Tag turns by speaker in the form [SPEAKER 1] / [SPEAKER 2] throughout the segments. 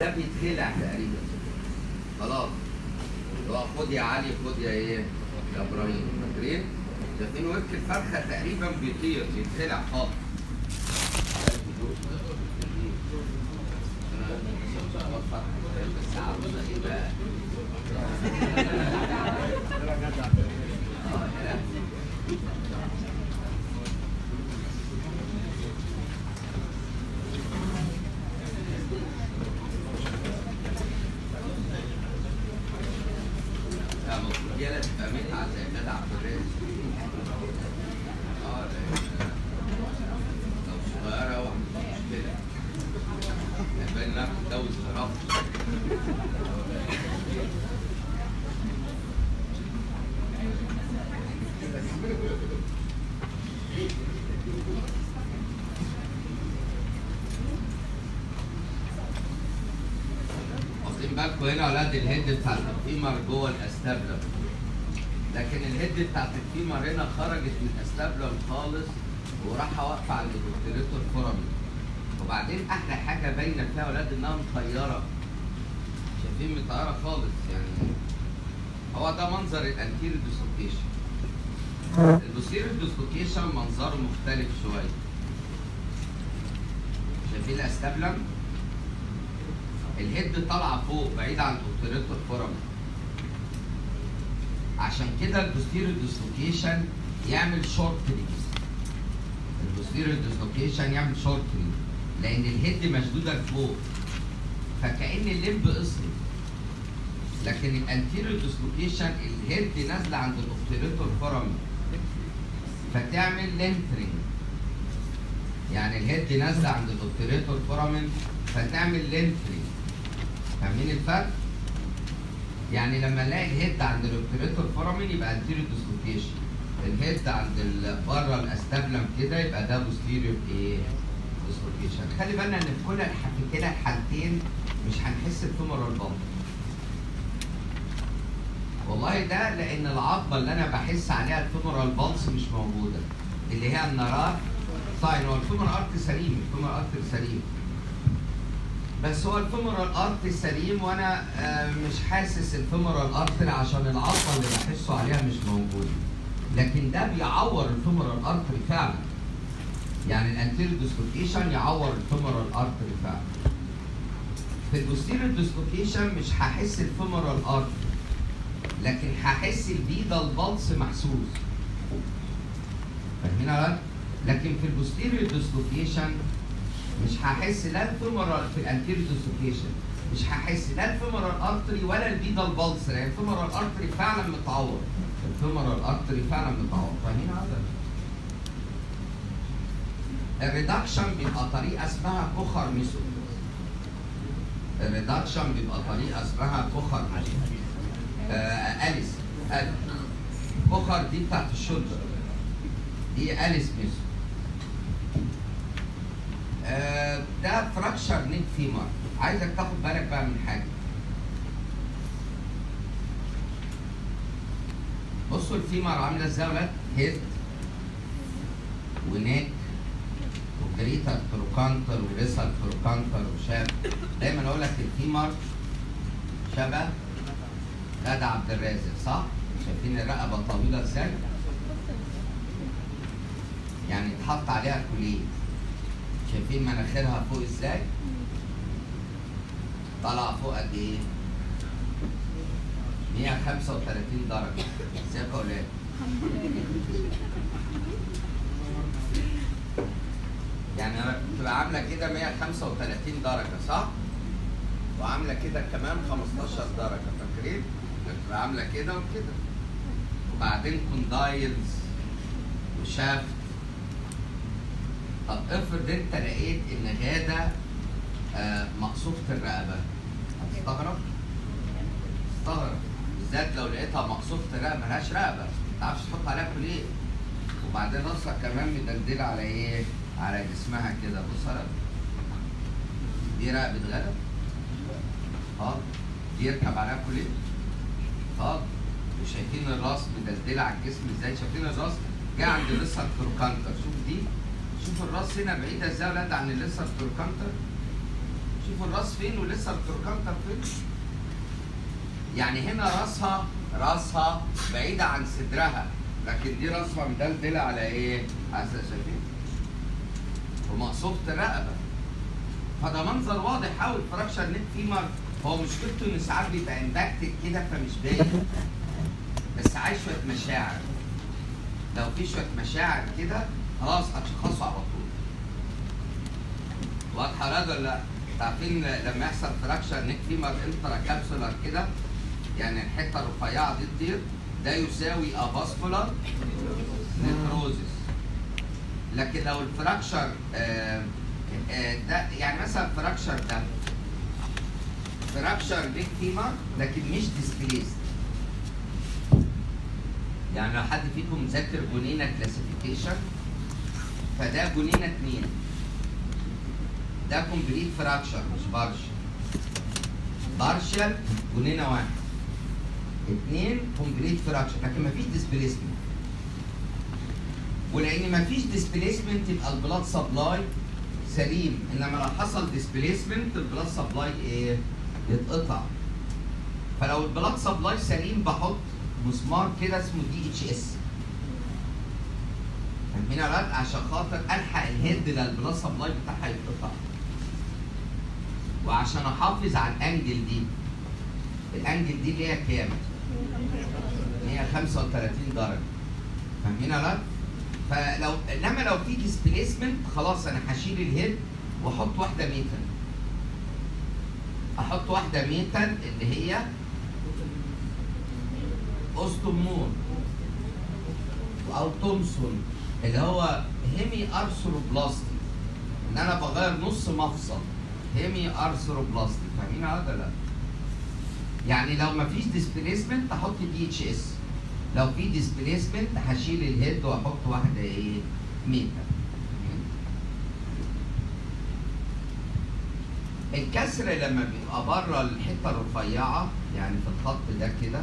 [SPEAKER 1] ده بيتخلع تقريبا خلاص اللي هو خد يا علي خد يا ايه يا ابراهيم فاكرين شايفين ورك الفرخه تقريبا بيطير بيتخلع خالص بس عاوزة ايه بقى؟ آه، يا لهوي. لا المفروض يالا تبقى متعة زي غادة عبد الرازق. اه لأن لو صغيرة وعندها مشكلة. يبقى انها بتتجوز غرافة. واخدين بالكم هنا اولاد الهيد بتاعت الفيمر جوه الاستابلم لكن الهيد بتاعت الفيمر هنا خرجت من الاستابلم خالص وراح واقفه عند الدكتوريتور فورامين وبعدين احلى حاجه باينه فيها اولاد انها مطيره شايفين مطيره خالص يعني هو ده منظر الانتيريور ديسلوكيشن البوستيريور ديسلوكيشن منظره مختلف شويه شايفين الاستابلم الهيد طالعه فوق بعيد عن الاوتوريتور فورامين عشان كده البوستيريور ديسلوكيشن يعمل شورت ريليز البوستيريور ديسلوكيشن يعمل شورت ريليز لان الهيد مشدوده لفوق فكأن الليمب قصر لكن الانتيريور ديسلوكيشن الهيد نازله عند الاوتوريتور فورامين فتعمل لينترنج يعني الهيد نازله عند الاوتوريتور فورامين فتعمل لينترنج فاهمين الفرق؟ يعني لما الاقي الهيد عند الاوبتريتور فورامين يبقى انتيريور ديسلوكيشن الهيد عند ال- بره الاستابلم كده يبقى ده بوستيريور ايه؟ ديسلوكيشن خلي بالنا ان في كل الح- في كلا الحالتين مش هنحس بفيمورال بامب والله ده لان العظمه اللي انا بحس عليها الفيمورال بالس مش موجوده اللي هي النرار ساين هو الفيمورال ارت سليم الفيمورال ارت سليم بس هو الفيمورال ارت سليم وانا آه، مش حاسس الفيمورال ارت عشان العظمه اللي بحسه عليها مش موجوده لكن ده بيعور الفيمورال ارت فعلا يعني الانتيريور ديسلوكيشن يعور الفيمورال ارت فعلا في البوستيريور ديسلوكيشن مش هحس الفيمورال ارت لكن هحس الفيدال بالس محسوس فاهمين يا ولاد؟ لكن في البوستيريور ديسلوكيشن مش هحس لا الفيمورال في الانتيريور ديسلوكيشن مش هحس لا الفيمورال ارتري ولا الفيدال بالس لان الفيمورال ارتري فعلا متعور الفيمورال ارتري فعلا متعور فاهمين هذا؟ الريدكشن بيبقى طريقه اسمها كوخر ميثود الريدكشن بيبقى طريقه اسمها كوخر ميثود آه اليس أليس. كوخر دي بتاعت الشولدر دي اليس ميثود آه، ده فراكشر نيك فيمر عايزك تاخد بالك بقى من حاجه بصوا الفيمر عامله ازاي يا ولاد هيد ونيك وجريتر تروكانتر وريسال تروكانتر وشاب دايما اقول لك الفيمر شبه غادة عبد الرازق صح؟ شايفين الرقبه طويله ازاي؟ يعني اتحط عليها كوليه شايفين مناخيرها فوق ازاي؟ طالعه فوق قد ايه؟ 135 درجة ازيك يا ولاد؟ يعني انا بتبقى عاملة كده 135 درجة صح؟ وعاملة كده كمان 15 درجة فاكرين؟ بتبقى عاملة كده وكده وبعدين كوندايلز وشافت طب افرض انت لقيت ان غاده آه، مقصوفه الرقبه هتستغرب؟ تستغرب بالذات لو لقيتها مقصوفه الرقبه ملهاش رقبه ما تعرفش تحط عليها كوليه وبعدين راسها كمان مدلدله على ايه؟ على جسمها كده بص يا رب. دي رقبه غدا اه دي يركب عليها كوليه اه وشايفين الراس مدلدله على الجسم ازاي شايفين الراس جاي عند لسه التروكانتر شوف دي شوف الراس هنا بعيده ازاي يا ولاد عن الليسر توركانتر شوفوا الراس فين ولسه التروكانتر فين يعني هنا راسها راسها بعيدة عن صدرها لكن دي راسها مدلدلة على ايه؟ على شايفين؟ ومقصوفة الرقبة فده منظر واضح قوي الفراكشر نيك فيمر هو مشكلته ان ساعات بيبقى امباكتد كده فمش باين بس عايز شوية مشاعر لو في شوية مشاعر كده خلاص هتشخصه على طول واضحة ولا ولا لا؟ عارفين لما يحصل فراكشر نيك فيمر انترا كابسولار كده يعني الحته الرفيعه دي تطير ده يساوي افاسكولار نيكروزس لكن لو الفراكشر آه آه ده يعني مثلا الفراكشر ده فراكشر نيك فيمر لكن مش ديسبليس يعني لو حد فيكم مذاكر جنينه كلاسيفيكيشن فده جنينه اتنين ده كومبليت فراكشر مش بارشل بارشل جنينه واحد اثنين كومبليت فراكشر لكن مفيش ديسبليسمنت ولان مفيش ديسبليسمنت يبقى البلاد سبلاي سليم انما لو حصل ديسبليسمنت البلاد سبلاي ايه؟ يتقطع فلو البلاد سبلاي سليم بحط مسمار كده اسمه دي اتش اس فاهمين يا ولاد عشان خاطر الحق الهيد اللي البلاد سبلاي بتاعها يتقطع وعشان احافظ على الانجل دي الانجل دي اللي هي كام؟ 135 درجه فاهمين يا ولاد؟ فلو انما لو في ديسبيسمنت خلاص انا هشيل الهيد واحط واحده ميتال احط واحده ميتال اللي هي اوستومون او تومسون اللي هو هيمي ارثروبلاستي ان انا بغير نص مفصل هيمي ارثروبلاستي فاهمين هذا ولا لا؟ يعني لو ما فيش ديسبيسمنت احط دي اتش اس لو في ديسبيسمنت هشيل الهيد واحط واحده ايه ميتا الكسر لما بيبقى بره الحته الرفيعه يعني في الخط ده كده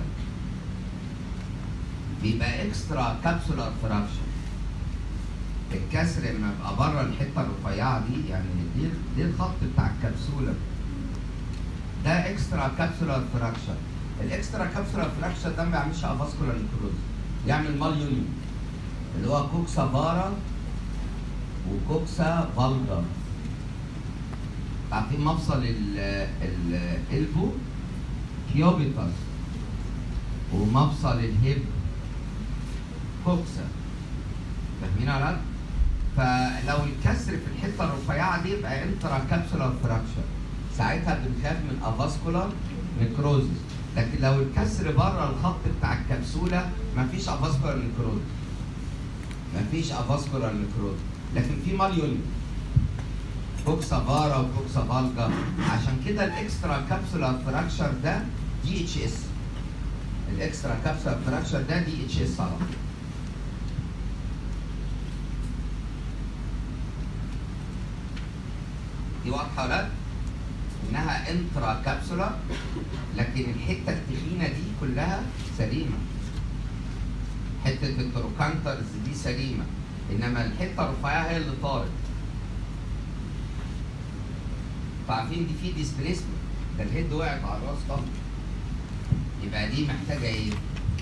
[SPEAKER 1] بيبقى اكسترا كابسولار فراكشن الكسر لما يبقى بره الحته الرفيعه دي يعني دي دي الخط بتاع الكبسوله ده اكسترا كابسولار فراكشن الاكسترا كابسولار فراكشن ده ما بيعملش افاسكولار نيكروز يعمل مال يونيون اللي هو كوكسا فارا وكوكسا فالجا عارفين مفصل الالبو كيوبيتاس ومفصل الهيب كوكسا فاهمين يا ولاد؟ فلو الكسر في الحته الرفيعه دي يبقى انترا كابسولار فراكشر ساعتها بنخاف من افاسكولار نيكروزس لكن لو الكسر بره الخط بتاع الكبسوله مفيش افاسكولار نيكروز مفيش افاسكولار نيكروز لكن في ماليون كوكسا فارا وكوكسا فالجا عشان كده الاكسترا كابسولار فراكشر ده دي اتش اس الاكسترا كابسولار فراكشر ده دي اتش اس على طول دي واضحه ولا لا؟ انها انترا كابسولا لكن الحته التخينه دي كلها سليمه حته التروكانترز دي سليمه انما الحته الرفيعه هي اللي طارت عارفين دي في ديسبليسمنت ده الهيد وقعت على الراس طبعا يبقى دي محتاجه ايه؟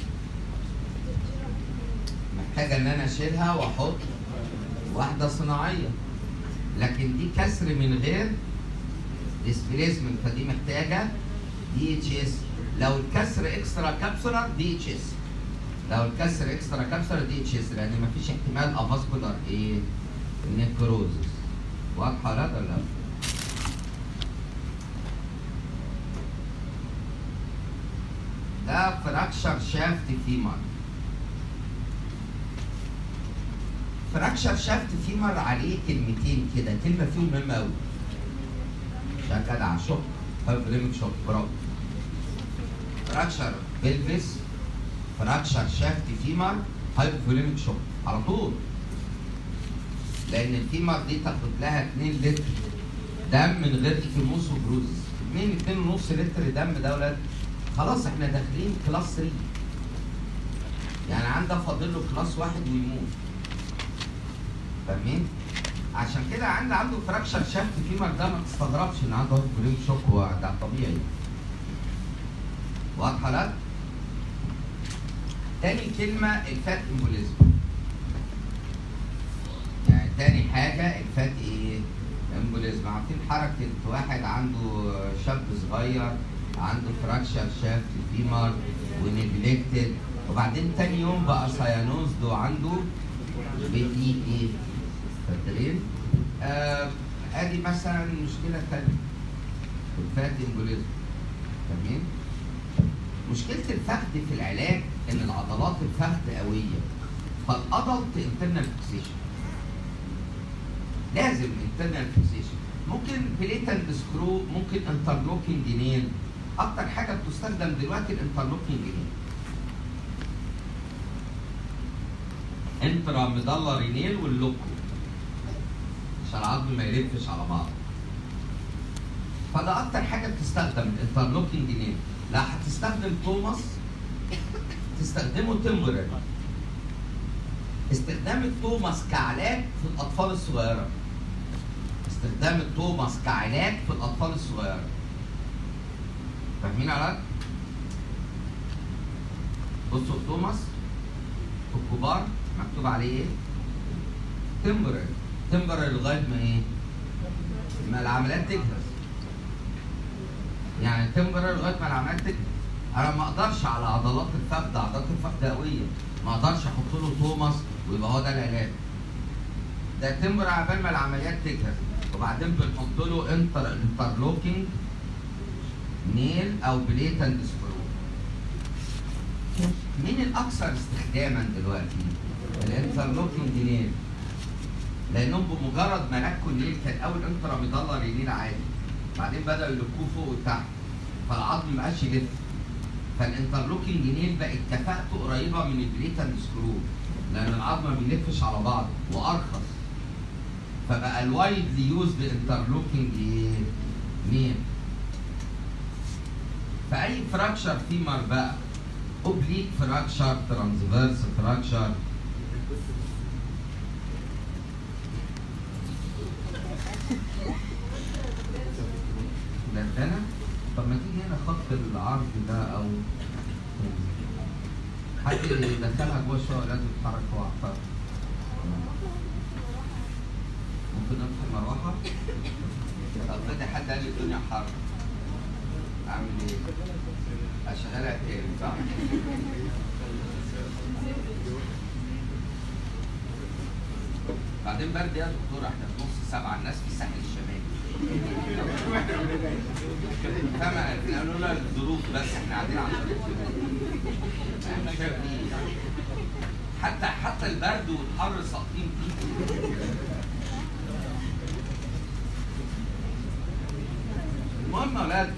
[SPEAKER 1] محتاجه ان انا اشيلها واحط واحده صناعيه لكن دي كسر من غير ديسبليسمنت فدي محتاجه دي اتش اس لو الكسر اكسترا كابسولار دي اتش اس لو الكسر اكسترا كابسولار دي اتش اس لان مفيش احتمال افاسكولار ايه نيكروزس واضحه ولا لا؟ ده فراكشر شافت فيمر فراكشر شافت فيمر عليه كلمتين كده كلمه فيهم مهمه قوي يا جدع شوك هايبريميك شوك برافو فراكشر بلفيس فراكشر شافت فيمر هايبريميك شوك على طول لان الفيمر دي تاخد لها 2 لتر دم من غير ايكيموس وبروزس 2 2.5 لتر دم ده ولاد خلاص احنا داخلين كلاس 3 يعني عندها فاضل له كلاس واحد ويموت فاهمين؟ عشان كده عند عنده فراكشر شافت فيمر ده ما تستغربش ان عنده بريم شوك هو ده طبيعي واضحه لك؟ تاني كلمه الفات امبوليزم يعني تاني حاجه الفات ايه؟ امبوليزم عارفين حركه واحد عنده شاب صغير عنده فراكشر شافت فيمر ونجلكتد وبعدين تاني يوم بقى سايانوزد وعنده بيدي ايه؟ فاكرين؟ آه ادي مثلا مشكله ثانيه الفات امبوليزم تمام؟ مشكله الفخذ في العلاج ان العضلات الفخذ قويه فالادلت انترنال فيكسيشن لازم انترنال فيكسيشن ممكن بليتنت سكرو ممكن انترلوكينج نيل اكتر حاجه بتستخدم دلوقتي الانترلوكينج نيل انترا ميدالاري نيل واللوكو عشان العظم ما يلفش على بعض فده اكتر حاجه بتستخدم الانترلوكينج نيل لا هتستخدم توماس تستخدمه تمبرري استخدام التوماس كعلاج في الاطفال الصغيره استخدام التوماس كعلاج في الاطفال الصغيره فاهمين علاج بصوا التوماس في الكبار مكتوب عليه ايه تمبرري تمبرري لغايه ما ايه ما العمليات تجهز يعني تمبرري لغايه ما العمليات تجهز انا ما اقدرش على عضلات الفخذ عضلات الفخذ قويه ما اقدرش احط له توماس ويبقى هو ده العلاج ده تمبر عبال ما العمليات تجهز وبعدين بنحط له انتر انترلوكينج نيل او بليتنت سكرو مين الاكثر استخداما دلوقتي الانترلوكينج نيل لانهم بمجرد ما نكوا النيل كان اول انترا ميدالري نيل عادي بعدين بداوا يلفوه فوق وتحت فالعظم ما بقاش يلف فالانترلوكينج نيل بقت كفاءته قريبه من البليتنت سكرو لان العظم ما بيلفش على بعض وارخص فبقى الوايدلي يوزد انترلوكينج نيل فاي فراكشر فيمر بقى اوبليك فراكشر ترانسفيرس فراكشر دندنه طب ما تيجي هنا خط العرض ده او حد يدخلها جوه شويه لازم تتحرك هو عطار ممكن نطفي المروحه طب بدي حد قال لي الدنيا حر اعمل ايه؟ اشغلها تاني صح؟ بعدين برد يا دكتور احنا في نص سبعه الناس في الساحل الشمالي فما احنا لولا الظروف بس احنا قاعدين على الشمال حتى حتى البرد والحر ساقطين فيه المهم يا ولاد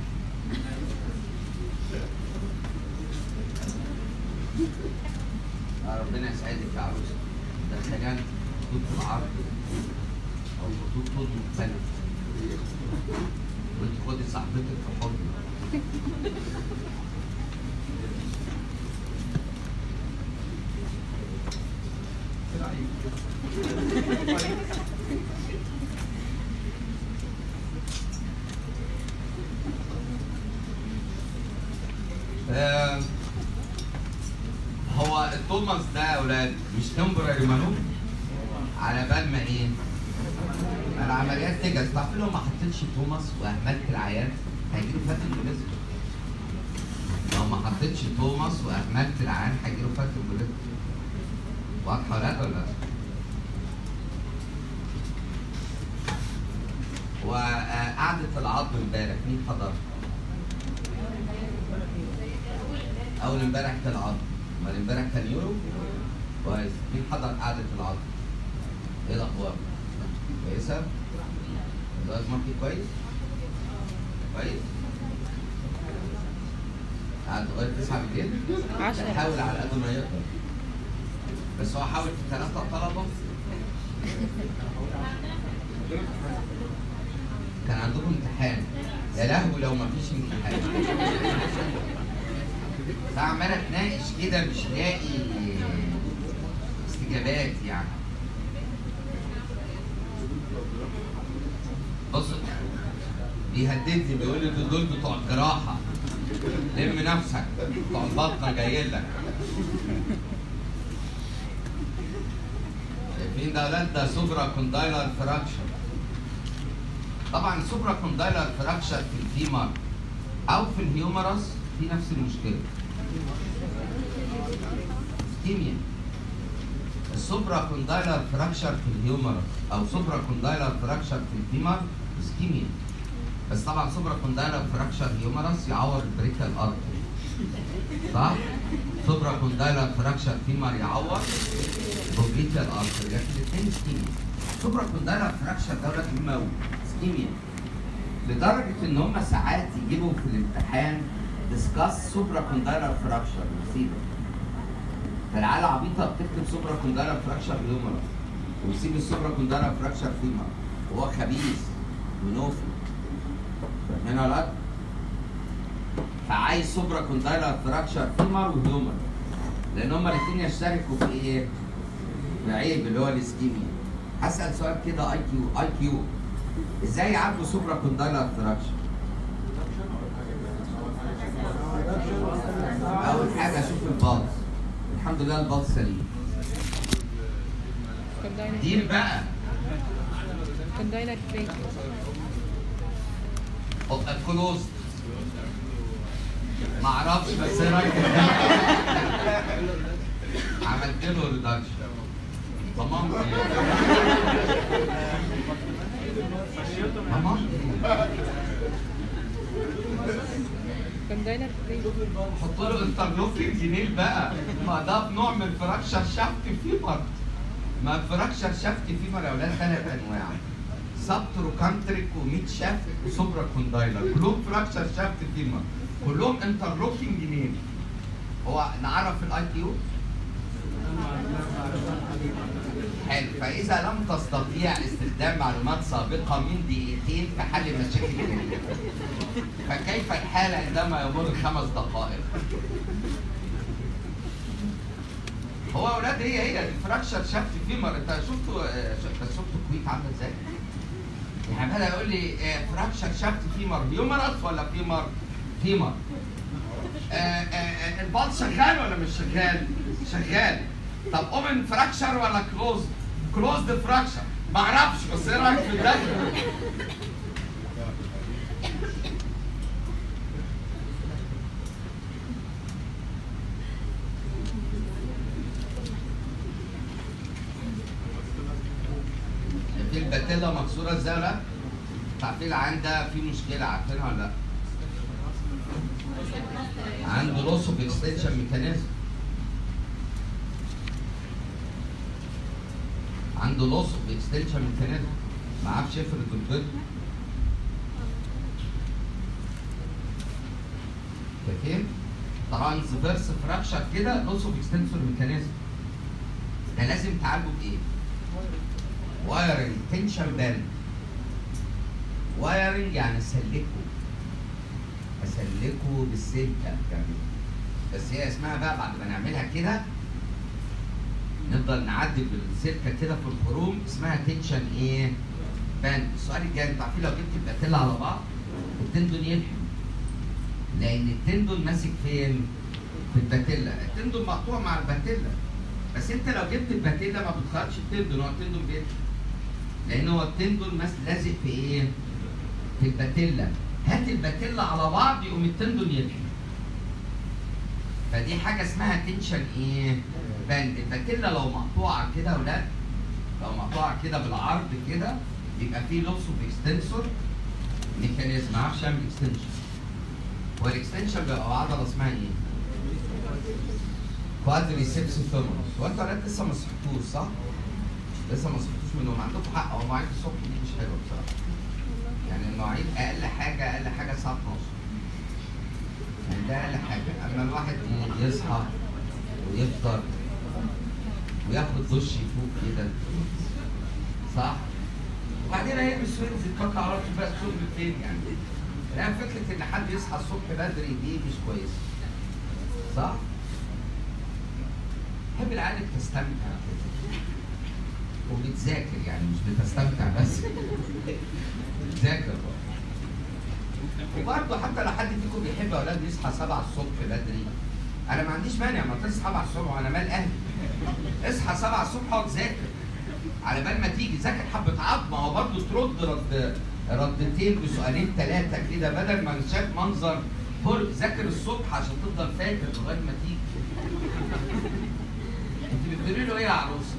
[SPEAKER 1] يا ربنا يسعدك يا عروسه ده خجلت خطوط في العرض او خطوط طول مختلف وانت خدي صاحبتك في حضنك آه، هو التوماس ده يا اولاد مش تمبراري مانوف على بال ما ايه؟ ما العمليات تجهز تعرف لو ما حطيتش توماس واهملت العيان هيجيله فات البوليزم لو ما حطيتش توماس واهملت العيان هيجيله فات البوليزم واضحه ولا ولا لا؟ وقعدة العظم امبارح مين حضر؟ أول امبارح كان عظم، أمال امبارح كان يورو؟ كويس، مين حضر قعدة العظم؟ إيه الأخبار؟ كويسة؟ الوقت ماركي كويس؟ كويس؟ قعد لغاية 9 بالليل؟
[SPEAKER 2] عشرة.
[SPEAKER 1] حاول على قد ما يقدر بس هو حاول في ثلاثة طلبة كان عندكم امتحان يا لهوي لو ما فيش امتحان بس عمال اتناقش كده مش لاقي استجابات يعني بص بيهددني بيقول لي دول بتوع الجراحه لم نفسك بتوع البطنه جايين لك شايفين ده ولاد ده سوبرا كوندايلر فراكشر طبعا سوبرا كوندايلر فراكشر في الفيمر او في الهيومرس في نفس المشكله اسكيميا السوبرا كوندايلر فراكشر في الهيومرس او سوبرا كوندايلر فراكشر في الفيمر اسكيميا بس طبعا سوبرا كوندايلر فراكشر هيومرس يعور البريكال ارتري صح؟ سوبرا كوندايلر فراكشر فيمر يعور بروبيتال ارتري لكن الاثنين اسكيميا سوبرا كوندايلر فراكشر ده ولاد مهم قوي اسكيميا لدرجه ان هم ساعات يجيبوا في الامتحان ديسكاس سوبرا كوندايلر فراكشر مصيبه فالعيال عبيطه بتكتب سوبرا كوندايلر فراكشر هيومرس ويسيب السوبرا كوندايلر فراكشر فيمر وهو خبيث ونوفي فاهمين ولا لا؟ فعايز سوبرا كوندايلر فراكشر فيمر وهيومر لان هما الاثنين يشتركوا في ايه؟ في عيب اللي هو الاسكيميا هسال سؤال كده اي كيو اي كيو ازاي يعالجوا سوبرا كوندايلر فراكشر؟ اول حاجه اشوف البلس الحمد لله البلس سليم
[SPEAKER 2] كوندايلر
[SPEAKER 1] ديل بقى
[SPEAKER 2] كوندايلر فريك
[SPEAKER 1] كلوز ما اعرفش بس ايه رايك عملت له ريدكشن ضمنت ضمنت
[SPEAKER 2] كوندايلر فريك
[SPEAKER 1] حط له انترلوكين جنيل بقى ما ده نوع من فراكشر شافت فيمر ما فراكشر شافت فيمر يا اولاد ثلاث انواع سبتروكانتريك وميد شافت وسوبرا كوندايلر كلهم فراكشر شافت فيمر كلهم انترلوكين جنيل هو نعرف الاي كيو حلو فاذا لم تستطيع استخدام معلومات سابقه من دقيقتين في حل مشاكل جديده فكيف الحال عندما يمر خمس دقائق هو اولاد هي هي الفراكشر شافت فيمر انت شفتوا آه، ش- بس شفتوا الكويت عامله ازاي؟ يعني بدا يقول لي آه، فراكشر شافت فيمر هيومرس ولا فيمر؟ فيمر آه، آه، آه، البلس شغال ولا مش شغال؟ شغال طب اوبن فراكشر ولا كلوز؟ كلوزد فراكشر ما اعرفش بس ايه رايك في الداخل؟ في الباتيلا مكسوره ازاي ولا لا؟ عارفين العين ده في مشكله عارفينها ولا لا؟ عنده لوس اوف اكستنشن ميكانيزم عنده لوس اوف اكستنشن ميكانيزم ما عرفش يفرد البيض فاهم؟ ترانسفيرس فراكشر كده لوس اوف اكستنسور ميكانيزم ده لازم تعالجه بايه؟ وايرنج تنشن باند وايرنج يعني اسلكه اسلكه بالسلكه يعني بس هي اسمها بقى بعد ما نعملها كده نفضل نعدي بالسلكه كده في الخروم اسمها تنشن ايه؟ باند السؤال الجاي انتوا عارفين لو جبت الباتيلا على بعض التندون يلحم لان التندون ماسك فين؟ في الباتيلا التندون مقطوع مع الباتيلا بس انت لو جبت الباتيلا ما بتخرجش التندون هو التندون بيلحم لان هو التندون ماس لازق في ايه؟ في الباتيلا هات الباتيلا على بعض يقوم التندون يلحم فدي حاجه اسمها تنشن ايه؟ باند الباتيلا لو مقطوعه كده يا ولاد لو مقطوعه كده بالعرض كده يبقى في لوس اوف اكستنسور ميكانيزم ما اعرفش اعمل اكستنشن والاكستنشن بيبقى عضله اسمها ايه؟ كوادريسيبس فيمورس هو انتوا ولاد لسه ما صحتوش صح؟ لسه ما صحتوش منهم عندكم حق هو مواعيد الصبح دي مش حلوه بصراحه يعني المواعيد اقل حاجه اقل حاجه الساعه 12 يعني ده اقل حاجه اما الواحد يصحى ويفطر وياخد دش يفوق كده صح؟ وبعدين هيلبس وينزل يتوكل على الله بقى الشغل فين يعني؟ يعني فكره ان حد يصحى الصبح بدري دي مش كويسه صح؟ حب العيال تستمتع كده وبتذاكر يعني مش بتستمتع بس بتذاكر برضه وبرضه حتى لو حد فيكم بيحب يا اولاد يصحى 7 الصبح بدري انا ما عنديش مانع ما تصحى 7 الصبح وانا مال اهلي اصحى 7 الصبح اقعد ذاكر على بال ما تيجي ذاكر حبه عظمه هو برضه ترد رد ردتين بسؤالين ثلاثه كده بدل ما شاف منظر فل ذاكر الصبح عشان تفضل فاكر لغايه ما تيجي انت بتقولي له ايه يا عروسه؟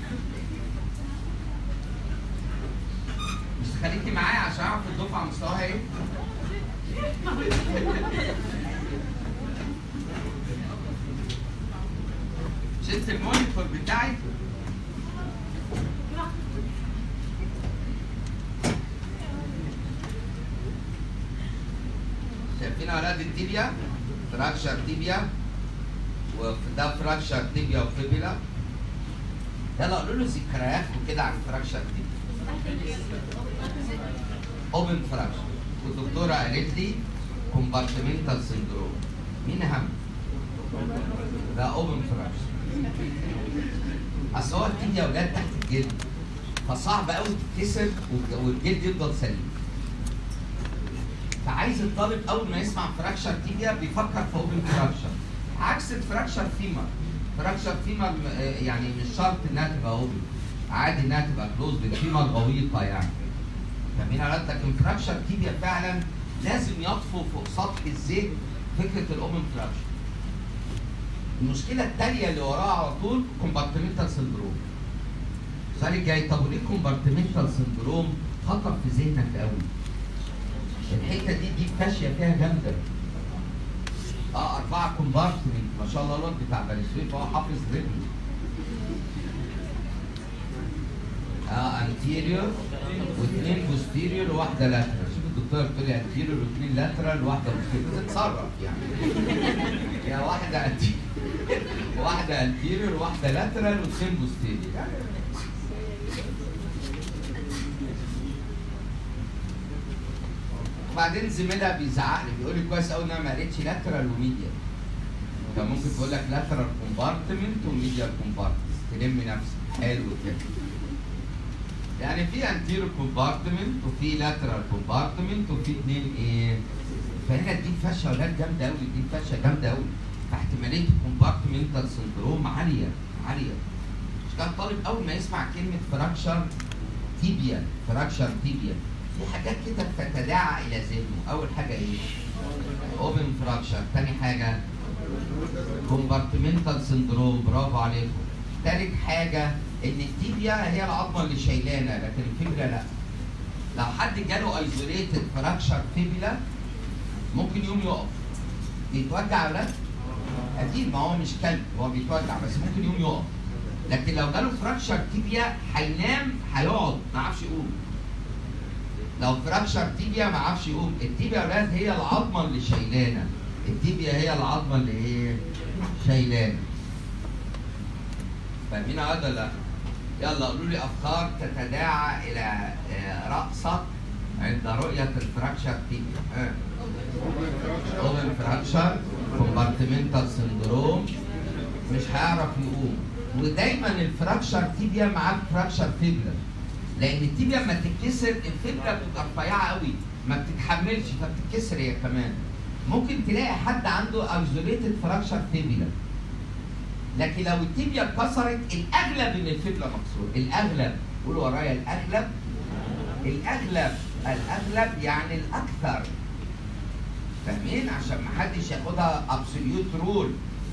[SPEAKER 1] مش تخليكي معايا عشان اعرف الدفعه مستواها ايه؟ شلت المونيتور بتاعي شايفين اولاد التيبيا فراكشر تيبيا وده فراكشر تيبيا وفيبيلا يلا قولوا له ذكرياتكم كده عن فراكشر تيبيا اوبن فراكشر والدكتوره قالت لي كومبارتمنتال سندروم مين اهم؟ ده اوبن فراكشر اصل هو التيبيا يا اولاد تحت الجلد فصعب قوي تتكسر والجلد يفضل سليم فعايز الطالب اول ما يسمع فراكشر تيبيا بيفكر في اوبن فراكشر عكس الفراكشر فيمر فراكشر فيمر م- يعني مش شرط انها تبقى اوبن عادي انها تبقى كلوز الفيمر غويطه يعني فاهمين يا ولاد؟ لكن فراكشر تيبيا فعلا لازم يطفو فوق سطح الزيت فكره الاوبن فراكشر المشكله الثانيه اللي وراها على طول كومبارتمنتال سندروم السؤال الجاي طب وليه كومبارتمنتال سندروم خطر في ذهنك قوي الحته دي دي فاشيه فيها جامده اه اربعه كومبارتمنت ما شاء الله الواد بتاع بني سويف هو حافظ رجله اه انتيريور واثنين بوستيريور وواحده لاترال شوف الدكتور بتقول لي انتيريور واثنين لاترال وواحده بوستيريور بتتصرف يعني يا واحده انتيريور واحده انتيريور وواحده لاترال واثنين بوستيريور يعني وبعدين زميلها بيزعق لي بيقول لي كويس قوي انها ما قالتش لاترال وميديا كان ممكن تقول لك لاترال كومبارتمنت وميديا كومبارتمنت تلم نفسك حلو كده يعني في انتيرو كومبارتمنت وفي لاترال كومبارتمنت وفي اثنين ايه فهنا دي فشه ولاد جامده قوي دي فشه جامده قوي فاحتماليه الكومبارتمنتال سندروم عاليه عاليه مش كان الطالب اول ما يسمع كلمه فراكشر تيبيا فراكشر تيبيا في حاجات كده بتتداعى الى ذهنه اول حاجه ايه اوبن فراكشر تاني حاجه كومبارتمنتال سندروم برافو عليكم تالت حاجه ان التيبيا هي العظمه اللي شايلانا لكن الفيبلا لا لو حد جاله ايزوليتد فراكشر فيبلا ممكن يوم يقف بيتوجع ولا لا؟ اكيد ما هو مش كلب هو بيتوجع بس ممكن يوم يقف لكن لو جاله فراكشر تيبيا هينام هيقعد ما يعرفش يقوم لو فراكشر تيبيا ما عرفش يقوم التيبيا يا اولاد هي العظمه اللي شايلانا التيبيا هي العظمه اللي ايه شايلانا فاهمين هذا لا يلا قولوا لي افكار تتداعى الى آه، راسك عند رؤيه الفراكشر تيبيا ها اوبن فراكشر كومبارتمنتال سندروم مش هيعرف يقوم ودايما الفراكشر تيبيا معاه فراكشر فيبلا لان التيبيا لما تتكسر الفبره بتبقى رفيعه قوي ما بتتحملش فبتتكسر هي كمان ممكن تلاقي حد عنده ايزوليتد فراكشر فيبيلا لكن لو التيبيا اتكسرت الاغلب ان الفبله مكسوره الاغلب قولوا ورايا الاغلب الاغلب الاغلب يعني الاكثر فاهمين عشان ما حدش ياخدها ابسوليوت رول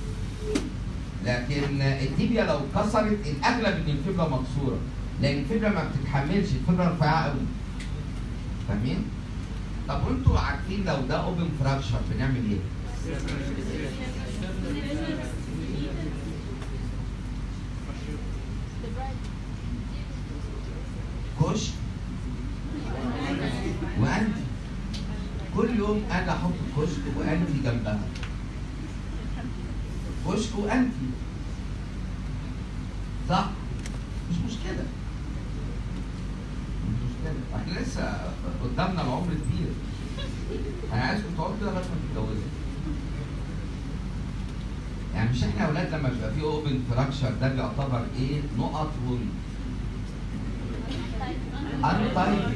[SPEAKER 1] لكن التيبيا لو اتكسرت الاغلب ان الفبره مكسوره لان الفبره ما بتتحملش الفبره رفيعه قوي فاهمين طب وانتوا عارفين لو ده اوبن فراكشر بنعمل ايه كشك وانتي كل يوم انا احط كشك وانتي جنبها كشك وانتي صح مش مشكله مش مشكله احنا لسه قدامنا العمر كبير انا عايزكم تقعدوا كده لغايه ما تتجوزوا يعني مش احنا اولاد لما بيبقى فيه اوبن فراكشر ده بيعتبر ايه نقط وند انتايدي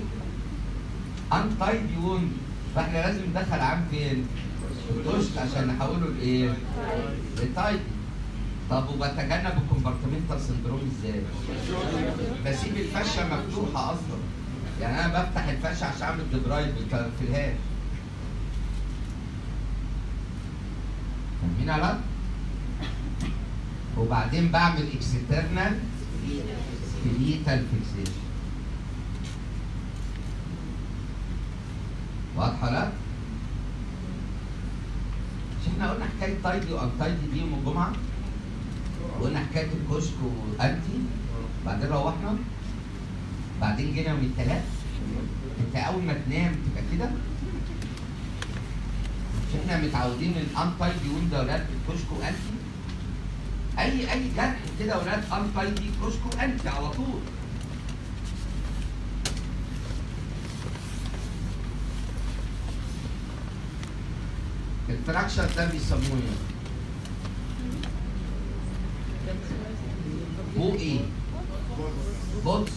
[SPEAKER 1] انتايدي ووند فاحنا لازم ندخل عام فين؟ الكشك عشان نحوله لايه؟ لتايدي طب وبتجنب الكومبارتمنتال سندروم ازاي؟ بسيب الفشه مفتوحه اصلا يعني انا بفتح الفشه عشان اعمل ديبرايد في الهاش فاهمين على؟ وبعدين بعمل اكسترنال كليتال فيكسيشن واضحه لا؟ مش احنا قلنا حكايه تايدي وانتايدي دي يوم الجمعه؟ وقلنا حكايه الكشك وانتي بعدين روحنا بعدين جينا يوم الثلاث انت اول ما تنام تبقى كده مش احنا متعودين الانتايدي ويند يا ولاد الكشك وانتي اي اي جرح كده يا ولاد انتايدي كشك وانتي على طول الفراكشر ده بيسموه ايه؟ هو ايه؟ بوتس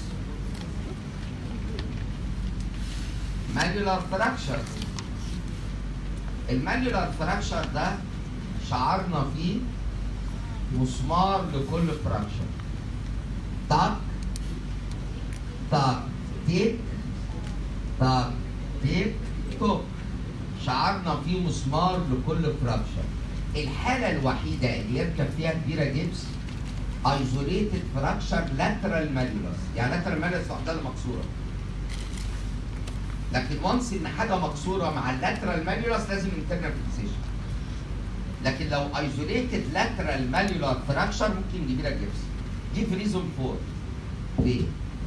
[SPEAKER 1] مانيولار فراكشر المانيولار فراكشر ده شعرنا فيه مسمار لكل فراكشر تاك تاك تيك تاك تيك توك شعرنا فيه مسمار لكل فراكشر الحالة الوحيدة اللي يركب فيها كبيرة جبس ايزوليتد فراكشر لاترال ماليولس يعني لاترال ماليولس لوحدها اللي مكسوره لكن وانس ان حاجه مكسوره مع اللاترال ماليولس لازم انترنال فيكسيشن لكن لو ايزوليتد لاترال ماليولار فراكشر ممكن يجي لك جبس دي في ريزون 4 ليه؟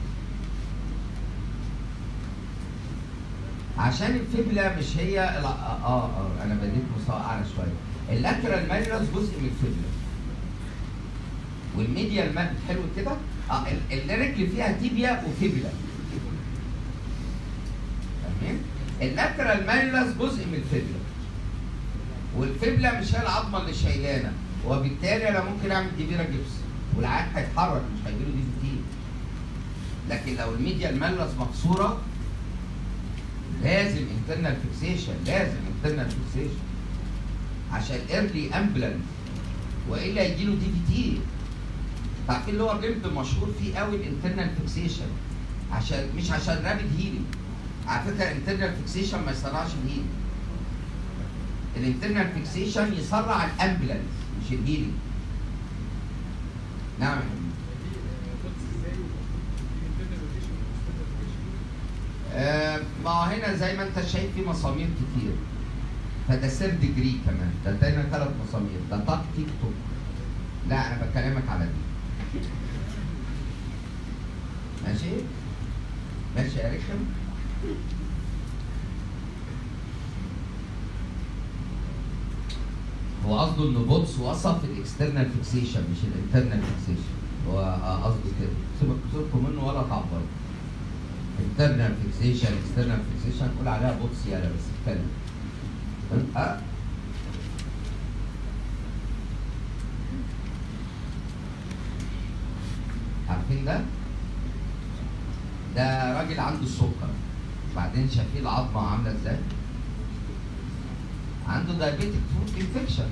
[SPEAKER 1] عشان الفيبلا مش هي ال- اه اه, آه انا بديت مستوى اعلى شويه اللاترال ماليولس جزء من الفيبلا والميديال ماب حلو كده اه ال- الرجل فيها تيبيا وفيبلا تمام اللاترال ماليولس جزء من الفيبلا والفيبلا مش هي العظمه اللي شايلانا وبالتالي انا ممكن اعمل ديبيرا جبس والعيان هيتحرك مش هيجيله دي في تي لكن لو الميديال ماليولس مكسوره لازم انترنال فيكسيشن لازم انترنال فيكسيشن عشان ايرلي امبلانس والا يجيله دي في تي عارفين اللي هو الريمب مشهور فيه قوي الانترنال فيكسيشن عشان مش عشان رابد هيلينج على فكره الانترنال فيكسيشن ما يسرعش الهيلينج الانترنال فيكسيشن يسرع الامبلانس مش الهيلينج نعم يا حبيبي آه، ما هو هنا زي ما انت شايف في مسامير كتير فده سير ديجري كمان ده ادينا ثلاث مسامير ده تك تيك توك لا انا بكلمك على دي ماشي ماشي يا رخم هو قصده ان بوتس وصف الاكسترنال فيكسيشن مش الانترنال فيكسيشن هو آه، قصده كده سيبك سيبكم منه ولا تعبروا internal fixation external fixation قول عليها بوتس يالا بس اتكلم أه؟ عارفين ده؟ ده راجل عنده السكر بعدين شايفين العظمه عامله ازاي؟ عنده diabetic foot infection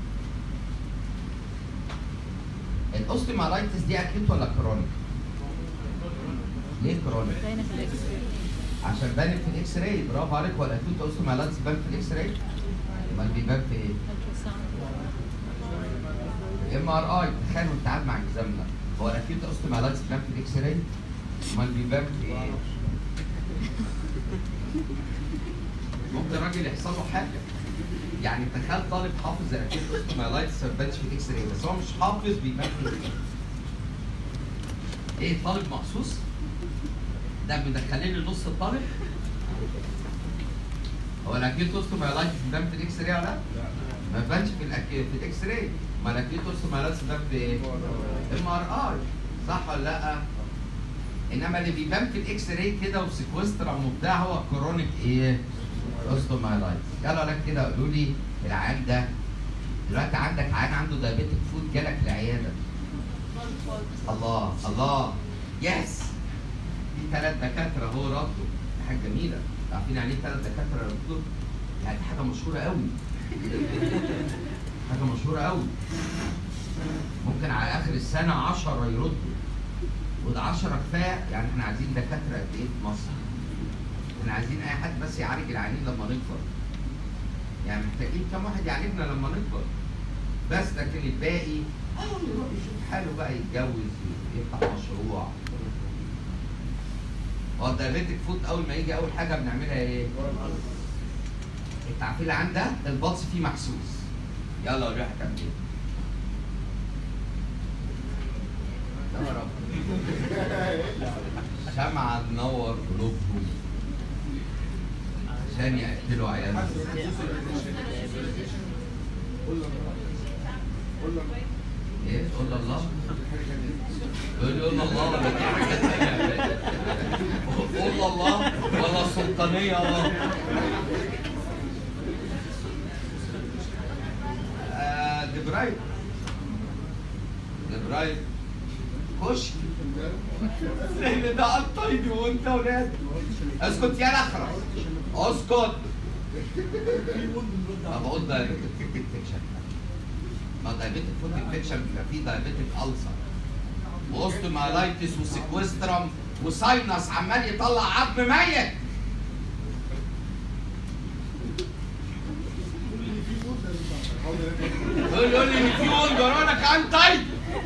[SPEAKER 1] الاوستيمالايتس دي اكيد ولا كرونيك؟ ليه كرونيك؟
[SPEAKER 2] باينه في الاكس
[SPEAKER 1] عشان بان في الاكس راي برافو عليك هو الاكيوت اوستيمالايتس بان في الاكس راي؟ امال بيبان في ايه؟ ام ار اي تخيل وانت قاعد مع الزمله هو الاكيوت اوستيمالايتس بان في الاكس راي؟ امال بيبان في ايه؟ ممكن راجل يحصل له حاجه يعني تخيل طالب حافظ الاكيوت اوستيمالايتس ما بانش في الاكس راي بس هو مش حافظ بيبان في الاكس ايه طالب مخصوص؟ ده مدخلين لي نص الطالب هو الاكيوت اوستيمالايتس بيبان في الاكس راي ولا لا؟ ما بانش في الأك... في الاكس راي ما الاكيوت اوستيمالايتس بان في ايه؟ ام ار اي صح ولا لا؟ انما اللي بيبان في الاكس راي كده وسيكوسترا وبتاع هو كرونيك ايه؟ اوستومايلايتس يلا لك كده قولوا لي العيان ده دلوقتي عندك عيان عنده دايابيتك فود جالك العياده الله الله يس في ثلاث دكاتره هو رده دي حاجه جميله عارفين يعني ايه ثلاث دكاتره ردوا يعني حاجه مشهوره قوي حاجه مشهوره قوي ممكن على اخر السنه 10 يردوا وده 10 كفايه يعني احنا عايزين دكاتره قد ايه في مصر؟ احنا عايزين اي حد بس يعالج العيانين لما نكبر يعني محتاجين كم واحد يعالجنا لما نكبر بس لكن الباقي اه يروح يشوف حاله بقى يتجوز يفتح مشروع هو الدايابيتك فوت اول ما يجي اول حاجه بنعملها ايه؟ التعفيل عندها البلس فيه محسوس يلا وريها هتعمل ايه؟ يا رب شمعة تنور قلوبهم عشان يقتلوا عيالهم ايه قول الله يقول قول الله ولا دي حاجة تانية؟ قول الله ولا السلطانية الله آه، دبرايل دبرايل كشك لان ده الطيب وانت ولاد اسكت يا الاخرس اسكت طب اقول دايبيتك فوت انفكشن ما دايبيتك فوت انفكشن بيبقى فيه دايبيتك السر واوستومالايتس وسيكوسترم وساينس عمال يطلع عظم ميت يقول يقول لي في وند ورانا كان طيب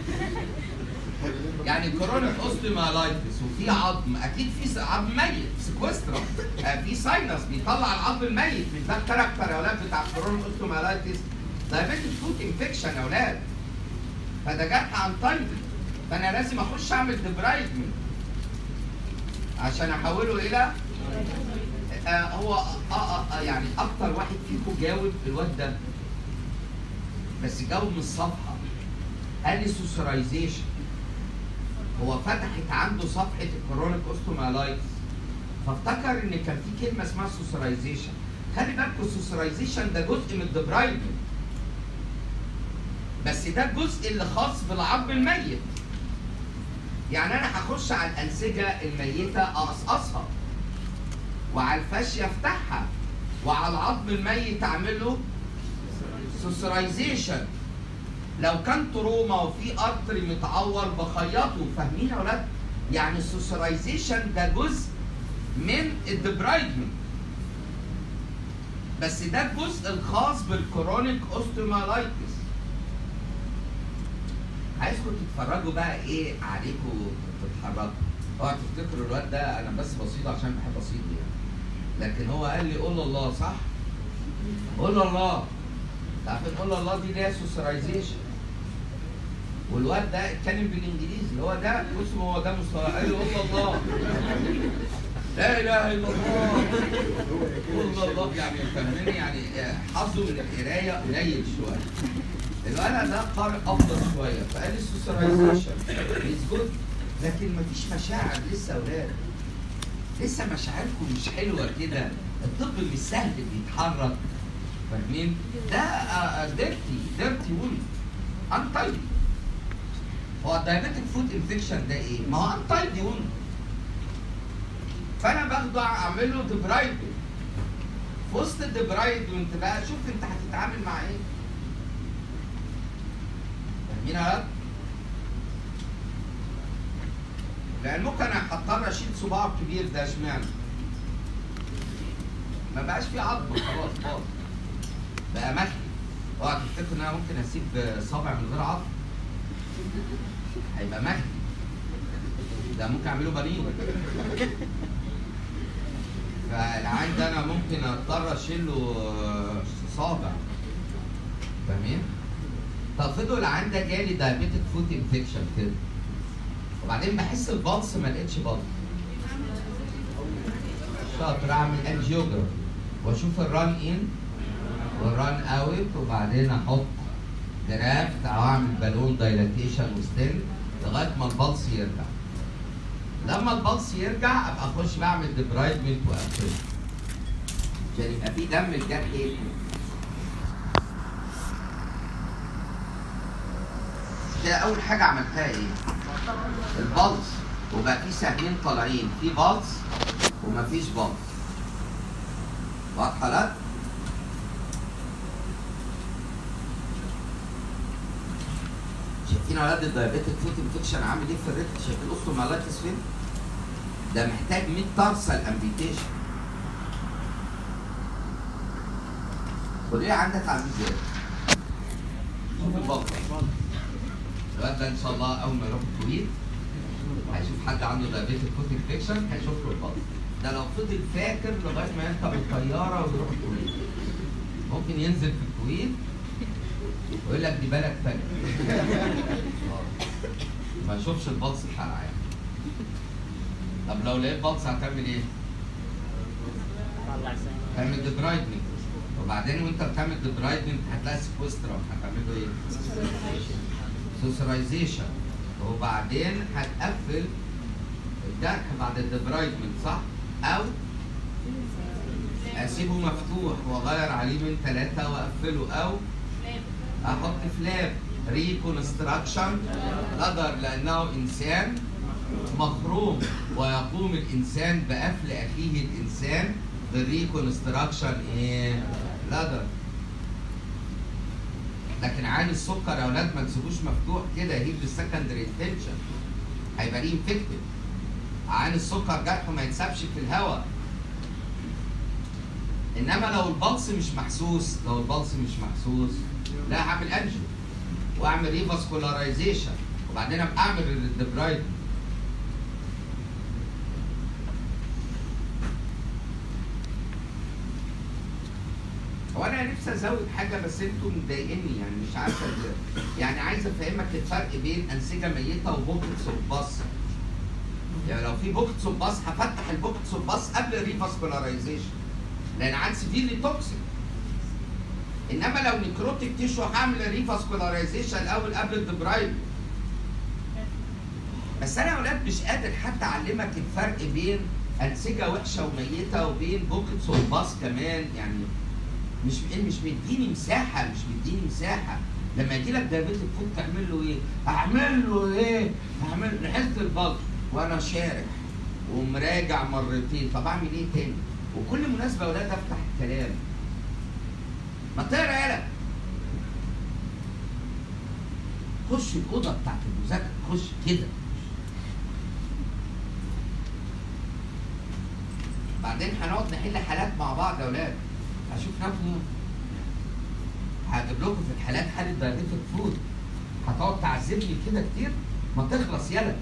[SPEAKER 1] يعني كورونا اوستيمالايتس وفي عظم اكيد في عظم ميت سيكوسترا آه، في ساينس بيطلع العظم الميت مش ده الكاركتر يا اولاد بتاع كورونا اوستيمالايتس دايبيتك فوت انفكشن يا اولاد فده جت عن طيب فانا لازم اخش اعمل ديبرايدمنت عشان احوله الى آه هو آه آه آه يعني اكتر واحد فيكم جاوب الواد ده بس جاوب من الصفحه قال لي سوسرايزيشن هو فتحت عنده صفحه الكرونيك اوستومالايتس فافتكر ان كان في كلمه اسمها سوسرايزيشن خلي بالكم السوسرايزيشن ده جزء من الدبرايدمنت بس ده الجزء اللي خاص بالعظم الميت يعني انا هخش على الانسجه الميته اقصقصها وعلى الفاشيه افتحها وعلى العظم الميت اعمل له سوسرايزيشن لو كان تروما وفي ارتري متعور بخيطه فاهمين يا ولاد؟ يعني السوسرايزيشن ده جزء من الدبرايدمنت بس ده الجزء الخاص بالكرونيك اوستومالايتس عايزكم تتفرجوا بقى ايه عليكم تتحركوا اوعى تفتكروا الواد ده انا بس بسيطه عشان بحب اصيد يعني لكن هو قال لي قول الله صح؟ قول الله عارفين قول الله دي ليها سوسرايزيشن والواد ده اتكلم بالانجليزي هو ده بص هو ده مصطلح قال له قول الله لا اله الا الله قول الله يعني فاهمني يعني حظه من القرايه قليل شويه الولد ده قارئ افضل شويه فقال السوسرايزيشن از جود لكن مفيش مشاعر لسه يا اولاد لسه مشاعركم مش حلوه كده الطب مش سهل بيتحرك فاهمين؟ ده ديرتي ديرتي وول انتايدي هو الدايابيتك فود انفكشن ده ايه؟ ما هو انتايدي وول فانا باخده اعمل له ديبرايدمنت في وسط الديبرايدمنت بقى شوف انت هتتعامل مع ايه؟ فاهمين يا ولاد؟ لعلمكم انا هضطر اشيل صباعه الكبير ده اشمعنى؟ ما بقاش فيه عظم خلاص خالص بقى مخلي اوعى تفتكروا ان انا ممكن اسيب صابع من غير عظم هيبقى مخلي ده ممكن اعمله بريد فالعين ده انا ممكن اضطر اشيل له صابع فاهمين؟ طب فضل العين ده جالي دايابيتك فوت انفكشن كده وبعدين بحس البلس ما لقيتش بلس شاطر اعمل انجيوجرام واشوف الران ان والران اوت وبعدين احط جرافت او اعمل بالون دايلاتيشن وستين لغايه ما البلس يرجع لما البلس يرجع ابقى اخش بعمل ديبرايدمنت واقفله عشان يبقى في دم الجرح ايه كده اول حاجه عملتها ايه البلس وبقى في سهمين طالعين في بالز ومفيش بالز واضحه لا؟ شايفين اولاد الدايابيتك فوت انفكشن عامل ايه في الريتم شايفين الاوستومالايتس فين؟ ده محتاج 100 تارسال امبيتيشن وليه عندك عامل ازاي؟ شوف البطن الواد ده ان شاء الله اول ما يروح الكويت هيشوف حد عنده دايابيتك فوت انفكشن هيشوف له البطن ده لو فضل فاكر لغايه ما يركب الطياره ويروح الكويت ممكن ينزل في الكويت ويقول لك دي بلد تانية ما يشوفش البلس الحلقه يعني طب لو لقيت بلس هتعمل ايه؟ تعمل ديبرايدنج وبعدين وانت بتعمل ديبرايدنج هتلاقي سكوسترا هتعمل له ايه؟ سوسرايزيشن وبعدين هتقفل الجرح بعد الديبرايدمنت صح؟ او اسيبه مفتوح واغير عليه من ثلاثه واقفله او احط فلاب ريكونستراكشن قدر لانه انسان مخروم ويقوم الانسان بقفل اخيه الانسان بالريكونستراكشن ايه؟ لدر لكن عين السكر يا اولاد ما تسيبوش مفتوح كده يجيب السكندري انفكشن هيبقى ليه انفكتد عين السكر جرحه ما يتسابش في الهواء انما لو البلس مش محسوس لو البلس مش محسوس لا هعمل انجو واعمل ريفاسكولارايزيشن وبعدين ابقى اعمل الدبرايد هو انا نفسي ازود حاجه بس انتوا مضايقني يعني مش عارفه ازاي يعني عايز افهمك الفرق بين انسجه ميته وبوكيتس اوف باص يعني لو في بوكيتس اوف باص هفتح البوكيتس اوف باص قبل الريفاسكولارايزيشن لان عاد سيفيرلي توكسيك انما لو نيكروتيك تيشو هعمل الريفاسكولارايزيشن الاول قبل الدبرايد بس انا يا اولاد مش قادر حتى اعلمك الفرق بين انسجه وحشه وميته وبين بوكيتس اوف باص كمان يعني مش مش مديني مساحه مش مديني مساحه لما يجي لك دايبيتك فوت تعمل له ايه؟ اعمل له ايه؟ اعمل نحس البلط وانا شارح ومراجع مرتين طب اعمل ايه تاني؟ وكل مناسبه يا اولاد افتح الكلام ما تقرا يالا خش الاوضه بتاعت المذاكره خش كده بعدين هنقعد نحل حالات مع بعض يا اولاد هشوف نفسي هجيب لكم في الحالات حاله دايبيتك فود هتقعد تعذبني كده كتير ما تخلص يلا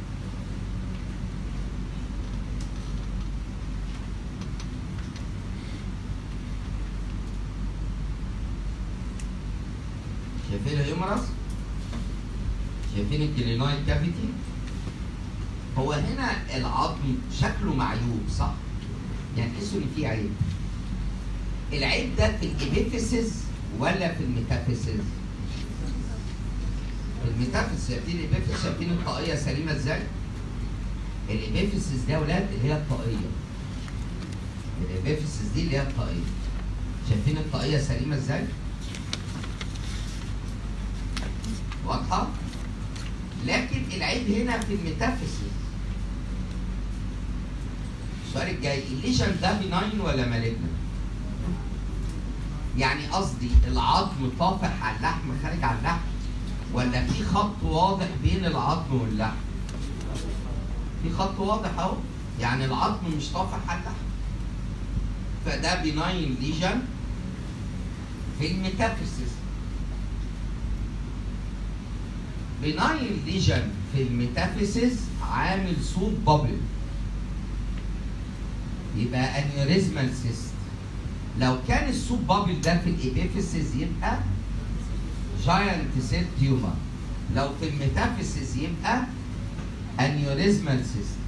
[SPEAKER 1] شايفين الهيومرس شايفين الجلينويد كافيتي هو هنا العظم شكله معيوب صح يعني تحسوا ان فيه عيب العيب ده في الابيفيسز ولا في الميتافيسز في الميتافيسز شايفين الابيفيسز شايفين الطاقيه سليمه ازاي الابيفيسز ده يا ولاد اللي هي الطاقيه الابيفيسز دي اللي هي الطاقيه شايفين الطاقيه سليمه ازاي واضحه لكن العيب هنا في الميتافيسز السؤال الجاي الليشن ده بناين ولا مالجنت يعني قصدي العظم طافح على اللحم خارج على اللحم ولا في خط واضح بين العظم واللحم في خط واضح اهو يعني العظم مش طافح على اللحم فده بناين ليجن في الميتافيسيس بناين ليجن في الميتافيسيس عامل صوت بابل يبقى انيوريزمال سيست لو كان السوب بابل ده في الابيفيسيس يبقى جاينت سيل تيومر لو في الميتافيسيس يبقى انيوريزمال سيست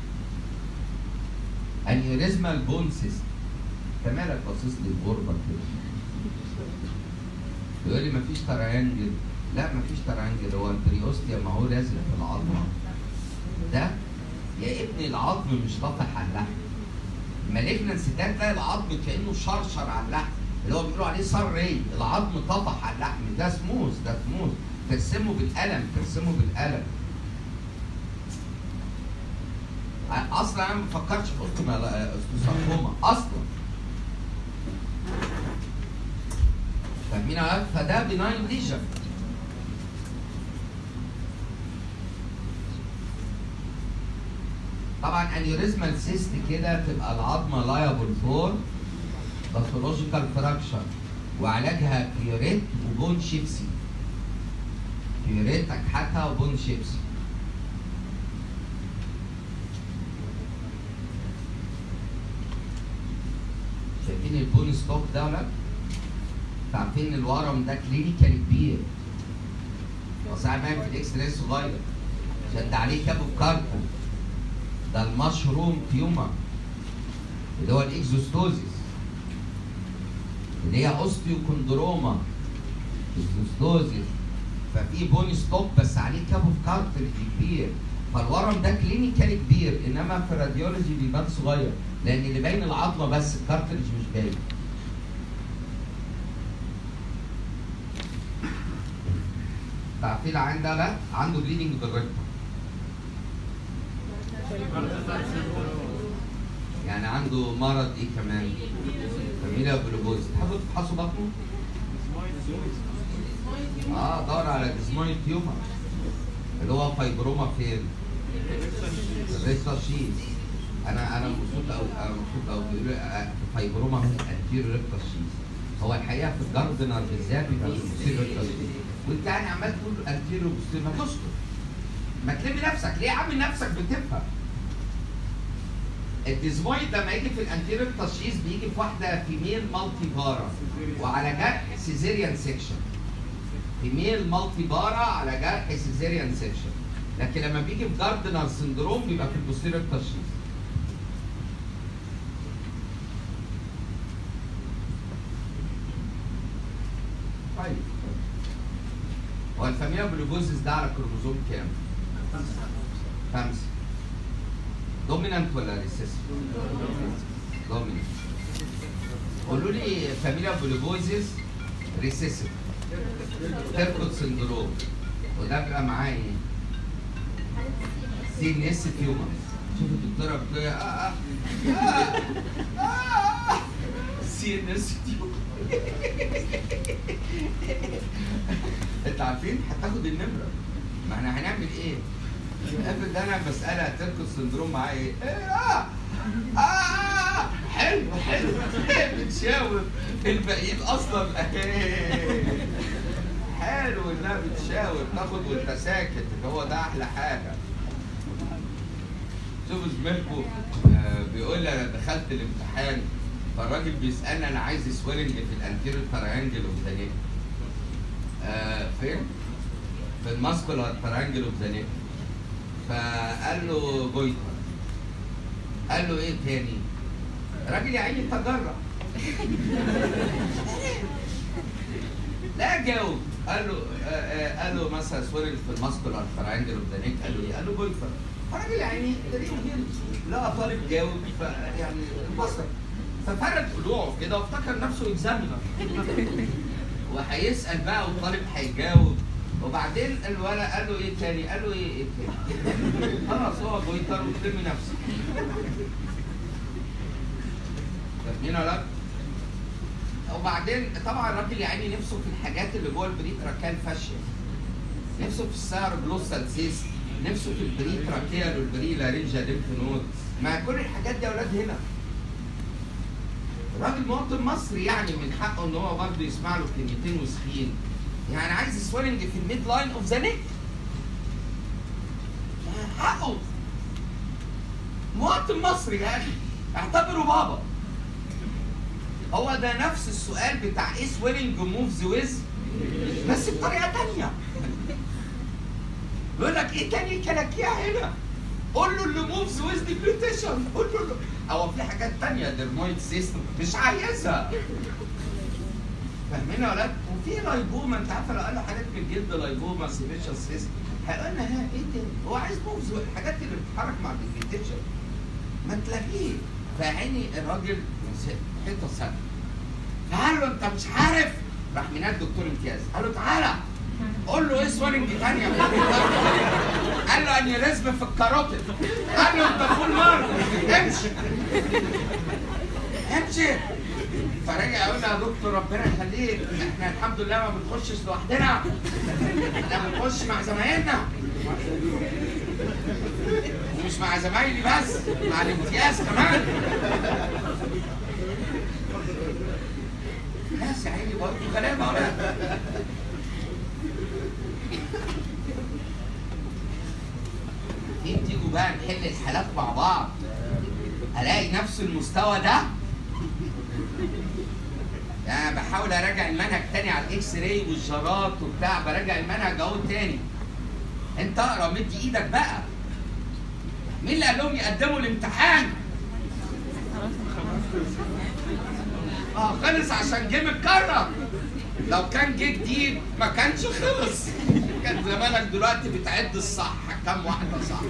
[SPEAKER 1] انيوريزمال بون سيست انت مالك باصص لي بغربه كده يقول لي مفيش تريانجل لا مفيش تريانجل هو البريوستيا ما هو لازم في العظمه ده يا ابني العظم مش طافح على اللحم مالجنس ده تلاقي العظم كانه شرشر على اللحم اللي هو بيقولوا عليه صار ري العظم طفح على اللحم ده سموث ده سموث ترسمه بالقلم ترسمه بالقلم اصلا انا ما بفكرش في اوستوساركوما اصلا فاهمين يا ولاد؟ فده بناين ليجن طبعا انيوريزمال سيست كده تبقى العظمه لايبل فور باثولوجيكال فراكشر وعلاجها بيوريت وبون شيبسي بيوريت اكحتها وبون شيبسي شايفين البون ستوك ده ولا عارفين الورم ده كلينيكال كبير وساعات ما في الاكس راي صغير شد عليه كابو كاربو ده المشروم تيومر اللي هو الاكزوستوزيس اللي هي اوستيوكوندروما اكزوستوزيس ففي بون ستوب بس عليه كابو كارتريج كبير فالورم ده كلينيكال كبير انما في الراديولوجي بيبان صغير لان اللي باين العظمه بس الكارتريج مش باين تعرفين العين ده لا عنده بليدنج بالريكتم يعني عنده مرض ايه كمان؟ فاميليا بلوبوز تحبوا تفحصوا بطنه؟ اه دور على ديزمويد تيومر اللي هو فايبروما فين؟ الريستا شيز انا انا مبسوط قوي انا مبسوط قوي بيقولوا لي فايبروما في الانتيريور ريكتا شيز هو الحقيقه في الجاردنر بالذات بيبقى في البوستيريور ريكتا شيز وانت يعني عمال تقول انتيريور بوستيريور ما تسكت ما تلمي نفسك ليه يا عم نفسك بتفهم الديزمويد لما يجي في الانتيريور تشخيص بيجي في واحده فيميل مالتي بارا وعلى جرح سيزيريان سيكشن فيميل مالتي بارا على جرح سيزيريان سيكشن لكن لما بيجي في جاردنر سندروم بيبقى في البوستيريور تشخيص طيب هو الفاميليا بلوجوزيس ده على كروموزوم كام؟ خمسة دومينانت ولا ريسيسيف؟ دومينانت قولوا لي فاميليا بلوجوزيس ريسيسيف تيركوت سندروم وده بيبقى معاه ايه؟ سي ان اس تيومر شوف الدكتوره بتقول اه اه اه اه سي ان اس تيومر انت عارفين هتاخد النمره ما احنا هنعمل ايه؟ افرض انا مساله تركض سندروم معايا ايه؟ إيه، اه اه حلو حلو بتشاور الباقيين اصلا حلو انها بتشاور تاخد وانت ساكت هو ده احلى حاجه شوفوا زميلكم آه بيقول لي انا دخلت الامتحان فالراجل بيسالني انا عايز سويلنج في الانتيريور تريانجل اوف ذا نيك آه فين؟ في الماسكولار تريانجل اوف ذا نيك فقال له جويتر قال له ايه تاني؟ راجل يا عيني تجرأ لا جاوب قال له آه آه قال له مثلا سويلنج في الماسكولار تريانجل اوف ذا نيك قال له ايه؟ قال له جويتر فالراجل يا عيني تلاقيه لا طالب جاوب يعني انبسط ففرد طلوعه كده وافتكر نفسه اكزامينر وهيسال بقى والطالب هيجاوب وبعدين الولد قال له ايه تاني؟ قال له ايه ايه تاني؟ خلاص هو بويتر وتلم نفسك. فاهمين ولا لا؟ وبعدين طبعا الراجل يا عيني نفسه في الحاجات اللي جوه البريتراكال فاشيا. نفسه في السعر جلوسال سيست، نفسه في البريتراكيال والبري لارنجا ليمف نود. ما كل الحاجات دي يا اولاد هنا. راجل مواطن مصري يعني من حقه ان هو برضه يسمع له كلمتين وسخين يعني عايز سويلنج في الميد لاين اوف ذا نيك حقه مواطن مصري يا اخي اعتبره بابا هو ده نفس السؤال بتاع ايه سويلنج موفز ويز بس بطريقه تانية يقول لك ايه تاني كلاكيع هنا قول له اللي موفز ويز ديبليتيشن قول له هو في حاجات تانية ديرمويد سيستم مش عايزها فاهمين يا ولاد؟ وفي لايبوما انت عارفه لو قال له حاجات من الجلد لايبوما سيبيشال سيستم هيقول لنا ها ايه تاني؟ هو عايز موفز الحاجات اللي بتتحرك مع الديبليتيشن ما تلاقيه فعيني الراجل حته سنه فقال له انت مش عارف راح منادي دكتور امتياز قال له تعالى قول له ايه سوالنج تانية في الكاروتيد قال له انيوريزم في الكاروتيد قال له انت فول مارك امشي امشي فرجع يقول له يا دكتور ربنا يخليك احنا الحمد لله ما بنخشش لوحدنا احنا بنخش مع زمايلنا ومش مع زمايلي بس مع الامتياز كمان ناس يا عيني برضه غلابه ولا تيجوا تيجوا بقى نحل الحالات مع بعض الاقي نفس المستوى ده يعني بحاول اراجع المنهج تاني على الاكس راي والجرات وبتاع براجع المنهج اهو تاني انت اقرا مدي ايدك بقى مين اللي قال لهم يقدموا الامتحان؟ اه خلص عشان جه متكرر لو كان جه جديد ما كانش خلص كان زمانك دلوقتي بتعد الصح كم واحده صح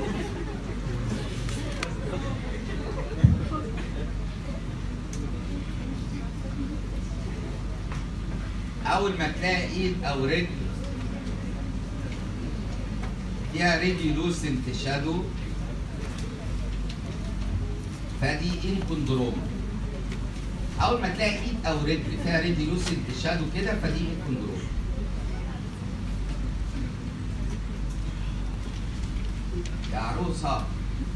[SPEAKER 1] اول ما تلاقي ايد او رجل فيها ريديولوسنت شادو فدي انكوندروما اول ما تلاقي ايد او رجل فيها ريديولوسنت شادو كده فدي انكوندروما يا عروسه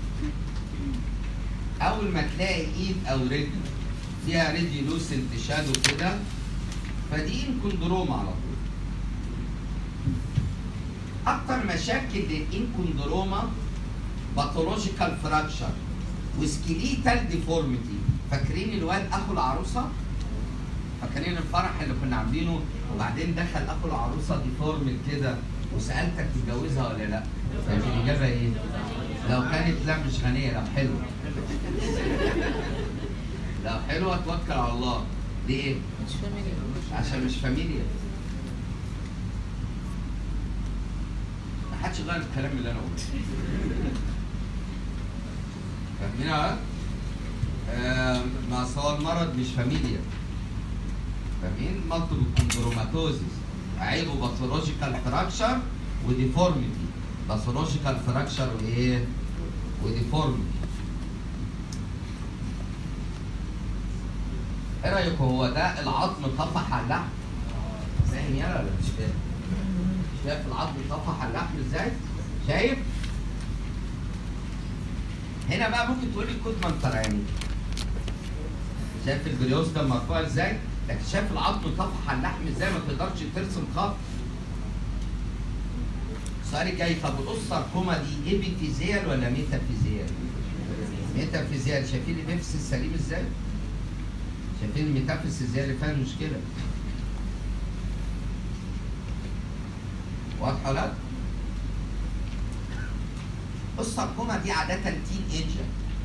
[SPEAKER 1] اول ما تلاقي ايد او رجل فيها ريديولوسنت شادو كده فدي انكوندروما على طول اكتر مشاكل للانكوندروما باثولوجيكال فراكشر وسكيليتال ديفورميتي فاكرين الواد اخو العروسه فاكرين الفرح اللي كنا عاملينه وبعدين دخل اخو العروسه ديفورمد كده وسالتك تتجوزها ولا لا كانت الاجابه ايه لو كانت لا مش غنيه لو حلوه لو حلوه توكل على الله ليه
[SPEAKER 2] مش فاميلي
[SPEAKER 1] عشان مش فاميليا ما حدش غير الكلام اللي انا قلته فاهمين يا ولد؟ آه، ما أصل هو المرض مش فاميليا فاهمين مالتيبل كوندروماتوزيس عيبه باثولوجيكال فراكشر وديفورميتي باثولوجيكال فراكشر وايه وديفورميتي ايه رايكم هو ده العظم طفح على اللحم فاهم يلا ولا مش فاهم شايف العظم طفح على اللحم ازاي شايف هنا بقى ممكن تقول لي كود منطراني شايف البريوس ده مرفوع ازاي لكن شايف العظم طفح على اللحم ازاي ما تقدرش ترسم خط السؤال الجاي طب الاسركوما دي ايبيفيزيال ولا ميتافيزيال؟ ميتافيزيال شايفين النفس السليم ازاي؟ شايفين الميتافيز ازاي اللي فيها المشكله؟ واضحه ولا لا؟ الساركوما دي عادة تين ايجر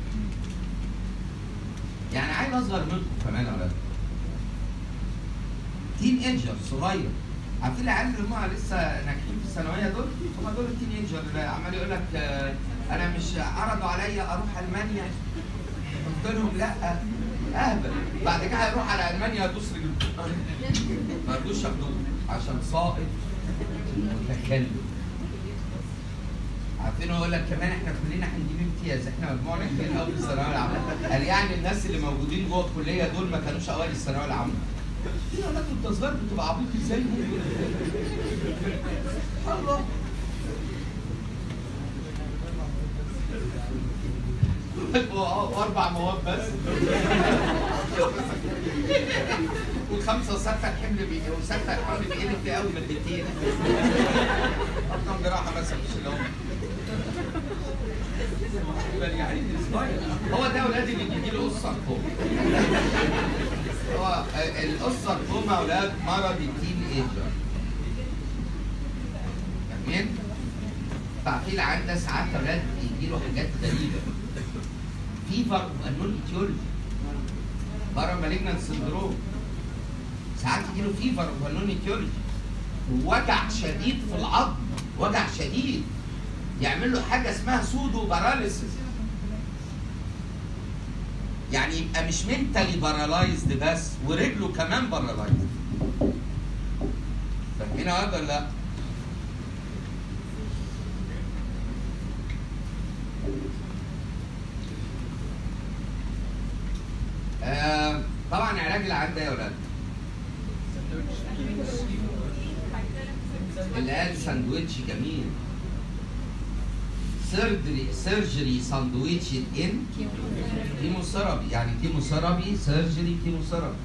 [SPEAKER 1] يعني عيل اصغر منكم كمان يا ولاد تين ايجر صغير عارفين العيال اللي هم لسه ناجحين في الثانويه دول هم دول التين ايجر اللي عمال يقول لك آه، انا مش عرضوا عليا اروح المانيا قلت لهم لا اهبل بعد كده هيروح على المانيا يدوس رجله ما رضوش ياخدوه عشان ساقط متكلم عارفين هو يقول لك كمان احنا كلنا هنجيب امتياز احنا مجموعنا كبير قوي في الثانويه العامه قال يعني الناس اللي موجودين جوه الكليه دول ما كانوش اوائل الثانويه العامه يا ولاد انت صغير بتبقى عبيط ازاي الله واربع مواد بس وخمسه وسته الحمل بي وسته الحمل بيقلب فيه قوي مادتين ارقام جراحه مثلا مش اللي هم يعني صغير. هو ده اولاد اللي بيجي له قصه كوما هو القصه كوما اولاد مرض التين ايجر فاهمين؟ تعطيل عندنا ساعات اولاد يجي له حاجات غريبه فيفر وانون ايتيولوجي بارا مالجنان سندروم ساعات يجي له فيفر وانون ايتيولوجي ووجع شديد في العظم وجع شديد يعمل له حاجه اسمها سودو باراليسيس يعني يبقى مش منتالي بارالايزد بس ورجله كمان بارالايزد فاهمين هذا ولا لا؟ آه طبعا علاج العيان ده يا ولاد اللي قال ساندويتش جميل سيرجري سيرجري ساندويتش ان كيموثيرابي يعني كيموثيرابي سيرجري كيموثيرابي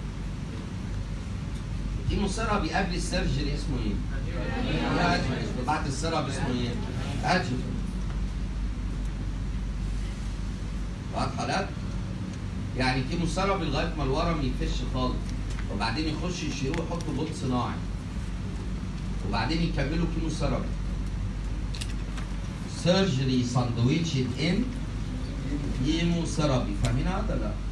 [SPEAKER 1] كيموثيرابي قبل السيرجري اسمه ايه؟ ادجوفنت بعد السيرابي اسمه ايه؟ ادجوفنت واضحه لا؟ يعني كيموثيرابي لغايه ما الورم يفش خالص وبعدين يخش يشيلوه يحطوا بوت صناعي وبعدين يكملوا كيموثيرابي سيرجري ساندويتش ان كيموثيرابي فاهمين هذا ولا لا؟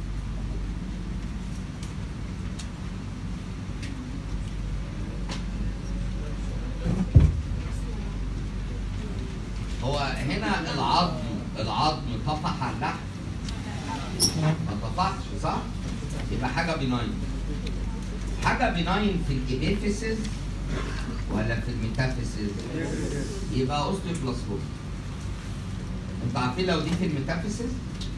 [SPEAKER 1] هو هنا العظم العظم طفح على اللحم ما طفحش صح؟ يبقى حاجه بناين حاجه بناين في الابيفيسز ولا في الميتافيسز؟ يبقى اوستيوبلاستوم انتوا عارفين لو دي في الميتافيسز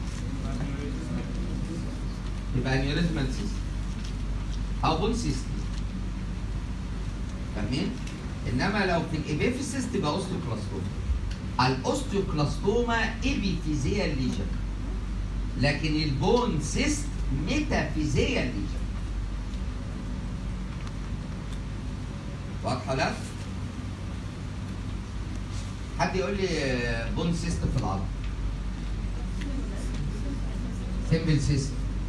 [SPEAKER 1] يبقى انيوريزمال سيستم او بون سيستم فاهمين؟ انما لو في الابيفيسز تبقى اوستيوكلاستوما الاوستيوكلاستوما ابيفيزيال ليجن لكن البون سيست ميتافيزيال ليجن واضحه لا؟ حد يقول لي بون سيست في العظم سيمبل سيست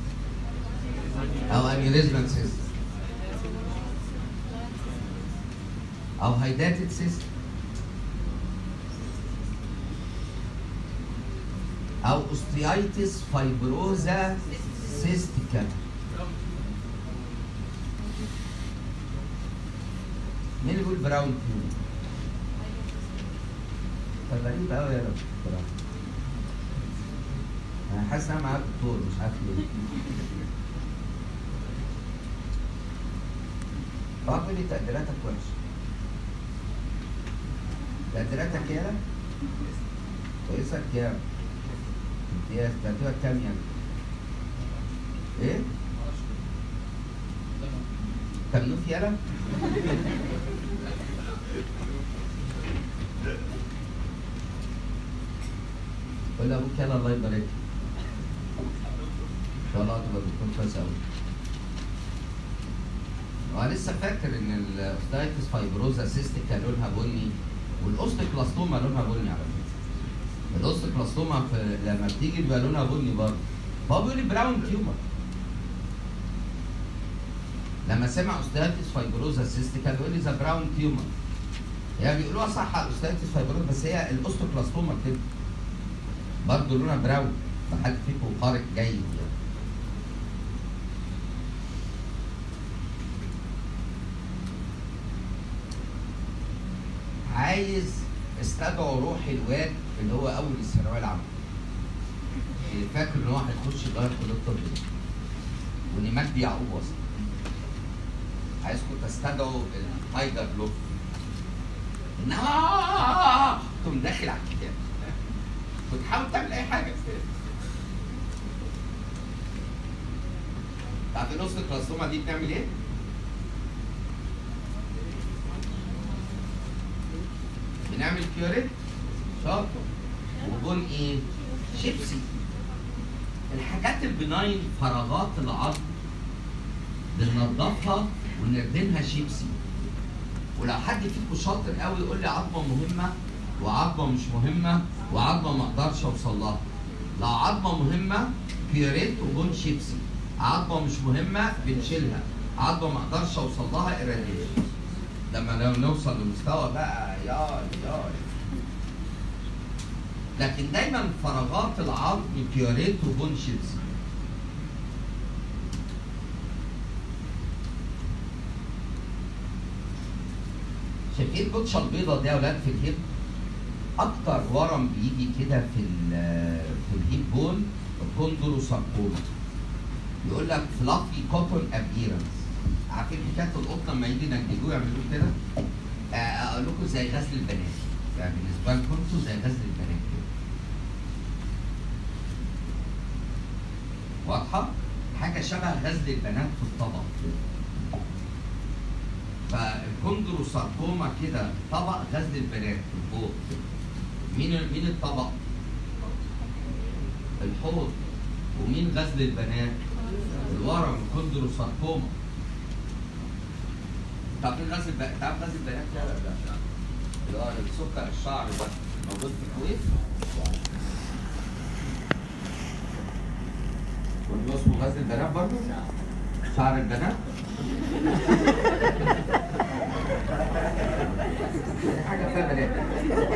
[SPEAKER 1] او انيوريزمال سيست او هايداتد سيست او اوستيايتس فايبروزا سيستيكا مين اللي بيقول براون تيوب؟ طب غريب قوي يا رب بصراحه انا حاسس ان انا معاك دكتور مش عارف ليه اه بيقول لي تقديراتك وحشه تقديراتك يالا كويسه كام؟ امتياز ترتيبك كام يعني؟ ايه؟ تمنوف يالا؟ قول لابوك يلا الله يبارك لك. ان شاء الله تبقى دكتور كويس قوي. وانا لسه فاكر ان الاوستايتس فايبروزا سيستيكا لونها بني والاوستيكلاستوما لونها بني على فكره. الاوستيكلاستوما في لما بتيجي بيبقى لونها بني برضه. فهو بيقول لي براون تيومر. لما سمع اوستياتيس فايبروزا سيستيكا بيقول لي ذا براون تيومر. هي بيقولوها صح على الاوستياتيس فايبروزا بس هي الاوستوكلاستوما كده. برضه لونها براون فحد فيكم قارئ جيد يعني. عايز استدعوا روح الواد اللي هو اول الثانويه العامه اللي فاكر ان هو هيخش يغير كليه الطب ده وان مجدي يعقوب وصل عايزكم تستدعوا التايجر لوف انها تقوم داخل على الكتاب وتحاول تعمل اي حاجه تعرف نص الكلاستوما دي بتعمل ايه؟ بنعمل كيوريت شاطر وبون ايه؟ شيبسي الحاجات البناين فراغات العظم بننضفها ونردمها شيبسي ولو حد فيكم شاطر قوي يقول لي عظمه مهمه وعظمه مش مهمه وعظمه ما اقدرش اوصل لها لو عظمه مهمه بيوريت وبون شيبسي عظمه مش مهمه بنشيلها عظمه ما اقدرش اوصل لها اراديشن لما لو نوصل لمستوى بقى يا يا لكن دايما فراغات العظم بيوريت وبون شيبسي شايفين البطشه البيضه دي يا اولاد في الهيب اكتر ورم بيجي كده في ال- في الهيب بون الكوندروساركوما يقول لك فلافي كوتون ابيرنس عارفين حكايه القطن لما يجي ينجدوه يعملوه كده آه، اقول لكم زي غزل البنات يعني بالنسبه لكم انتوا زي غزل البنات كده واضحه حاجه شبه غزل البنات في الطبق فالكوندروساركوما كده طبق غزل البنات في الفوق مين مين الطبق؟ الحوض ومين غزل البنات؟ الورم الكوندروساركوما طب مين غزل البنات؟ تعرف غزل البنات ده ولا لا؟ اللي هو السكر الشعر ده موجود في الكويت واللي اسمه غزل البنات برضه؟ شعر البنات؟ حاجة فيها بنات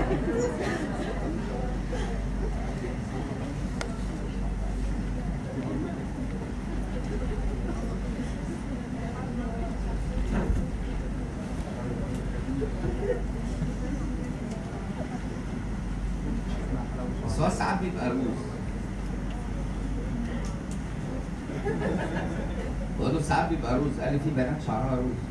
[SPEAKER 1] بس هو ساعات بيبقى روز بقول له ساعات بيبقى روز قال لي في بنات شعرها روز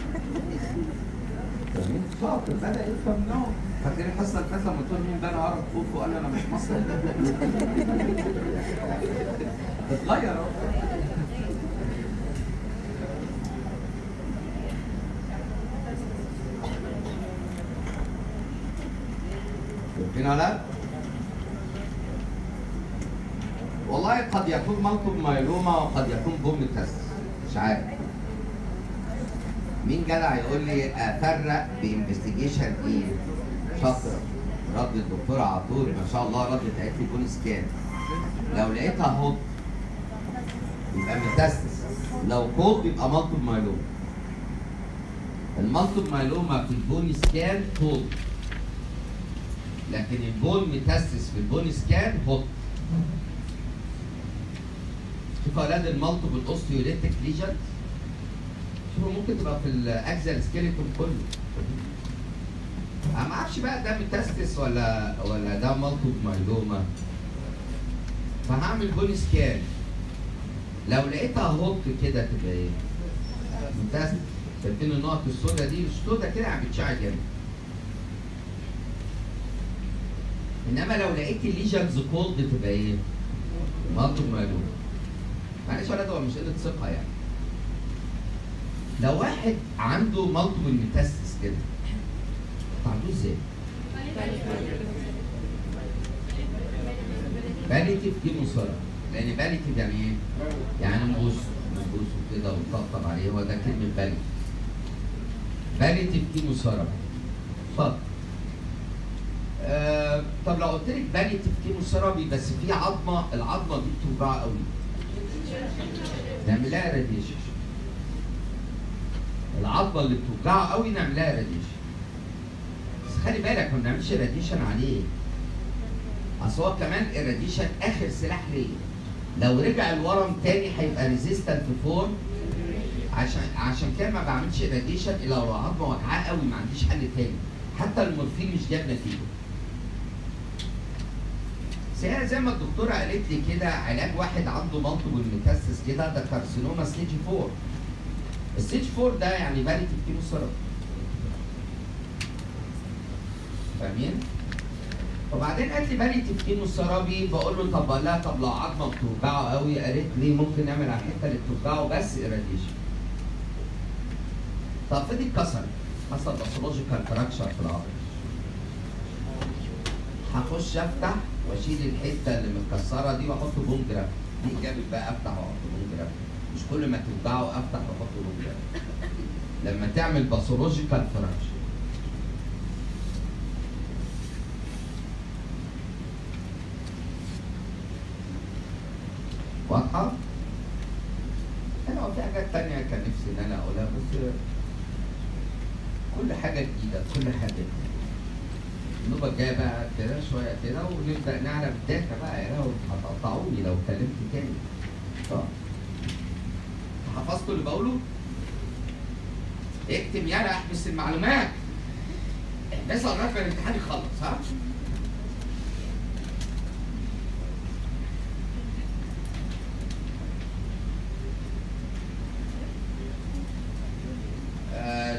[SPEAKER 1] جميل شاطر بدا يفهم نوع فاكرين الحصه اللي فاتت لما قلت له مين بنى عرب خوف وقال لي انا مش مصري اتغير اهو شايفين ولا لا؟ والله قد يكون ملطب مايلوما وقد يكون بوم تست مش عارف مين جدع يقول لي افرق بانفستيجيشن ايه؟ شاطر رد الدكتوره عطول ما شاء الله ردت قالت لي بون سكان لو لقيتها هوت يبقى ميتاستس لو كولد يبقى مالتيب مايلوما المالتيب مايلوما في البون سكان كولد لكن البون ميتاستس في البون سكان هوت شوف اولاد المالتيبل اوستيوليتيك ليجن شوفوا ممكن تبقى في الاكزال سكيلتون كله انا ما اعرفش بقى ده ميتاستس ولا ولا ده مالتيب مايلوما فهعمل بون سكان لو لقيتها هوت كده تبقى ايه؟ ميتاستس شايفين النقط السوداء دي السوداء كده عم بتشع جامد انما لو لقيت الليجنز كولد تبقى ايه؟ مالتيب مايلوما معلش ولا ده مش قله ثقه يعني لو واحد عنده مالتيبل ميتاستس كده تعالوا ازاي؟ باليتيف كيموثيرابي لان باليتيف يعني ايه؟ يعني نبوس نبوسه كده ونطبطب عليه هو ده كلمه باليتيف باليتيف كيموثيرابي اتفضل آه طب لو قلت لك باليتيف كيموثيرابي بس في عظمه العظمه دي بتوجع قوي نعمل لها راديشن العظمه اللي بتوجعه قوي نعمل لها راديشن بس خلي بالك ما بنعملش راديشن عليه اصل هو كمان الراديشن اخر سلاح ليه لو رجع الورم تاني هيبقى ريزيستنت فور عشان عشان كده ما بعملش راديشن الا لو العظمه وجعاه قوي ما عنديش حل تاني حتى المورفين مش جاب نتيجه بس هي زي ما الدكتوره قالت لي كده علاج واحد عنده مالتيبل ميتاستس كده ده كارسينوما ستيج 4 الستيج 4 ده يعني باليتيف كيموثيرابي فاهمين؟ وبعدين قالت لي باليتيف كيموثيرابي بقول له طب لا طب لو عظمه بتوجعه قوي قالت لي ممكن نعمل على الحته اللي بتوجعه بس irradiation طب فدي اتكسرت حصل باثولوجيكال فراكشر في العظم هخش افتح واشيل الحته اللي متكسره دي واحط بوم جراف دي اجابه بقى افتح واحط بوم جراف مش كل ما توجعه افتح واحط بوم جراف لما تعمل باثولوجيكال فراكشر واضحه؟ انا هو في حاجات تانية كان نفسي ان انا اقولها بس كل حاجه جديده كل حاجه جديده النوبة الجاية بقى كده شوية كده ونبدأ نعرف الداتا بقى يا لو هتقطعوني لو اتكلمت تاني. اه. حفظتوا اللي بقوله؟ اكتب يلا احبس المعلومات. احبسها لغاية ما الامتحان يخلص ها؟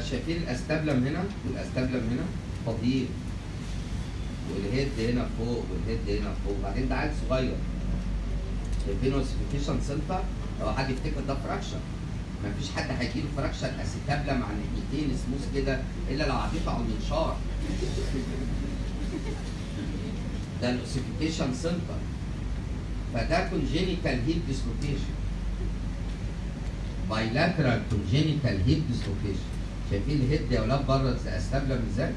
[SPEAKER 1] شايفين الاستبلم هنا والاستبلم هنا فاضيين والهيد هنا فوق والهيد هنا فوق وبعدين ده عيل صغير شايفين اوسيفيكيشن سنتر لو حد يفتكر ده فراكشن مفيش حد هيجيله فراكشن اسيتابلم عن الناحيتين سموث كده الا لو عديته على المنشار ده الاوسيفيكيشن سنتر فده كونجينيتال هيب ديسلوكيشن بايلاترال كونجينيتال هيب ديسلوكيشن شايفين الهيد يا ولاد بره استبلم ازاي؟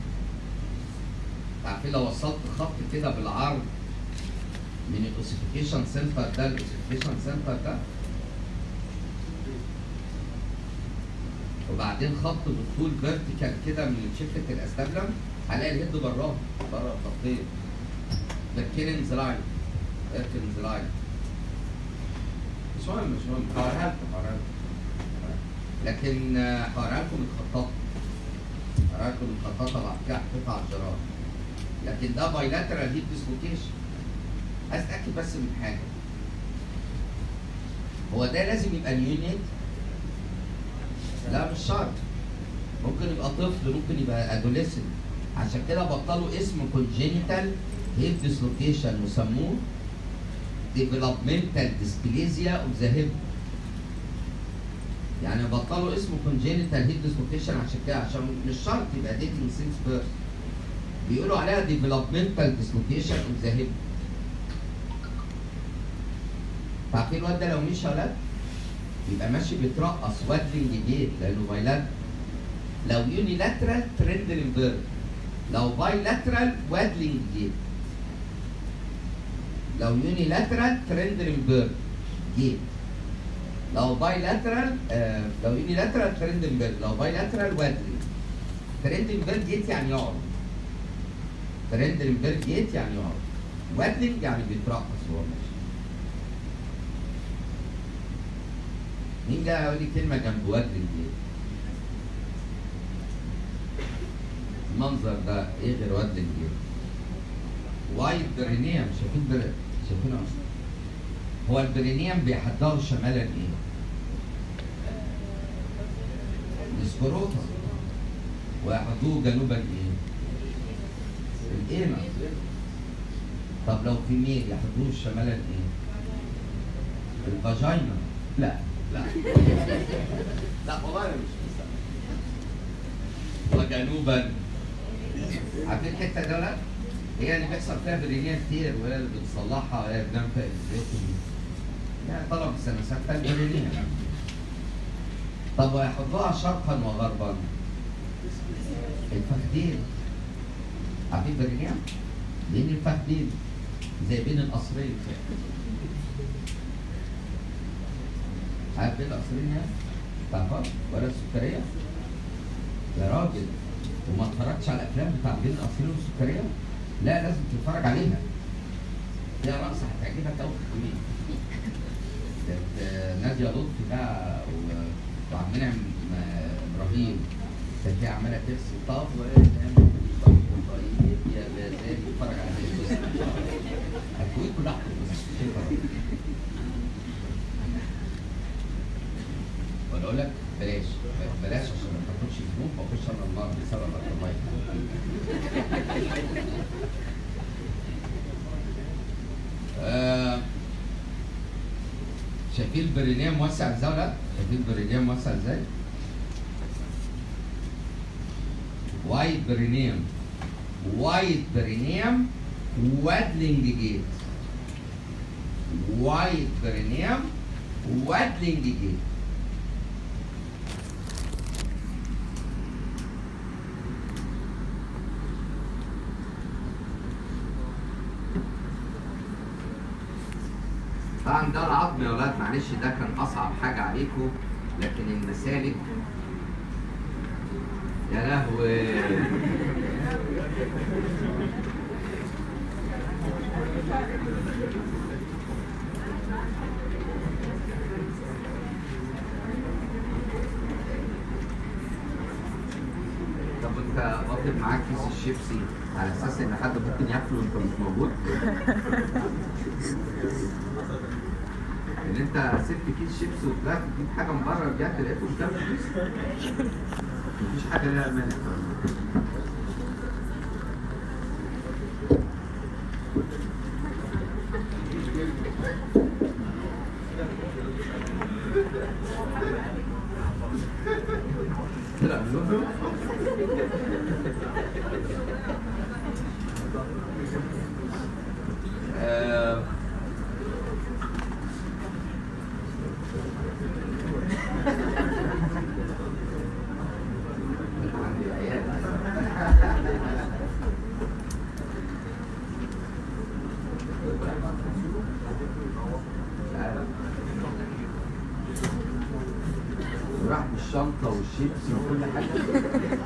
[SPEAKER 1] عارفين لو وصلت خط كده بالعرض من الاوسيفيكيشن سنتر ده الاوسيفيكيشن سنتر ده وبعدين خط بالطول فيرتيكال كده من شفه الاستبلم هلاقي الهيد براه بره الخطين ده كيرنز لاين كيرنز لاين مش مهم مش مهم هوريها لكم هوريها لكم لكن آه، هوريها لكم متخططه هوريها لكم متخططه بعد كده هحطها على الجرار لكن ده بايلاترال هيب ديسلوكيشن عايز اتاكد بس من حاجه هو ده لازم يبقى نيونيت لا مش شرط ممكن يبقى طفل ممكن يبقى ادوليسنت عشان كده بطلوا اسم كونجينيتال هيب ديسلوكيشن وسموه developmental dysplasia of the hip يعني بطلوا اسمه congenital hip dislocation عشان كده عشان مش شرط يبقى dating since birth بيقولوا عليها developmental dislocation of the hip عارفين الواد ده لو مشي ولاد يبقى ماشي بيترقص وادلنج جيت لانه بايلاترال لو يونيلاترال ترندلنبرج لو بايلاترال وادلنج جيت لو يونيلاترال ترندلنبرج جيت لو بايلاترال آه لو يونيلاترال ترندلنبرج لو بايلاترال وادلنج ترندلنبرج جيت يعني يقعد ترندلنبرج جيت يعني يقعد وادلنج يعني بيترقص وهو ماشي مين جاي يقول لي كلمه جنب وادلنج جيت المنظر ده ايه غير وادلنج جيت وايد برينيوم شايفين بر... شايفين أصلاً؟ هو البرينيوم بيحضروا شمالا ايه؟ السكروتا ويحطوه جنوبا ايه؟ القيمة طب لو في ميل يحطوه شمالا ايه؟ الفاجينا لا لا لا والله أنا مش مصدق وجنوبا عارفين الحته دي ولا لا؟ هي اللي بيحصل فيها برينيه كتير وهي اللي بتصلحها وهي بنام فيها ازاي يعني طلب سنه سته البرينيه طب ويحطوها شرقا وغربا الفخدين عارفين برينيه؟ بين الفخدين زي بين القصرين كده عارف بين القصرين يعني؟ تعرفها؟ ولا السكريه؟ يا راجل وما اتفرجتش على الافلام بتاع بين القصرين والسكريه؟ لا لازم تتفرج عليها فيها رقصة هتعجبك قوي في الكوميديا كانت آه، نادية لطفي بقى و- وعبد المنعم آه، ابراهيم كانت هي عمالة ترسم طب وإنما طيب يا بازاري اتفرج على الفيديو الكويت كلها هتتبسط. ولا اقول لك بلاش بلاش عشان ما تاخدش ذنوب واخش انا النار بسبب الله آه، شايفين البريليوم موسع ازاي ولا لا؟ شايفين البريليوم موسع ازاي؟ وايت برينيوم وايت برينيوم وادلينج جيت وايت برينيوم وادلينج جيت طبعا ده العظم يا ولاد معلش ده كان اصعب حاجه عليكم لكن المسالك يا لهوي طب انت واخد معاك كيس الشيبسي على اساس ان حد ممكن ياكله وانت مش موجود؟ ان انت سبت كيس شيبسي وطلعت تجيب حاجه من بره رجعت لقيته مكمل مفيش حاجه ليها مانع لا آه، عندي عيال. مش عارف. وراح بالشنطة والشيبسي وكل حاجة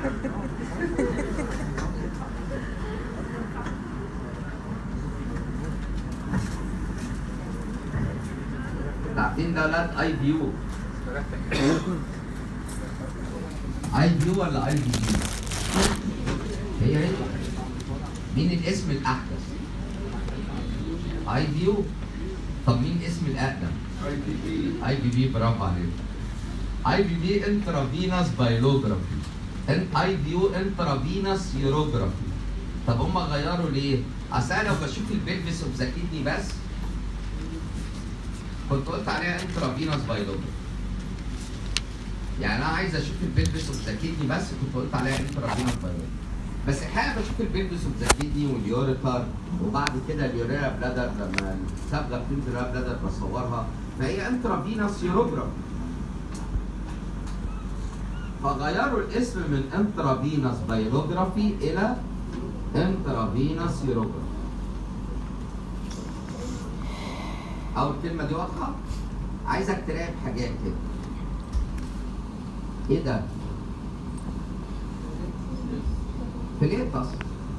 [SPEAKER 1] عارفين ده ولاد اي فيو اي فيو ولا اي في هي هي مين الاسم الاحدث اي فيو طب مين اسم الاقدم اي بي بي برافو عليك اي بي بي انترافينوس بايلوجرافي اي فيو انترافينوس يوروجرافي طب هم غيروا ليه؟ اصل انا لو بشوف البلفس اوف ذا كيدني بس كنت قلت عليها انترافينوس بايلوجرافي يعني انا عايز اشوف البلفس اوف ذا كيدني بس كنت قلت عليها انترافينوس بايلوجرافي بس الحقيقه بشوف البلفس اوف ذا كيدني واليوريتر وبعد كده اليوريا بلادر لما الصبغه بتنزل على بلادر بصورها فهي انترافينوس يوروجرافي فغيروا الاسم من انترافينوس بايلوجرافي الى انترافينوس يوروجرافي اول كلمه دي واضحه عايزك تراقب حاجات كده ايه ده فليتس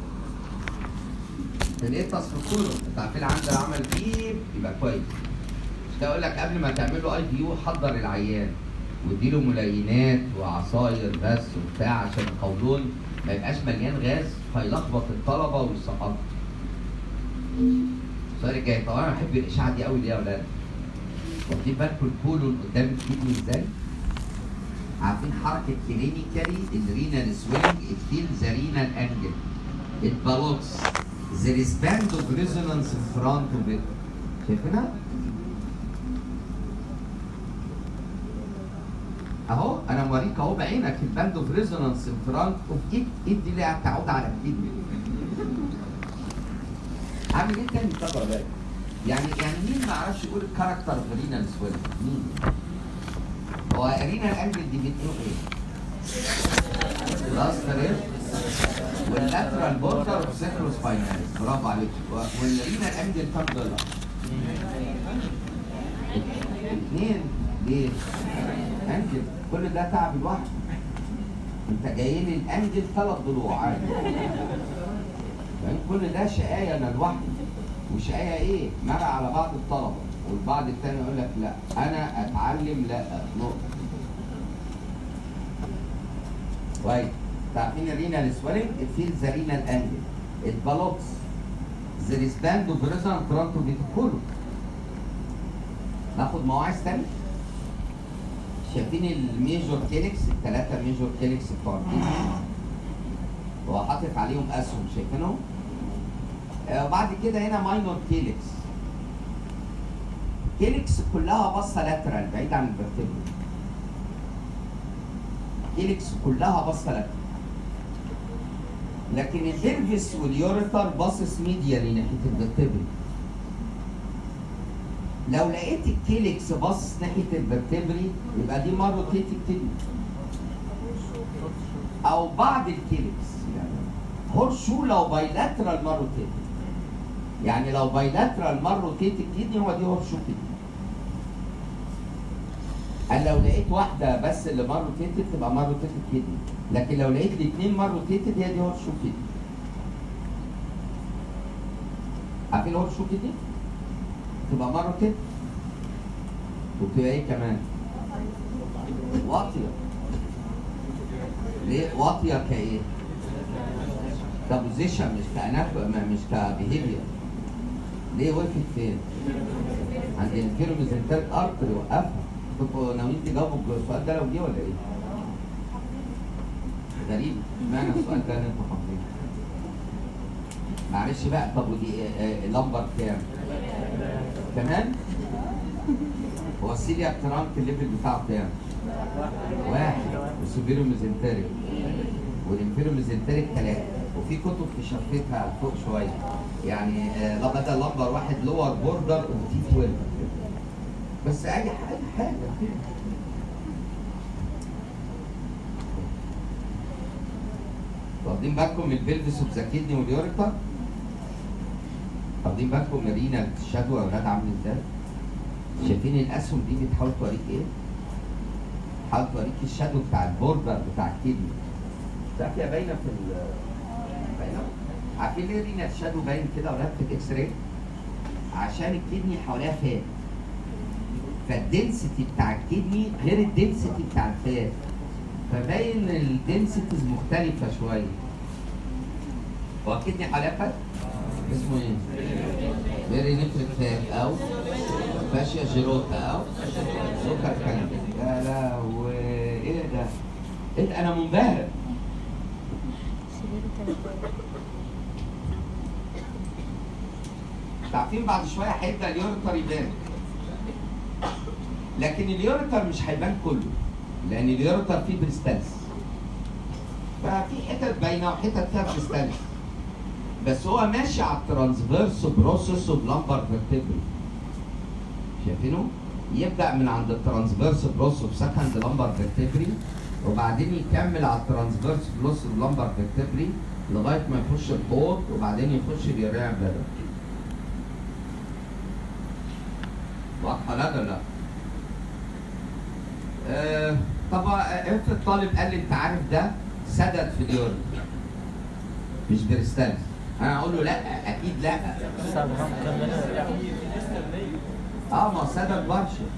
[SPEAKER 1] فليتس في الكولون انت عارفين عندي عمل بيب يبقى كويس مش ده اقول لك قبل ما تعملوا اي بي يو حضر العيان واديله ملينات وعصاير بس وبتاع عشان القولون ما يبقاش مليان غاز فيلخبط الطلبه ويسقطهم. السؤال الجاي طبعا انا بحب الاشاعه دي قوي ليه يا اولاد؟ واخدين بالكم الكولون قدام الكيدني ازاي؟ عارفين حركه كلينيكالي الرينال سوينج الفيل ذا رينال انجل البالوكس there is band of resonance in front of it شايفينها؟ اهو انا موريك اهو بعينك الباند اوف ريزونانس ان فرونت اوف ايد ايد دي اللي هتعود على الكدني عامل ايه تاني طبعا بقى يعني يعني مين ما يعرفش يقول الكاركتر اوف رينال سويل مين هو رينال انجل دي بتقول ايه لاستر واللاترال بوردر اوف سيكروسبايناليس برافو عليك والرينال انجل كام دولار اثنين ليه انجل كل ده تعب لوحده انت جاي لي الانجل ثلاث ضلوع عادي يعني كل ده شقايه انا لوحدي وشقايه ايه؟ مرة على بعض الطلبه والبعض التاني يقول لك لا انا اتعلم لا نقطه كويس تعرفين الرينال سويلنج فيل ذا رينال انجل البالوكس ذا ريسباند اوف ريزون فرونتو كله ناخد مواعيد تاني شايفين الميجور كيلكس الثلاثة ميجور كيلكس بتوع الكيلكس هو حاطط عليهم اسهم شايفينهم؟ آه وبعد كده هنا ماينور كيلكس كيلكس كلها باصة لاترال بعيد عن الفرتبرا كيلكس كلها باصة لاترال لكن البلفس واليوريتر باصص ميديالي ناحية الفرتبرا لو لقيت الكيلكس باصص ناحيه الفرتبري يبقى دي ماروتيتك كدني او بعض الكيلكس يعني هورشو لو بايلاترال ماروتيتك يعني لو بايلاترال ماروتيتك كدني هو دي هورشو كدني انا لو لقيت واحده بس اللي ماروتيتك تبقى ماروتيتك كدني لكن لو لقيت الاثنين ماروتيتك هي دي هورشو كدني عارفين هورشو كدني؟ تبقى مرة كده وتبقى ايه كمان؟ واطية ليه واطية كايه؟ كبوزيشن مش كأناف مش كبيهيفير ليه وقفت فين؟ عند الفيروميزنتال ارتري وقفها كنتوا ناويين تجاوبوا السؤال ده لو جه ولا ايه؟ غريب اشمعنى السؤال ده اللي انتوا حافظينه معلش بقى طب ودي آه، آه، لمبر كام؟ كمان؟ هو السيليا ترانك الليفل بتاعه كام؟ واحد والسوبيرو ميزنتريك والانفيرو ميزنتريك ثلاثة وفي كتب في شفتها فوق شوية يعني آه، لا بدل لمبر واحد لور بوردر وتي 12 بس أي حاجة حاجة كده واخدين بالكم من البلفس اوف ذا كيدني واليوريتا؟ واخدين بالكم من رينا الشدوى يا ولاد عامل ازاي؟ شايفين الاسهم دي بتحاول توريك ايه؟ بتحاول توريك الشادو بتاع البوردر بتاع الكيدني ده فيها باينه في ال باينه عارفين ليه رينا الشادو باين كده ولا في الاكس راي؟ عشان الكدني حواليها فات فالدنسيتي بتاع الكدني غير الدنسيتي بتاع الفات فباين الدنسيتيز مختلفة شوية هو الكدني حواليها فات اسمه ايه؟ فيري نفرت فات او فاشيا جيروتا او سكر كنبي يا لهوي ايه ده؟ ايه ده انا منبهر عارفين بعد شويه هيبدا اليوريتر يبان لكن اليوريتر مش هيبان كله لان اليوريتر فيه بريستالس ففي حتت باينه وحتت فيها بريستالس بس هو ماشي على الترانسفيرس بروسيس اوف لامبر فيرتبري شايفينه؟ يبدا من عند الترانسفيرس بروس اوف سكند لامبر فيرتبري وبعدين يكمل على الترانسفيرس بروس اوف لامبر فيرتبري لغايه ما يخش الحوض وبعدين يخش اليوريا بلادر واضحه لا ولا لا؟ آه طب افرض طالب قال لي انت عارف ده سدد في اليورين مش بريستالس انا اقول له لا اكيد لا اه ما هو سدد برشا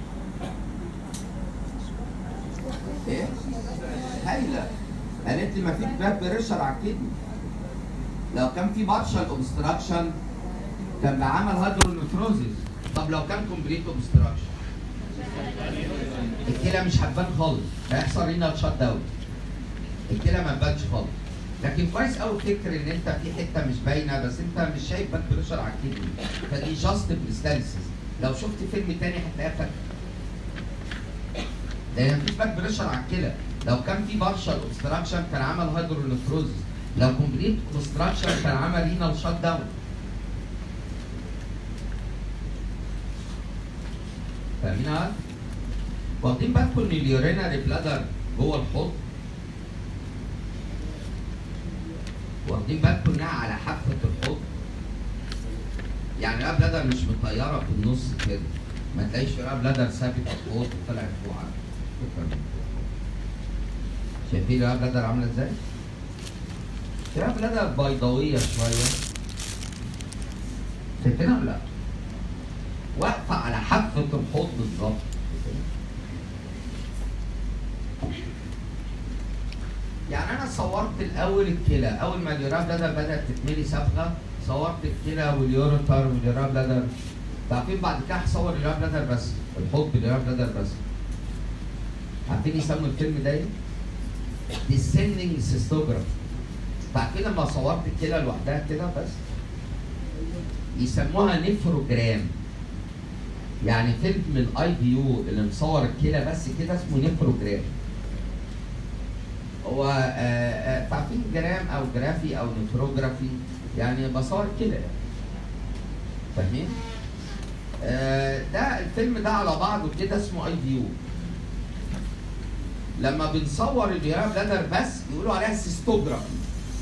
[SPEAKER 1] ايه؟ هايله قالت لي ما فيش بلاد بريشر على الكدني لو كان في بارشال اوبستراكشن كان بقى عمل هيدرونيفروزيس طب لو كان كومبليت اوبستراكشن الكلى مش هتبان خالص هيحصل رينال شات داون الكلى ما تبانش خالص لكن كويس قوي فكر ان انت في حته مش باينه بس انت مش شايف باك بريشر على الكدني فدي جاست بريستالسيس لو شفت فيلم تاني هتلاقيها فاكر لان مفيش باك بريشر على الكلى لو كان في بارشال اوبستراكشن كان عمل هيدرونيفروزيس لو كومبليت اوبستراكشن كان عمل رينال شات داون فاهمين يا واخدين بالكم ان اليوريناري بلادر جوه الحوض واخدين بالكم انها على حافه الحوض يعني لا بلادر مش مطيره في النص كده ما تلاقيش لا بلادر ثابت في الحوض وطلعت فوق على فكرة. شايفين لا بلادر عامله ازاي؟ لا بلادر بيضاويه شويه شايفينها ولا لا؟ واقفه على حافه الحوض بالظبط يعني انا صورت الاول الكلى اول ما اليوراب بلادر بدات تتملي صبغه صورت الكلى واليوريتر واليوراب بلادر عارفين بعد كده هصور اليوراب بلادر بس الحوض باليوراب بلادر بس عارفين يسموا الفيلم ده ايه؟ descending cystography عارفين لما صورت الكلى لوحدها كده بس يسموها نفروجرام يعني فيلم من الاي بي يو اللي مصور الكلى بس كده اسمه نفروجرام هو آه، آه، عارفين جرام او جرافي او نفروجرافي يعني بصور كده يعني. فاهمين؟ آه، ده الفيلم ده على بعضه كده اسمه اي فيو لما بنصور اليوراب بلادر بس يقولوا عليها سيستوجرافي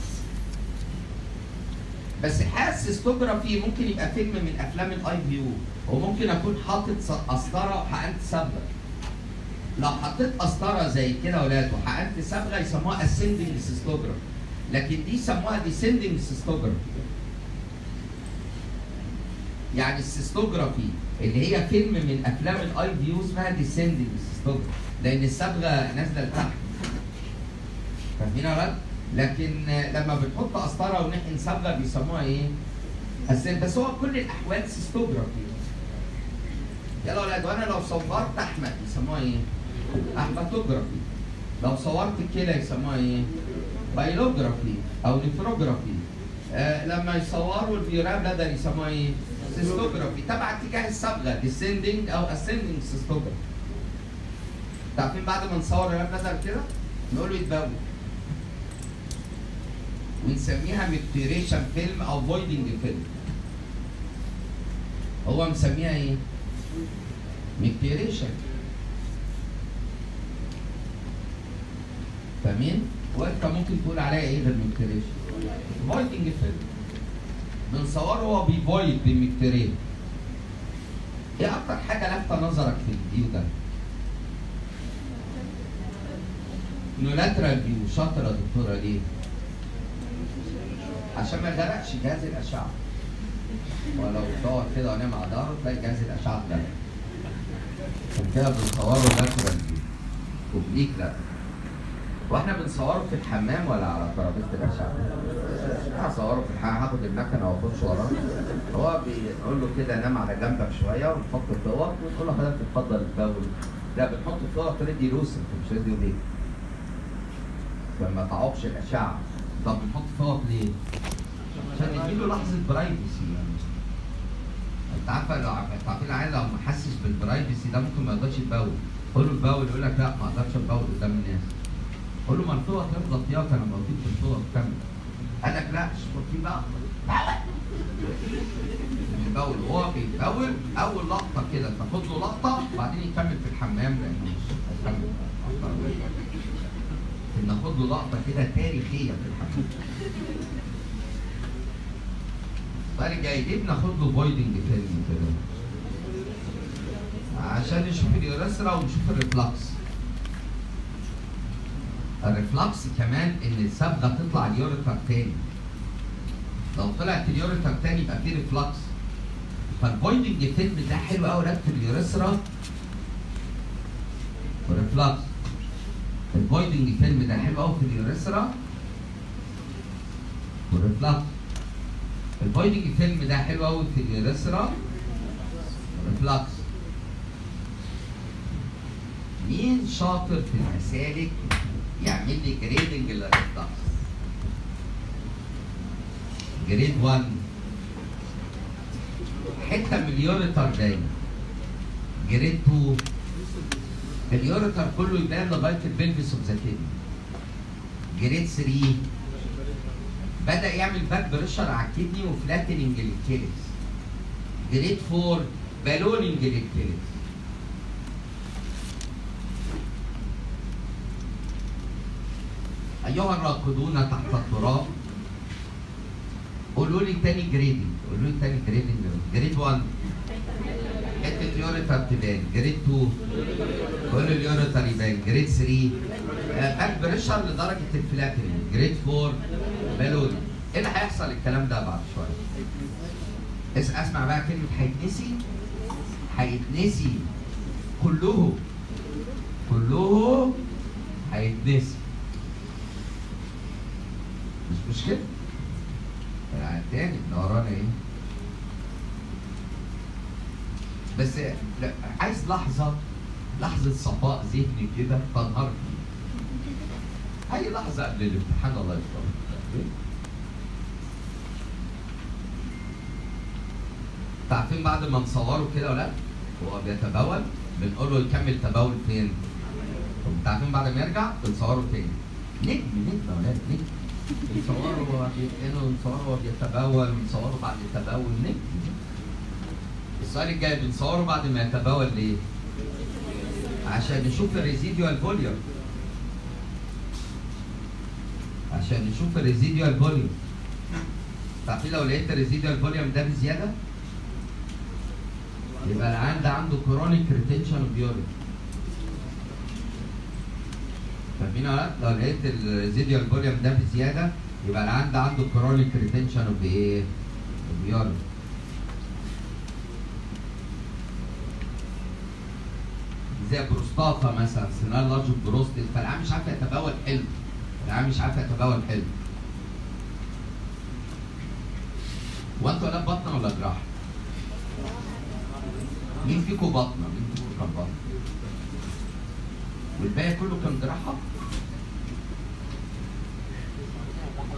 [SPEAKER 1] بس الحقيقه السيستوجرافي ممكن يبقى فيلم من افلام الاي فيو وممكن اكون حاطط س- قسطره وحقنت صبغه لو حطيت قسطره زي كده يا ولاد وحقنت صبغه يسموها اسندنج سيستوجرافي لكن دي يسموها ديسندنج سيستوجرافي يعني السيستوجرافي اللي هي فيلم من افلام الاي فيو اسمها ديسندنج سيستوجرافي لان الصبغه نازله لتحت فاهمين يا ولاد؟ لكن لما بنحط قسطره ونحقن صبغه بيسموها ايه؟ أسن- بس هو كل الاحوال سيستوجرافي يلا يا ولاد وانا لو صورت احمد يسموها ايه؟ احمدوجرافي لو صورت الكلى يسموها ايه؟ بايلوجرافي او نفروجرافي آه لما يصوروا الفيورام بلادر يسموها ايه؟ سيستوجرافي تبع اتجاه الصبغه descending او ascending سيستوجرافي تعرفين بعد ما نصور الفيورام بلادر كده نقول له يتبول ونسميها ميكتيريشن فيلم او فويدنج فيلم هو مسميها ايه؟ ميكتيريشن فاهمين؟ وانت ممكن تقول عليها ايه غير ميكتيريشن؟ فويدنج فيلم بنصوره هو بيفويد بالميكتيرين ايه اكتر حاجه لافته نظرك في الفيديو ده؟ يوناترال فيو شاطره يا دكتوره ليه؟ عشان ما يغرقش جهاز الاشعه ولو صور كده ونام على ظهره تلاقي جهاز الاشعه اتغرق عشان كده بنصوره لاترال فيو اوبليك لا واحنا بنصوره في الحمام ولا على ترابيزه الاشعه؟ هصوره في الحمام هاخد المكنه واخش وراه هو بيقول له كده نام على جنبك شويه ونحط الفوط ونقول له حضرتك اتفضل البول لا بنحط الفوط تدي لوسن مش تدي ليه؟ ما تعوقش الاشعه طب بنحط فوط ليه؟ عشان نديله لحظه برايفسي يعني انت عارفه لو انت عارفين العيال لو ما حسش بالبرايفسي ده ممكن ما يقدرش يتبول قول له البول يقول لك لا ما اقدرش اتبول قدام الناس قول له ما الفوط هيفضل فيها انا موجود في الفوط كامل قال لك لا اشفط فيه بقى بيبول وهو بيبول اول لقطه كده تاخد له لقطه وبعدين يكمل في الحمام لانه مش هيكمل ناخد له لقطه كده تاريخيه في الحمام السؤال الجاي ليه بناخد له فويدنج فيلم كده؟ عشان نشوف اليوريثرا ونشوف الريفلكس الريفلكس كمان ان الصبغه تطلع اليوريثر تاني لو طلعت اليوريثر تاني يبقى في ريفلكس فالفويدنج فيلم ده حلو قوي ركب اليوريثرا وريفلكس الفويدنج فيلم ده حلو قوي في اليوريثرا والريفلكس الفويدنج فيلم ده حلو قوي في اليوريثرا والريفلكس مين شاطر في المسالك يعمل لي جريدنج للريفلكس جريد 1 حته من اليوريتر باين جريد 2 اليوريتر كله يبان لغايه البلفس اوف ذا جريد 3 بدا يعمل باك بريشر على الكدني وفلاتننج للكيلكس جريد 4 بالوننج للكيلكس ايها الراكدون تحت التراب قولوا لي تاني جريدنج قولوا لي تاني جريدنج جريد 1 حته يوريتر تبان جريد 2 قولوا اليوريتر يبان جريد 3 باك بريشر لدرجه الفلاتننج جريد 4 بالون ايه اللي هيحصل الكلام ده بعد شويه اس اسمع بقى كلمه هيتنسي هيتنسي كله كله هيتنسي مش مشكله يعني تاني احنا ورانا ايه بس لا عايز لحظه لحظه صفاء ذهني كده تنهار فيها اي لحظه قبل الامتحان الله يستر عارفين بعد ما نصوره كده ولا هو بيتبول بنقول له يكمل تبول فين؟ انتوا عارفين بعد ما يرجع بنصوره تاني نجم نجم يا ولاد نجم نصوره وهو بيتقنه نصوره وهو بيتبول ونصوره بعد التبول نجم السؤال الجاي بنصوره بعد ما يتبول ليه؟ عشان نشوف الريزيديوال فوليوم عشان نشوف الريزيديوال فوليوم تعرفين لو لقيت الريزيديوال فوليوم ده بزياده يبقى العيان ده عنده كرونيك ريتنشن اوف يورين فاهمين ولا لو لقيت الريزيديوال فوليوم ده بزياده يبقى العيان ده عنده كرونيك ريتنشن اوف ايه؟ اوف يورين زي بروستاتا مثلا سينال لارج بروستيت فالعيان مش عارف يتبول حلو العيان مش عارف يتبول حلو وانت ولا بطنه ولا جراحه؟ مين فيكم بطنه؟ مين فيكم كان بطنه؟ والباقي كله كان جراحه؟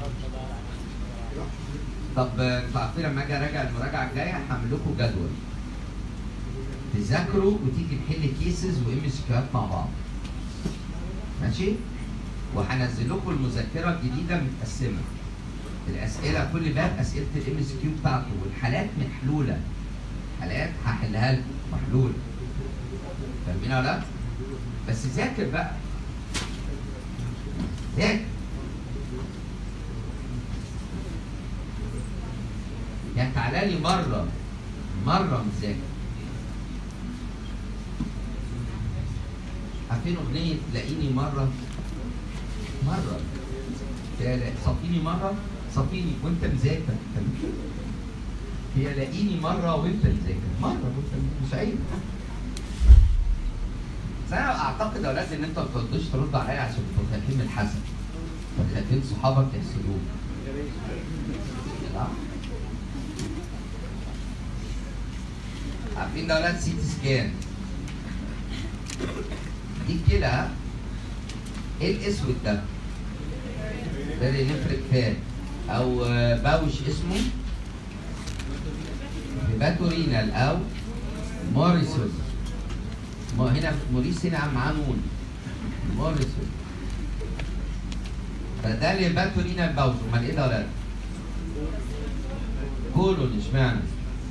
[SPEAKER 1] طب آه، انتوا عارفين لما اجي اراجع المراجعه الجايه هعمل لكم جدول تذاكروا وتيجي نحل كيسز وام اس كيوات مع بعض ماشي وهنزل لكم المذكره الجديده متقسمه الاسئله كل باب اسئله الام اس كيو بتاعته والحالات محلوله حالات هحلها لكم محلوله فاهمين ولا لا؟ بس ذاكر بقى ذاكر يعني تعالى لي مره مره مذاكر عارفين اغنيه تلاقيني مره مره تلاقي- صفيني مره صفيني وانت مذاكر هي لاقيني مره وانت مذاكر مره وانت مش عيب بس انا اعتقد يا اولاد ان انتوا ما بتردوش تردوا عليا عشان انتوا خايفين من الحسد خايفين صحابك يحسدوك صح؟ عارفين ده اولاد سيتي سكان دي كده ايه الاسود ده؟ ده اللي نفرق فات او آه، باوش اسمه باتورينال او موريسون ما هنا موريس هنا معاه نون موريسون فده اللي باتورينال باوش امال ايه ده ولا لا؟ كولون اشمعنى؟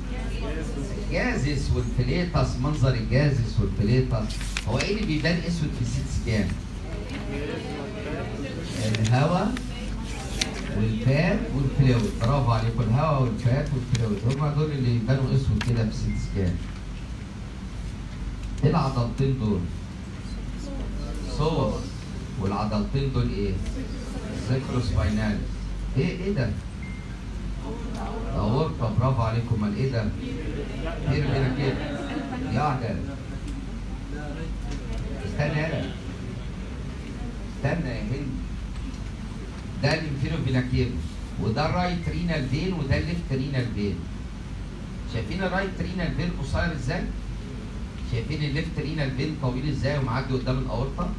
[SPEAKER 1] جازس والفليتس منظر الجازس والفليتس هو ايه اللي بيبان اسود في السيت سكان؟ الهواء والفات والفلويد برافو عليكم الهواء والفات والفلويد هما دول اللي يبانوا اسود كده في السيت سكان ايه العضلتين دول؟ صور والعضلتين دول ايه؟ سيكروسبايناليس ايه ايه ده؟ اورطه برافو عليكم امال ايه ده؟ ايه هنا كده؟ يا عجل استنى هنا استنى يا هند ده الانفيرو فيناكيرو وده الرايت رينال فين وده الليفت رينال فين شايفين الرايت رينال فين قصير ازاي؟ شايفين الليفت رينال فين طويل ازاي ومعدي قدام الاورطه؟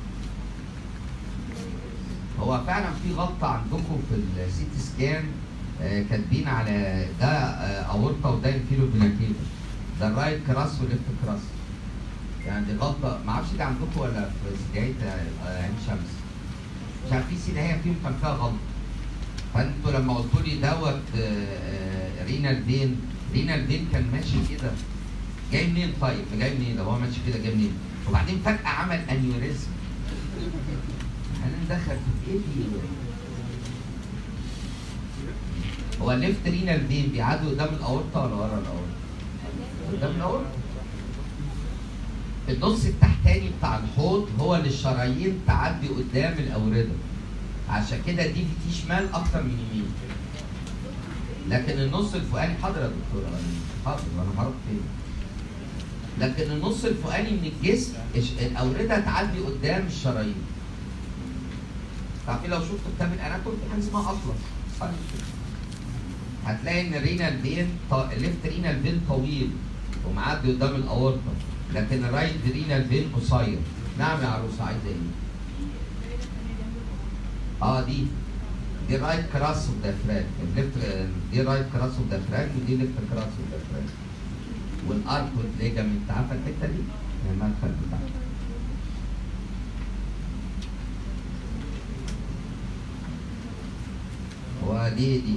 [SPEAKER 1] هو فعلا في غلطه عندكم في السيتي سكان آه، كاتبين على ده آه، اورطه وده انفيرو فيناكيرو ده الرايت كراس والليفت كراس يعني دي غلطه ما اعرفش دي عندكم ولا في سيدايه آه، عين شمس مش عارف في سيدايه فيهم كان فيها غلط فانتوا لما قلتوا لي دوت آه، آه، رينال فين رينال فين كان ماشي كده جاي منين طيب جاي منين ده هو ماشي كده جاي منين وبعدين فجاه عمل انيوريزم هندخل في ايه دي هو الليفت رينال فين بيعدي قدام الاورطه ولا ورا الاورطه؟ قدام الاورطه النص التحتاني بتاع الحوض هو اللي الشرايين تعدي قدام الاورده عشان كده دي في شمال اكتر من يمين لكن النص الفوقاني حاضر يا دكتور حاضر انا هروح فين لكن النص الفوقاني من الجسم الش- الاورده تعدي قدام الشرايين تعرفين لو شفت كتاب الاناتومي في حاجه اسمها اطلس صح؟ هتلاقي ان الرينال فين ط... الليفت رينال فين طويل ومعدي قدام الاورطه لكن الرايت رينال فين قصير نعم يا عروسه عايزه ايه؟ اه دي دي رايت كراس اوف دافراج الليفت دي رايت كراس اوف دافراج ودي ليفت كراس اوف دافراج والاركود ليجامنت عارفه الحته دي؟ المدخل بتاعها ودي دي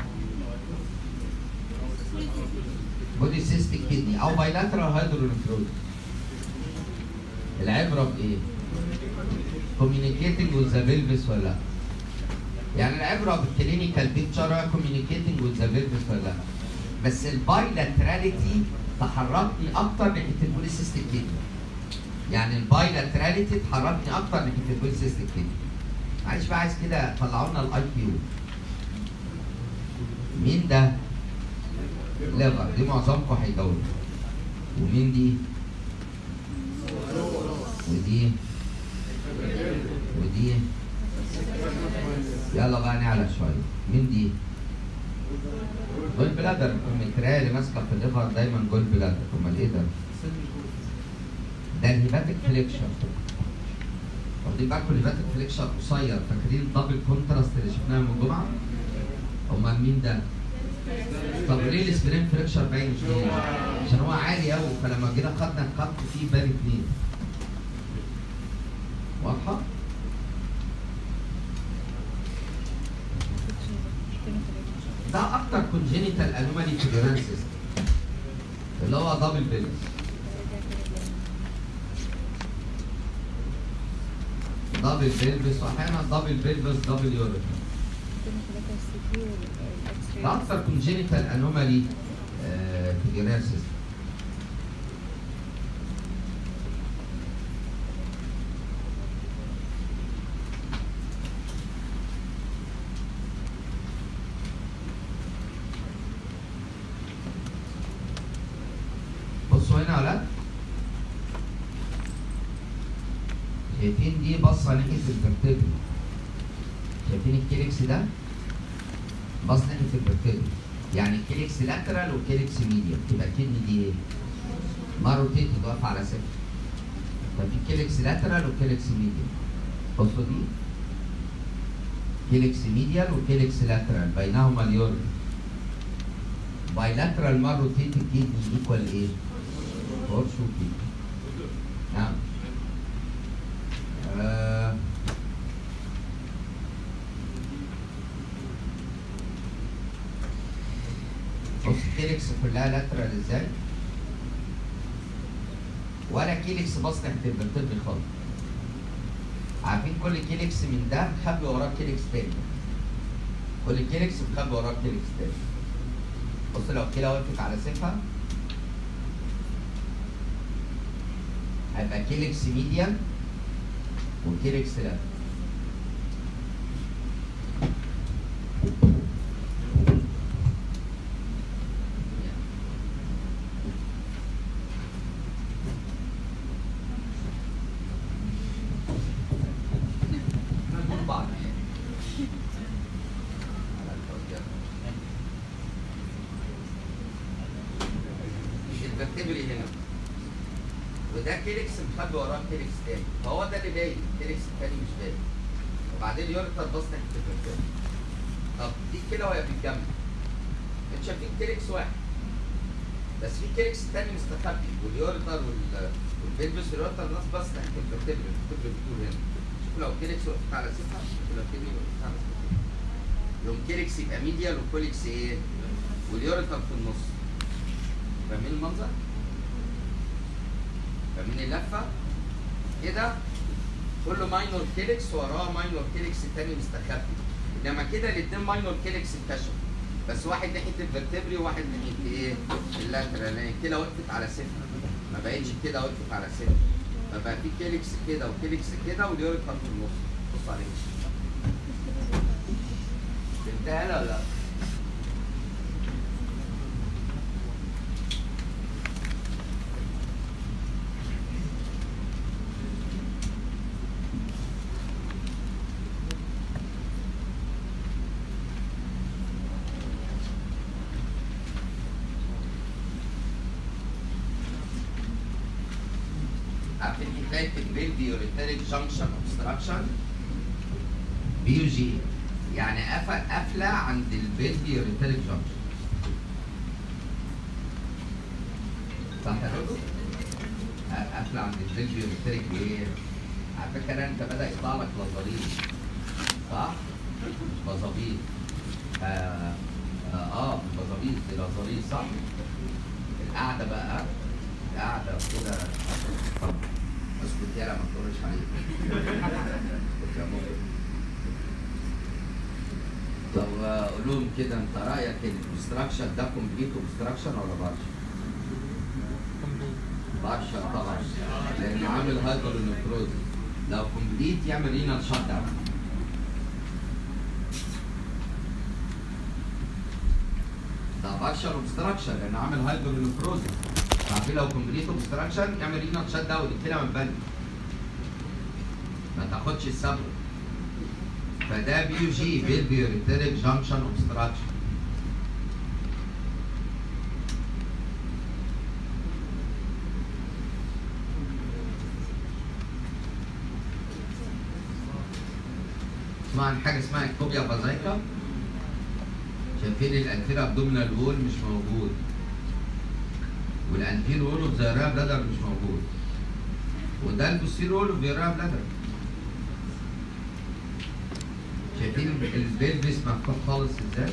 [SPEAKER 1] بودي سيستيك كدني او بايلاترال هيدرونفروز العبره بايه؟ communicating with the pelvis ولا لا؟ يعني العبره بالكلينيكال بيكتشر communicating with the pelvis ولا لا؟ بس البايلاتراليتي تحركني اكتر ناحيه البوليسيستيك كدني يعني البايلاتراليتي تحركني اكتر ناحيه البوليسيستيك كدني معلش بقى عايز كده طلعوا لنا الاي كيو مين ده؟ ليفر دي معظمكم هيجاوبوا ومين دي؟ ودي ودي يلا بقى نعلى شويه مين دي؟ جول بلادر المترايه اللي ماسكه في الليفر دايما جول بلادر امال ايه ده؟ ده الهيباتيك فليكشن واخدين بالكم اللي فاتت فليكشر قصير فاكرين الدبل كونتراست اللي شفناها من الجمعه؟ امال مين ده؟ طب ليه السبرين فريكشر باين اثنين؟ عشان هو عالي قوي فلما جينا خدنا الخط فيه بان اثنين. واضحه؟ ده اكتر كونجينيتال انومالي في الجران سيستم اللي هو دبل بيلز دبل بيلفس واحيانا دبل بيلفس دبل يوريك ده اكتر كونجينيتال انومالي في الجران سيستم بصوا هنا يا ولاد شايفين دي بصة ناحية الفرتبري شايفين الكيلكس ده بص ناحية الفرتبري يعني الكيلكس لاترال والكيلكس ميديا تبقى الكدني دي ايه؟ ماروتيت واقفة على صفر ففي كيلكس لاترال وكيلكس ميديا بصوا دي كيلكس ميديال وكيلكس لاترال بينهما اليورين بايلاترال ماروتيت الكدني ايكوال ايه؟ هورسو كدني نعم آه. بص كيلكس كلها لاترال ازاي ولا كيلكس باص ناحيه الفرتبري خالص عارفين كل كيلكس من ده مخبي وراه كيلكس تاني كل كيلكس مخبي وراه كيلكس تاني بص لو الكلى وقفت على سيفها هيبقى كيلكس ميديال وكيلكس لا احنا نقول بعض الفرتبري هنا وده كيلكس مخبي وراه كيلكس تاني فهو ده اللي باين الكيلكس التاني مش باين وبعدين يوريتر باص ناحيه الفرتبري طب دي كده وهي بتتجمع انتوا شايفين كيلكس واحد بس في كيلكس تاني مستخبي واليوريتر وال والبيلبس واليوريتر ناس باص ناحيه الفرتبري الفرتبري بتقول هنا شوفوا لو كيلكس وقفت على سيفها شوفوا لو كيلكس وقفت على سيفها يوم كيلكس يبقى ميديال وكوليكس ايه؟ واليوريتر في النص فاهمين المنظر؟ فاهمين اللفه؟ كده كله ماينور كيلكس وراه ماينور كيلكس التاني مستخبي انما كده الاثنين ماينور كيلكس انكشفوا بس واحد ناحيه الفرتبري وواحد ناحيه ايه؟ اللاترال لان كده وقفت على صفر ما بقتش كده وقفت على صفر فبقى في كيلكس كده وكيلكس كده واليوريتر في النص بص عليه فهمتها لا ولا لا؟ عارفين حكايه البيلدي يوريتريك جانكشن اوبستراكشن بي يو جي يعني قفل قفله عند البيلدي يوريتريك جانكشن صح يا دكتور؟ قفله عند البيلدي يوريتريك ليه؟ على فكره انت بدا يطلع لك لظريف صح؟ مش بظابيط اه اه, آه مش بظابيط دي لظريف صح؟ القعده بقى قاعدة كده اسكت يالا ما تقولش عليك اسكت يا مغرب طب قول لهم كده انت رايك الاوبستراكشن ده كومبليت اوبستراكشن ولا بارشل؟ بارشل طبعا لان عامل هايبر نيفروز لو كومبليت يعمل رينال شات داون ده بارشل اوبستراكشن لان عامل هايبر نيفروز عارفين لو كومبليت اوبستراكشن يعمل رينال شات داون الكلى من بدري ما تاخدش السبب فده بي يو جي بيلبيوريتريك جانكشن اوبستراكشن تسمع عن حاجه اسمها اكتوبيا بازايكا شايفين الانتيرا ابدومينال وول مش موجود والانتير وول اوف ذا بلادر مش موجود وده البوستير وول اوف ذا بلادر شايفين البلفس مفتوح خالص ازاي؟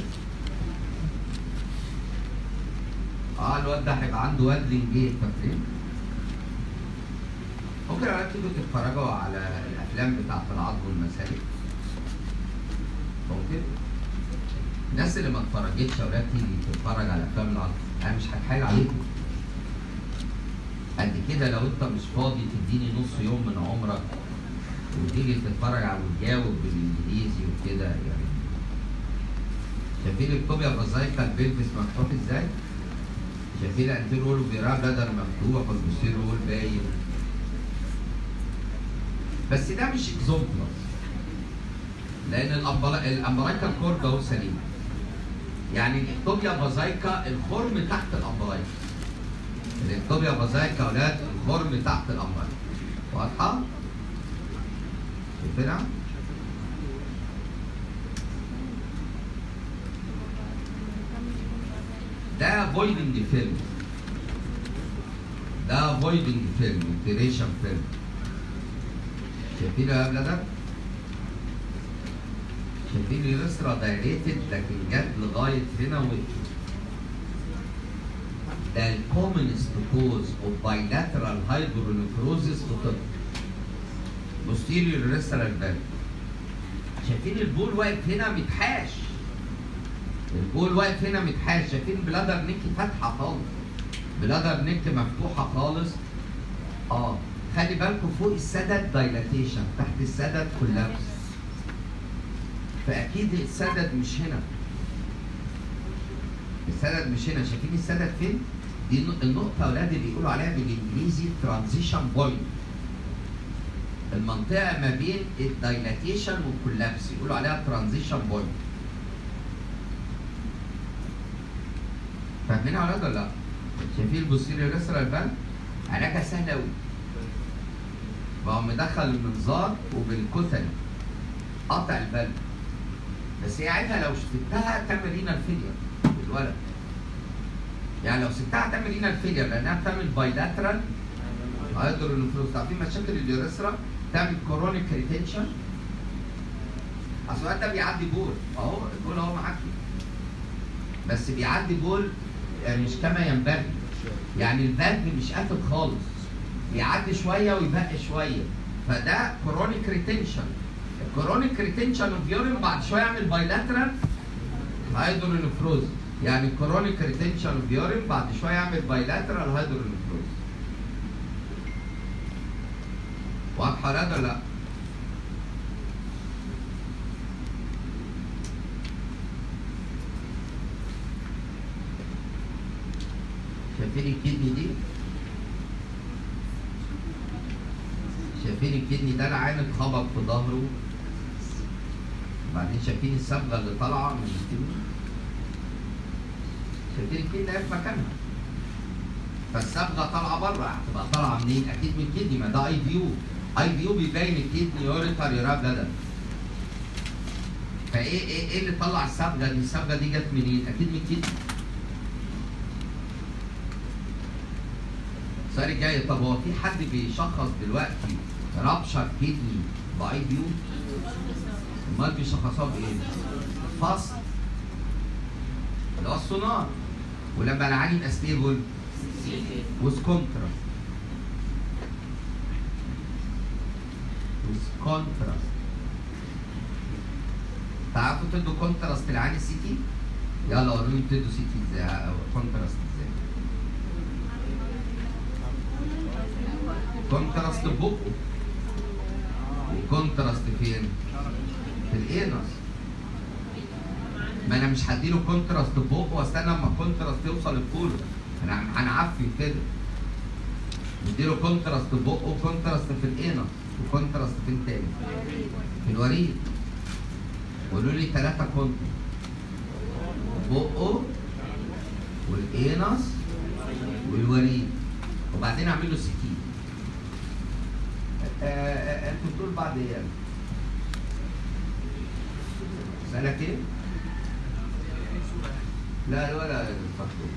[SPEAKER 1] اه الواد ده هيبقى عنده وادلنج جيت فاكرين؟ ممكن اولاد تيجوا تتفرجوا على الافلام بتاعت العظم والمسالك ممكن الناس اللي ما اتفرجتش يا اولاد تيجي تتفرج على افلام العظم انا مش هتحايل عليكم قد كده لو انت مش فاضي تديني نص يوم من عمرك وتيجي تتفرج على وتجاوب بالانجليزي وكده يعني شايفين الكوبيا بازايكا البلفس مفتوح ازاي؟ شايفين الانتير وول وفيرا بلادر مفتوح والبوستير وول باين بس ده مش اكزومبلس لان الأمبلا- الامبرايكا كورد اهو سليم يعني الاكتوبيا بازايكا الخرم تحت الامبرايكا الاكتوبيا بازايكا يا اولاد الخرم تحت الامبرايكا واضحه؟ شايفينها؟ ده فويدنج فيلم ده فويدنج فيلم انتريشن فيلم شايفين يا ده؟ شايفين اليسرى دايريتد لكن جت لغايه هنا وقفت ده الكومنست كوز اوف بايلاترال هايدرونيفروزس في الطب posterior ريسترال فالف شايفين البول واقف هنا متحاش البول واقف هنا متحاش شايفين بلادر نيك فاتحه خالص بلادر نيك مفتوحه خالص اه خلي بالكم فوق السدد دايلاتيشن تحت السدد كولابس فاكيد السدد مش هنا السدد مش هنا شايفين السدد فين؟ دي النق- النقطة يا أولاد اللي بيقولوا عليها بالإنجليزي ترانزيشن بوينت المنطقة ما بين الدايلاتيشن والكولابس يقولوا عليها ترانزيشن بوينت فاهمين يا أولاد ولا لأ؟ شايفين البوستيريور ريسترال فالف؟ علاجها سهل أوي بقى مدخل المنظار وبالكتل قطع الفالف بس هي عيبها لو سبتها تعمل رينال فيلير بالولد يعني لو سبتها تعمل رينال فيلير لانها بتعمل بايلاترال هيدرونفروز عارفين مشاكل اليوريثرا تعمل كورونيك ريتنشن اصل الواد ده بيعدي بول اهو البول اهو معاكي بس بيعدي بول يعني مش كما ينبغي يعني الفالف مش قافل خالص بيعدي شويه ويبقى شويه فده كورونيك ريتنشن الكورونيك ريتنشن اوف يورين بعد شويه يعمل بايلاترال هيدرونفروز يعني الكورونيك ريتنشن اوف يورين بعد شويه يعمل بايلاترال هيدرونفروز واضحه ولا لا؟ شايفين الكدني دي؟ شايفين الكدني ده العين اتخبط في ظهره وبعدين شايفين الصبغه اللي طالعه من الكدني شايفين الكدني هي في مكانها فالصبغه طالعه بره هتبقى طالعه منين؟ اكيد من الكدني ما ده اي فيو اي فيو بيبين الكدني يوريتر يراب بدل فايه ايه ايه اللي طلع الصبغه دي؟ الصبغه دي جت منين؟ اكيد من الكدني السؤال الجاي طب هو في حد بيشخص دلوقتي رابشر كدني باي فيو؟ امال بيشخصوها بايه؟ فصل اللي هو السونار ولما العين يبقى ستيبل وذ كونتراست وذ كونتراست تعرفوا تدوا كونتراست للعين السي تي؟ يلا وروني بتدوا سي تي ازاي أو كونتراست ازاي؟ كونتراست في بقه وكونتراست فين؟ في الانس ما انا مش هديله كونتراست في بقه واستنى اما الكونتراست يوصل للكولو انا هنعفن كده نديله كونتراست في بقه وكونتراست في الانس وكونتراست فين تاني؟ في الوريد قولوا لي ثلاثة كونتراست بقه والانس والوريد وبعدين اعمل له سي تي انتوا بتقول بعد ايه يعني؟ اسالك ايه؟ لا ولا صاحبه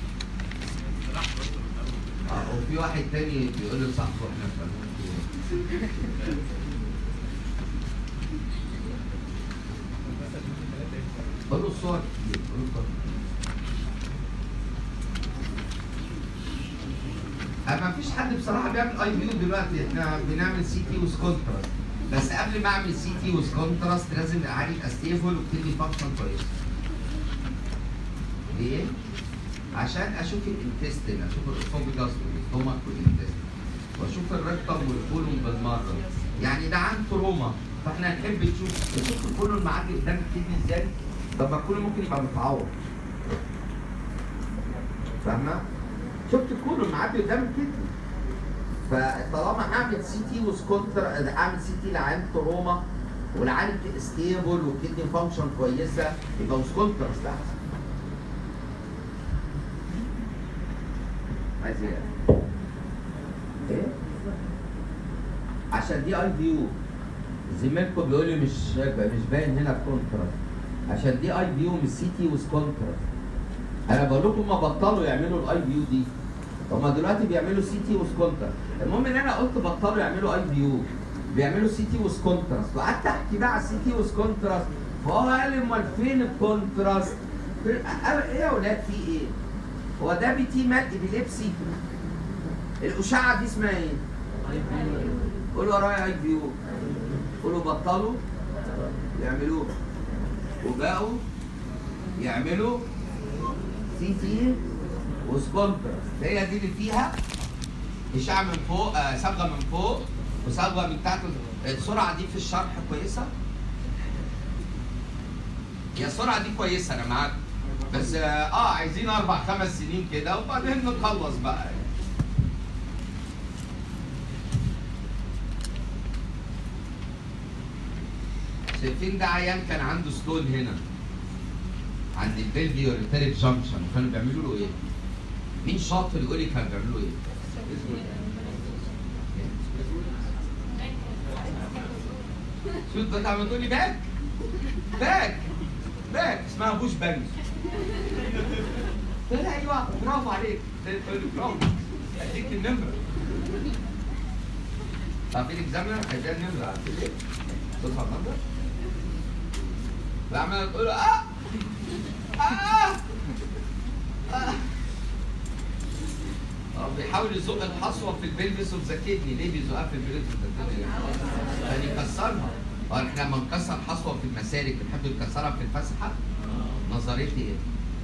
[SPEAKER 1] اه وفي واحد تاني بيقول لي صاحبه احنا فاهمين قول له الصور كتير قول له الصور اما مفيش حد بصراحه بيعمل اي فيو دلوقتي احنا بنعمل سي تي ويز كونتراست بس قبل ما اعمل سي تي ويز كونتراست لازم اعالج استيفول وابتدي فانكشن كويس ليه؟ عشان اشوف الانتستين اشوف الاسوفيجاس والاستومك والانتستين واشوف الريكتم والكولون بالمره يعني ده عن تروما فاحنا نحب نشوف نشوف الكولون معدي قدام الكدني ازاي طب ما الكولون ممكن يبقى متعور فاهمه؟ شفت الكولون معدي قدام الكدني فطالما هعمل سي تي وسكونتر اعمل سي تي لعين تروما والعين ستيبل والكدني فانكشن كويسه يبقى وسكونتر احسن عايز ايه؟ ايه؟ عشان دي اي فيو زميلكم بيقول لي مش مش باين هنا الكونتراست عشان دي اي فيو مش سي تي ويز كونتراست انا بقول لكم ما بطلوا يعملوا الاي فيو دي هما دلوقتي بيعملوا سي تي ويز كونتراست المهم ان انا قلت بطلوا يعملوا اي فيو بيعملوا سي تي ويز كونتراست وقعدت احكي بقى على السي تي ويز كونتراست فهو قال لي امال فين الكونتراست؟ ايه يا ولاد في ايه؟ هو ده بي تي مات ابيليبسي الاشعه دي اسمها ايه؟ قولوا ورايا اي فيو قولوا بطلوا يعملوه وبقوا يعملوا سي تي وسكونتراست هي دي اللي فيها اشعه من فوق آه صبغه من فوق وصبغه من تحت السرعه دي في الشرح كويسه هي السرعه دي كويسه انا معاك بس اه آه، عايزين اربع خمس سنين كده وبعدين نخلص بقى شايفين ده عيان كان عنده ستون هنا عند البلفي والريتيريك جانكشن وكانوا بيعملوا له ايه؟ مين شاطر يقول لي كانوا بيعملوا ايه؟ شوف ده عملتوا لي باك باك باك اسمها بوش بانج قلت لها ايوه برافو عليك قلت له برافو اديك النمره طب في الاكزامنر هيديها النمره عارف ليه؟ تصحى النمره فعمال تقول له اه اه اه اه بيحاول يزق الحصوه في البلفس اوف ذا كدني ليه بيزقها في البلفس اوف ذا كدني؟ عشان يكسرها اه احنا لما نكسر حصوه في المسالك بنحب نكسرها في الفسحه نظريتي ايه؟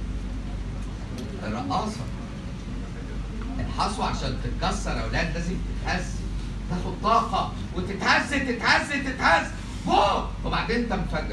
[SPEAKER 1] الرقاصه الحصوه عشان تتكسر يا اولاد لازم تتهز تاخد طاقه وتتهز تتهز تتهز فوق وبعدين تنفجر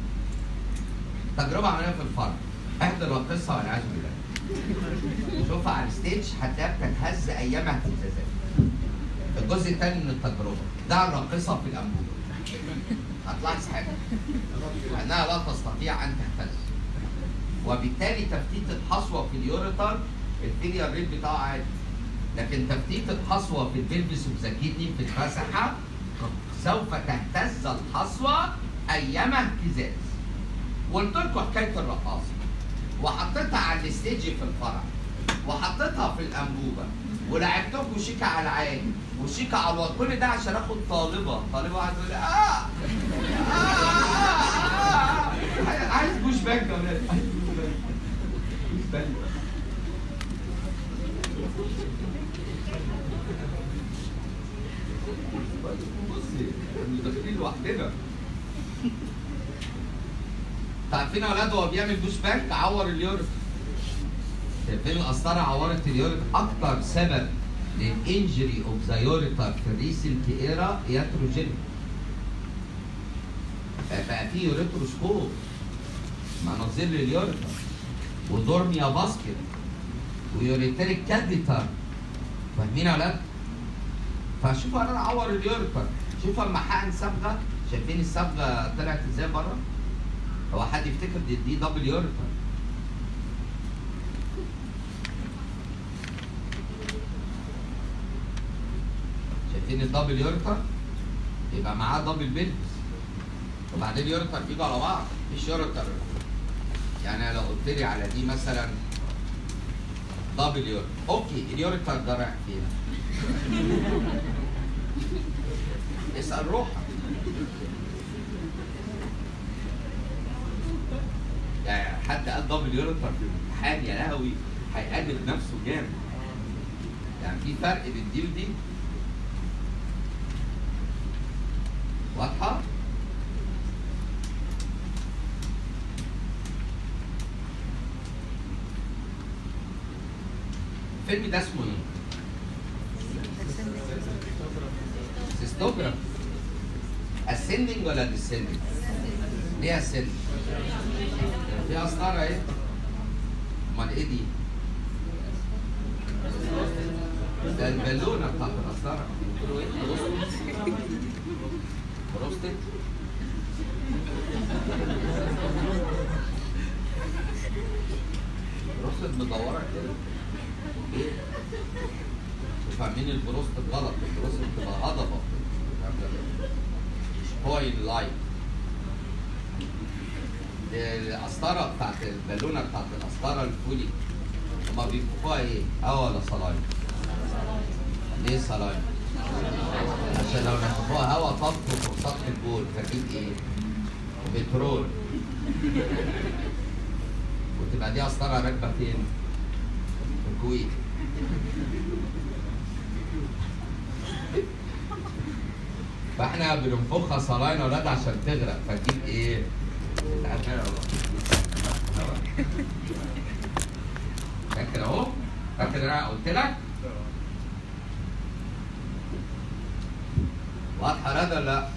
[SPEAKER 1] تجربه عمليه في الفرق احضر القصه والعياذ بالله شوفها على الستيج هتلاقيها بتتهز ايام اهتزازات الجزء الثاني من التجربه ده الراقصه في الانبوبه هتلاحظ حاجه انها لا تستطيع ان تهتز وبالتالي تفتيت الحصوه في اليوريتر الفيلير ريت بتاعه عالي لكن تفتيت الحصوه في البلبس وزكيتني في الفسحه سوف تهتز الحصوه ايام اهتزاز وقلت لكم حكايه الرقاصه وحطيتها على الستيج في الفرع وحطيتها في الانبوبه ولعبتكم شيكا على العين وشيكا على الوضع كل ده عشان اخد طالبه طالبه واحده تقول لي اه آه, آه, آه, عايز بوش بانك يا ولاد عايز بوش بانك بوش بانك بصي احنا داخلين لوحدنا عارفين يا اولاد هو بيعمل بوش باك عور اليوريت شايفين القسطره عورت اليوريت اكتر سبب للانجري اوف ذا يوريتر في الريسنت ايرا ياتروجين بقى في يوريتروسكوب مناظير لليوريتر ودورميا باسكت ويوريتريك كاديتر فاهمين يا اولاد؟ فشوفوا انا عور اليوريتر شوفوا اما حقن صبغه شايفين الصبغه طلعت ازاي بره؟ هو حد يفتكر دي, دي دبل يوريتر شايفين الدبل يوريتر يبقى معاه دبل بيلبس وبعدين يورتر بيجوا على بعض مفيش يورتر يعني لو قلت لي على دي مثلا دبل يورتر اوكي اليورتر ده رايح فين؟ اسال روحك يعني حتى قال دبل يورتر في الامتحان يا لهوي هيقلب نفسه جامد يعني في فرق بين دي ودي واضحه؟ الفيلم ده اسمه ايه؟ سيستوجراف اسندنج ولا ديسندنج؟ ليه اسندنج؟ في قسطره اهي امال ايه دي؟ ده البالونه بتاعت القسطره بيقولوا ايه؟ بروستت بروستت مدوره كده ايه؟ فاهمين البروست غلط البروست بتبقى هضبه مش كويل لايت القسطره بتاعت البالونه بتاعت القسطره الفولي هما بينفخوها ايه؟ هوا ولا صلايم؟ ليه صلايم؟ عشان لو نفخوها هوا تطفو فوق سطح البول فتجيب ايه؟ بترول وتبقى دي قسطره راكبه فين؟ في الكويت فاحنا بننفخها صلاين اولاد عشان تغرق فتجيب ايه؟ تعالى والله. فاكر اهو فاكر انا قلت لك واضحه رضا ولا لا؟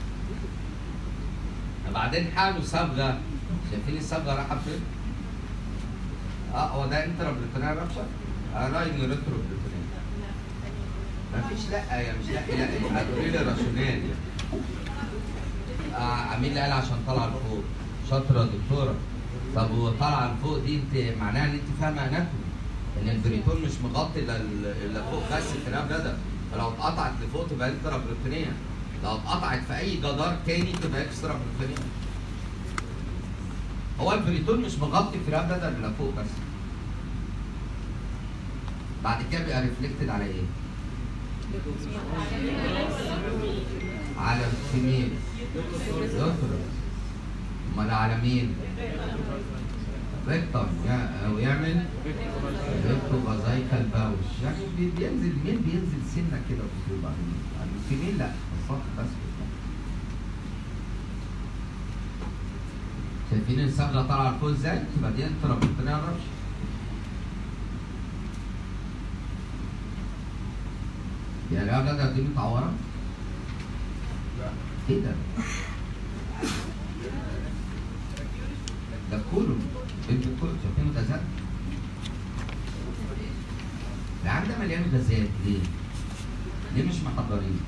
[SPEAKER 1] بعدين حالوا صبغه شايفين الصبغه رايحه فين؟ اه هو ده انترا بريتونيا رابشر؟ اه راين ريترو بريتونيا مفيش لا يا مش لا لا هتقولي لي راشونال يعني آه مين اللي قال عشان طالعه لفوق؟ شاطره يا دكتوره طب وطالعه لفوق دي انت معناها ان انت فاهمه اناتومي ان البريتون مش مغطي الا ال- الا فوق بس الكلام ده ده فلو اتقطعت لفوق تبقى انترا بريتونيا لو اتقطعت في اي جدار تاني تبقى اكسترا بريتونيا هو البريتون مش مغطي الكلام ده ده الا فوق بس بعد كده بيبقى ريفلكتد على ايه؟ على الفيميل يوترس امال على مين؟ ريكتم ويعمل ريكتو فازايكال باوش يعني بي- بينزل مين بينزل سنه كده في الصوبة يعني الفيميل لا السطح بس شايفين الصبغه طالعه لفوق ازاي؟ تبقى دي انترا بطنيه رش يا العيال ده دي متعوره؟ كده ده كله انت كله شايفينه غازات العيال ده مليان غازات ليه؟ ليه مش محضرين؟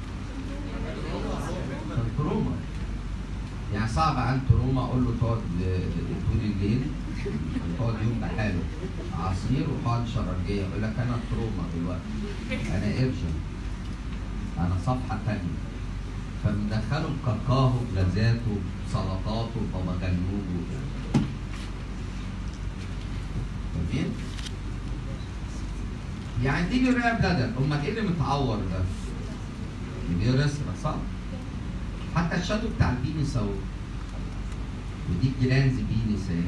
[SPEAKER 1] عشان تروما يعني صعب عن تروما اقول له تقعد ل- طول الليل تقعد يوم بحاله عصير وحقن شرجيه يقول لك انا تروما دلوقتي انا ارجن انا صفحه ثانيه فمدخله بكاكاهو بلازاته بسلطاته بابا غنوج فاهمين؟ يعني دي الرئه بلدن امال ايه اللي متعور ده؟ دي رسمه صح؟ حتى الشادو بتاع البينس اهو ودي الجلانز بينس اهي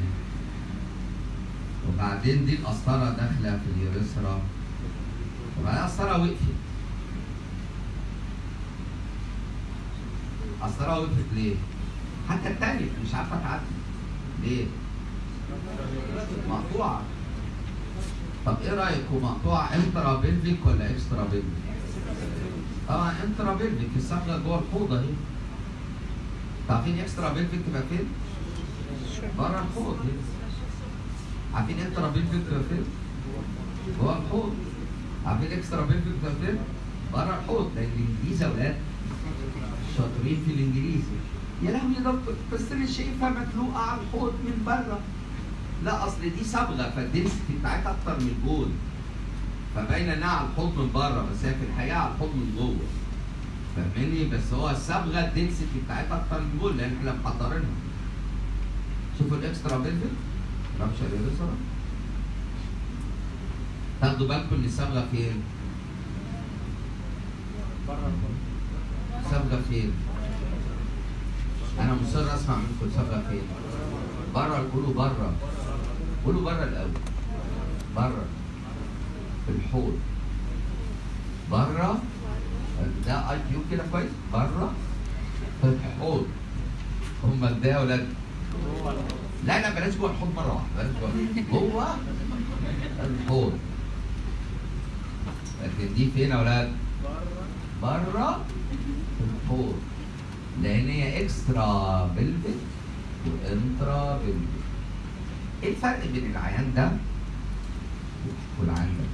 [SPEAKER 1] وبعدين دي القسطره داخله في اليوريثرا وبعدين القسطره وقفت القسطره وقفت ليه؟ حتى التانية مش عارفه تعدي ليه؟ مقطوعه طب ايه رايكم مقطوعه انترا بيلفيك ولا اكسترا بيلفيك؟ طبعا انترا بيلفيك الصبغه جوه الحوض اهي عارفين اكسترا بيلفيك تبقى فين؟ بره الحوض هنا. عارفين انترا بيلفيك تبقى فين؟ جوه الحوض عارفين اكسترا بيلفيك تبقى فين؟ بره الحوض لان الانجليز يا اولاد شاطرين في الانجليزي يا لهوي يا دكتور بس انا شايفها مخلوقه على الحوض من بره لا اصل دي صبغه فالدنسيتي بتاعتها اكتر من الجول فباينه انها على الحوض من بره بس هي في الحقيقه على الحوض من جوه فاهمني بس هو الصبغه الدنسيتي بتاعتها اكتر من جول لان احنا محضرينها شوفوا الاكسترا بيلفيك رابشر يوريثرا تاخدوا بالكم ان الصبغه فين؟ صبغه فين؟ انا مصر اسمع منكم صبغه فين؟ بره قولوا بره قولوا بره الاول بره في الحوض بره ده اي كيو كده كويس بره في الحوض هم ده يا ولاد لا لا بلاش جوه الحوض مره واحده بلاش جوه جوه الحوض لكن دي فين يا ولاد؟ بره في الحوض لان هي اكسترا بلفيك وانترا بلفيك ايه الفرق بين العيان ده والعيان ده؟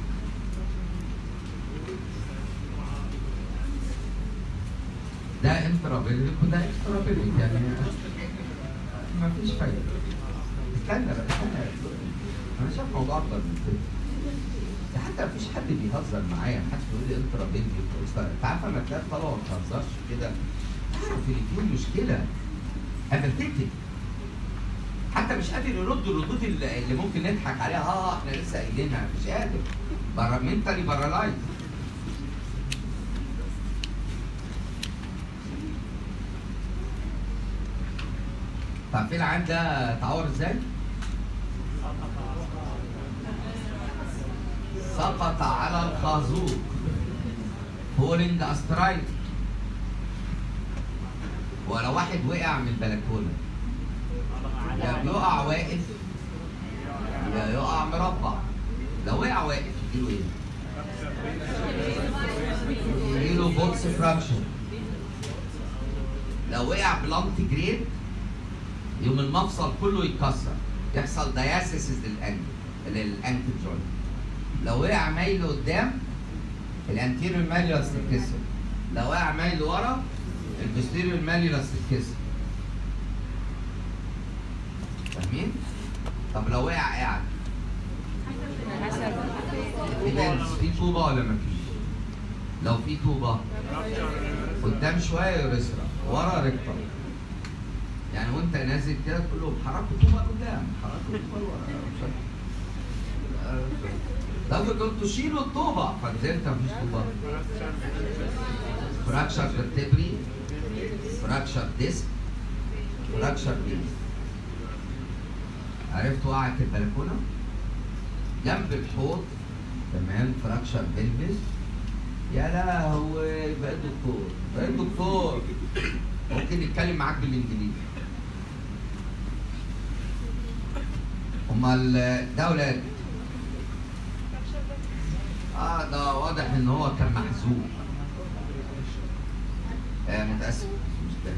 [SPEAKER 1] ده انترا بلفيك وده اكسترا بلفيك يعني ما فيش فايده استنى بقى استنى انا شايف موضوع اكبر من كده ده حتى مفيش حد بيهزر معايا محدش بيقول لي انترا بلفيك واكسترا انت عارف لما تلاقي الطلبه ما بتهزرش كده تعرف ان في مشكله ابتدت حتى مش قادر يرد الردود اللي اللي ممكن نضحك عليها اه احنا لسه قايلينها مش قادر بره منتالي بارالايز طب في العيان ده اتعور ازاي؟ سقط على الخازوق فولينج استرايك ولو واحد وقع من البلكونه يا بيقع واقف يا يقع مربع لو وقع واقف يجيله ايه؟ يجيله بوكس فراكشن لو وقع بلانت جريد يوم المفصل كله يتكسر يحصل دياسيسز للانكل للانكل جوينت لو وقع مايل قدام الانتيريور ماليوس تتكسر لو وقع مايل ورا البوستيريور ماليوس تتكسر فاهمين؟ طب لو وقع قاعد
[SPEAKER 2] حسب
[SPEAKER 1] ديبينز في طوبه ولا مفيش؟ لو في طوبه قدام شويه يوريثرا ورا ريكتر يعني وانت نازل كده تقول لهم حركوا طوبه قدام حركوا طوبه لورا مش عارف. طب كنتوا شيلوا الطوبه فنزلت مفيش طوبه فراكشر فيرتبري فراكشر ديسك فراكشر بيز عرفت وقعت البلكونه جنب الحوض تمام فراكشر بلبس يا لهوي بقيت دكتور بقيت دكتور ممكن نتكلم معاك بالانجليزي امال ده ولاد اه ده واضح ان هو كان محزوق آه متاسف مش ده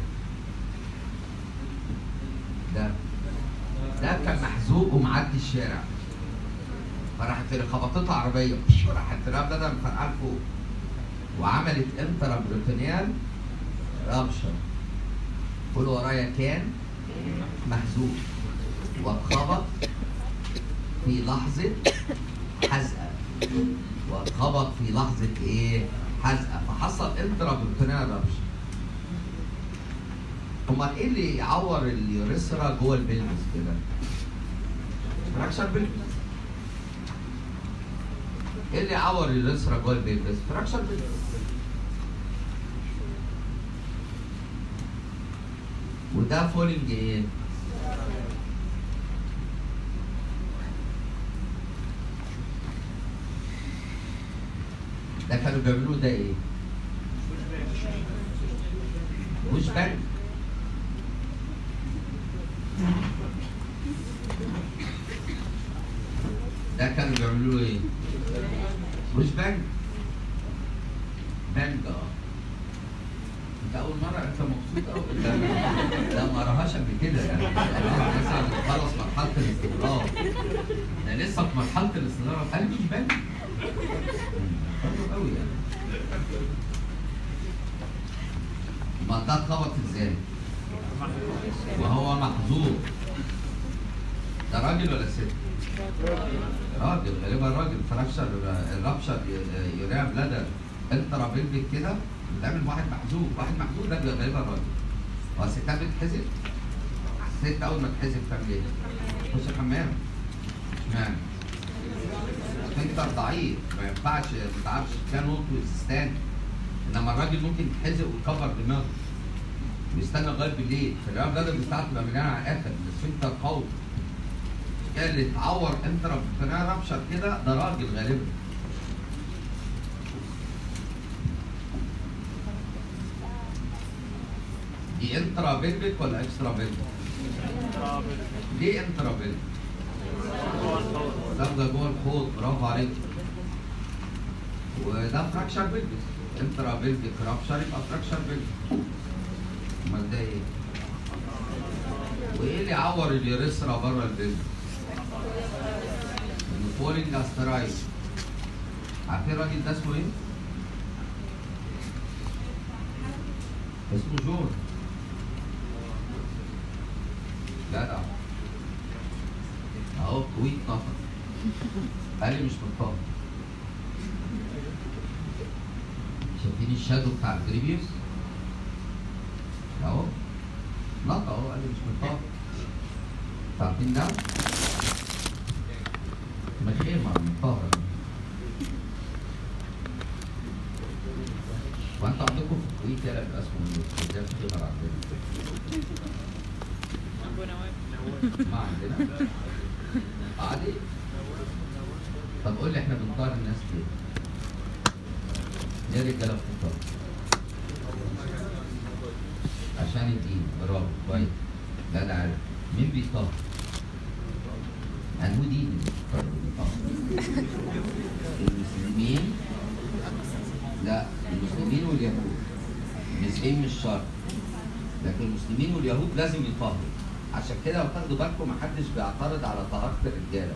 [SPEAKER 1] ده ده كان محزوق ومعدي الشارع فراحت خبطتها عربيه راحت رابطه مفرقعه لفوق وعملت انترا بروتونيال رابشر قول ورايا كان محزوق واتخبط في لحظة حزقة واتخبط في لحظة ايه؟ حزقة فحصل انترا بروتونيال رابشر امال ايه اللي يعور اليوريثرا جوه البلبس كده؟ فراكشر بلبس ايه اللي يعور اليوريثرا جوه البلبس؟ فراكشر بلبس وده فولنج ايه؟ ده كانوا بيعملوه ده ايه؟ وش بنك ده كانوا بيعملوا له ايه؟ وش بنك بنك اه انت اول مره انت مبسوط قوي لا ما قراهاش قبل كده يعني أنا لسه خلص مرحله الاستمرار ده لسه في مرحله الاستمرار قال مش بنك حلو قوي يعني ما ده اتخبط ازاي؟ وهو محظوظ ده راجل ولا ست؟ راجل غالبا راجل فراكشر الرابشر يوريا بلادر انترا بيلفيك كده بتعمل واحد محزون واحد محزون ده بيبقى غالبا راجل هو الستات بتتحزن الست اول ما تتحزن بتعمل ايه؟ تخش الحمام اشمعنى؟ انت ضعيف ما ينفعش ما تعرفش كان نقط واسيستان انما الراجل ممكن يتحزق ويكبر دماغه ويستنى لغايه بالليل فالرياض البدن بتاعته تبقى مليانه على الاخر السفنكتر قوي كان اللي اتعور انترا بتناه ربشر كده ده راجل غالبا دي انترا بيلبك ولا اكسترا بيلبك؟ ليه انترا بيلبك؟ داخله جوه الحوض برافو عليك وده فراكشر بيلبس انترا بيلبك رابشر يبقى فراكشر بيلبس امال ده ايه؟ وايه اللي يعور اليوريثرا بره البيلبس؟ فولينج استرايد عارفين الراجل ده اسمه ايه؟ اسمه جون جدع اهو كويت نفر قال لي مش مطمن شايفين الشادو بتاع البريفيوس اهو نط اهو قال لي مش مطمن عارفين ده؟ مخيمة مطهرة وانتوا عندكم في الكويت يلا بيبقى اسمه ايه؟ ده خيمة عندنا ما عندنا عادي طب قول لي احنا بنطار الناس ليه؟ ليه الرجاله بتطار؟ عشان الدين برافو كويس لا ده عارف مين بيطار؟ انهو دين المسلمين لا المسلمين واليهود المسيحيين مش شرط لكن المسلمين واليهود لازم يطهروا عشان كده لو تاخدوا بالكم محدش بيعترض على طهارة الرجالة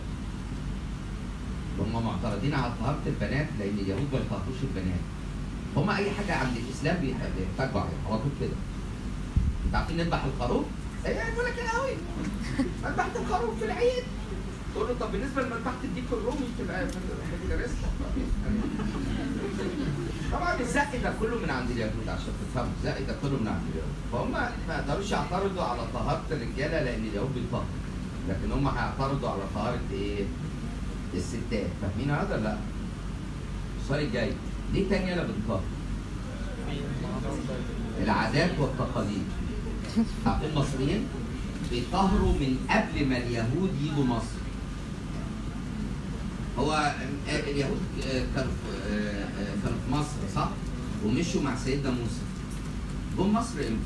[SPEAKER 1] هم معترضين على طهارة البنات لأن اليهود ما يطهروش البنات هم أي حاجة عند الإسلام بيح- بيحتاجوا عليها على طول كده أنتوا عارفين نذبح الخروف؟ إيه يقول لك يا قوي ذبحت الخروف في العيد تقول له طب بالنسبة لمذبحة الديك الرومي تبقى في ال- في الرزق طبعا الزق ده كله من عند اليهود عشان تفهموا الزق ده كله من عند اليهود فهم ما يقدروش يعترضوا على طهارة الرجالة لأن اليهود بيطهروا لكن هم هيعترضوا على طهارة إيه؟ الستات فاهمين هذا ولا لا؟ السؤال الجاي ليه تاني أنا بنطهر؟ العادات والتقاليد عارفين المصريين بيطهروا من قبل ما اليهود يجوا مصر هو آه، اليهود آه، كانوا في- آه، آه، كانوا في مصر صح؟ ومشوا مع سيدنا موسى. جم مصر امتى؟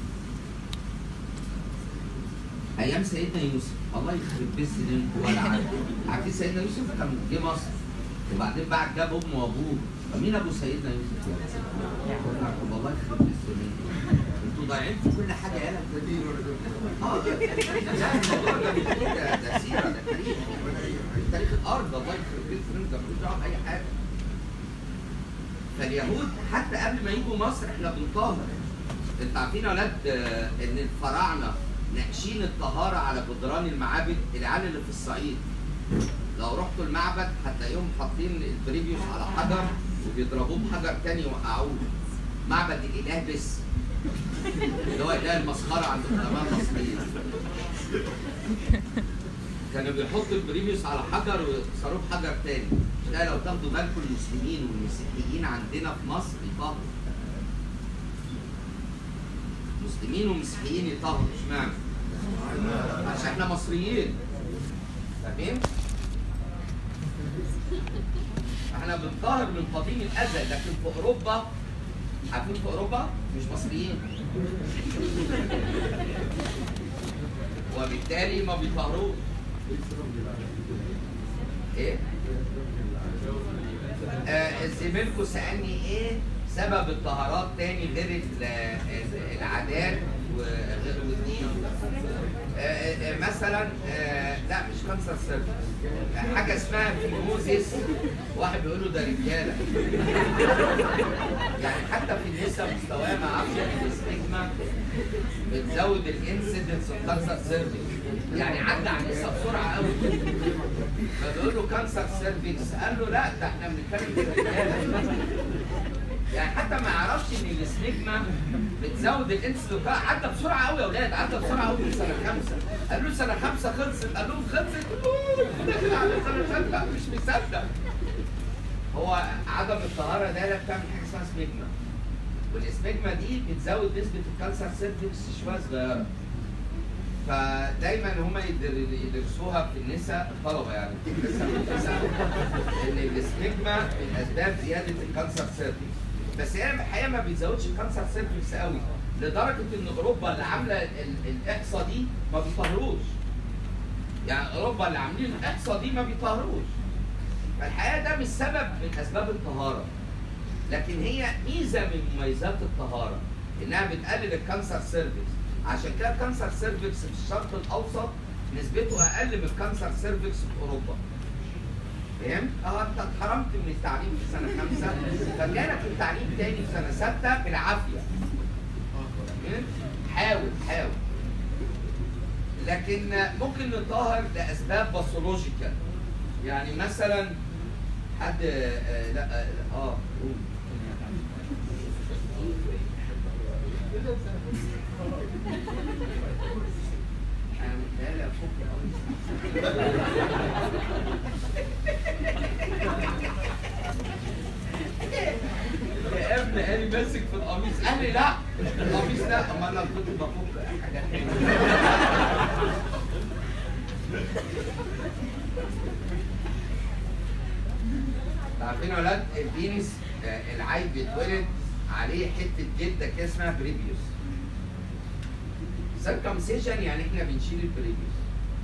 [SPEAKER 1] ايام سيدنا يوسف، الله يخرب بيت سنينكم ولا عارف. عارفين سيدنا يوسف كان جه مصر وبعدين بعد جاب امه وابوه، فمين ابو سيدنا يوسف يعني؟ يقول والله يخرب بيت سنينكم. انتوا ضايعين في كل حاجه يالا اه لا الموضوع ده مش كده ده سيره ده تاريخ تاريخ الارض الله يخرب بيت سنينكم ده ملوش دعوه باي حاجه فاليهود حتى قبل ما يجوا مصر احنا بنطهر انت عارفين يا ولاد آه، ان الفراعنه ناقشين الطهاره على جدران المعابد العيال اللي في الصعيد لو رحتوا المعبد هتلاقيهم حاطين البريفيوس على حجر وبيضربوه بحجر تاني يوقعوه معبد الاله بس اللي هو اله المسخره عند القدماء المصريين كانوا بيحطوا البريميوس على حجر ويكسروه بحجر تاني ده لو تاخدوا بالكم المسلمين والمسيحيين عندنا في مصر يطهروا مسلمين ومسيحيين يطهروا اشمعنى؟ عشان احنا مصريين فاهمين؟ احنا بنطهر من قديم الازل لكن في اوروبا عارفين في اوروبا مش مصريين وبالتالي ما بيطهروش ايه؟ آه زميلكم سألني ايه سبب الطهارات تاني غير ال- ال- العادات وغير والدين آه، آه، مثلا آه، لا مش كانسر سيرفيس حاجه اسمها فيموزيس واحد بيقول له ده رجاله يعني حتى في النساء مستواها ما اعرفش الاستجما بتزود الانسيدنس اوف كانسر سيرفيس يعني عدى على النساء بسرعه قوي فبيقول له كانسر سيرفيس قال له لا ده احنا بنتكلم في الرجاله يعني حتى ما يعرفش ان الاستجما بتزود الانسولين عدى بسرعه قوي يا اولاد عدى بسرعه قوي من سنه خمسه قالوا له سنه خمسه خلصت قال لهم خلصت أوه، داخل على سنه سته مش مصدق هو عدم الطهاره ده لا بتعمل حاجه اسمها سبيجما والاسبيجما دي بتزود نسبه الكانسر سيرفكس شويه صغيره فدايما هما يدر- يدرسوها في النساء الطلبه يعني بتدرسها في النساء ان الاستجما من اسباب زياده الكانسر سيرفكس بس هي الحقيقه ما بيزودش الكانسر سيرفكس قوي لدرجه ان اوروبا اللي عامله ال- الاحصاء دي ما بيطهروش يعني اوروبا اللي عاملين الاحصاء دي ما بيطهروش فالحقيقه ده مش سبب من اسباب الطهاره لكن هي ميزه من مميزات الطهاره انها بتقلل الكانسر سيرفكس عشان كده الكانسر سيرفكس في الشرق الاوسط نسبته اقل من الكانسر سيرفكس في اوروبا فهمت؟ اه انت اتحرمت من التعليم في سنه خمسه فجالك التعليم تاني في سنه سته بالعافيه فهمت؟ حاول حاول لكن ممكن نطهر لاسباب باثولوجيكال يعني مثلا حد آه لا اه آه، قول. انا متهيألي افك قوي يا ابني قال لي ماسك في القميص قال لي لا القميص لا اما انا كنت بفك حاجات تانية عارفين يا ولاد البينس آه، العيل بيتولد عليه حته جلده كده اسمها بريبيوس سيركمسيشن يعني احنا بنشيل البريبيوس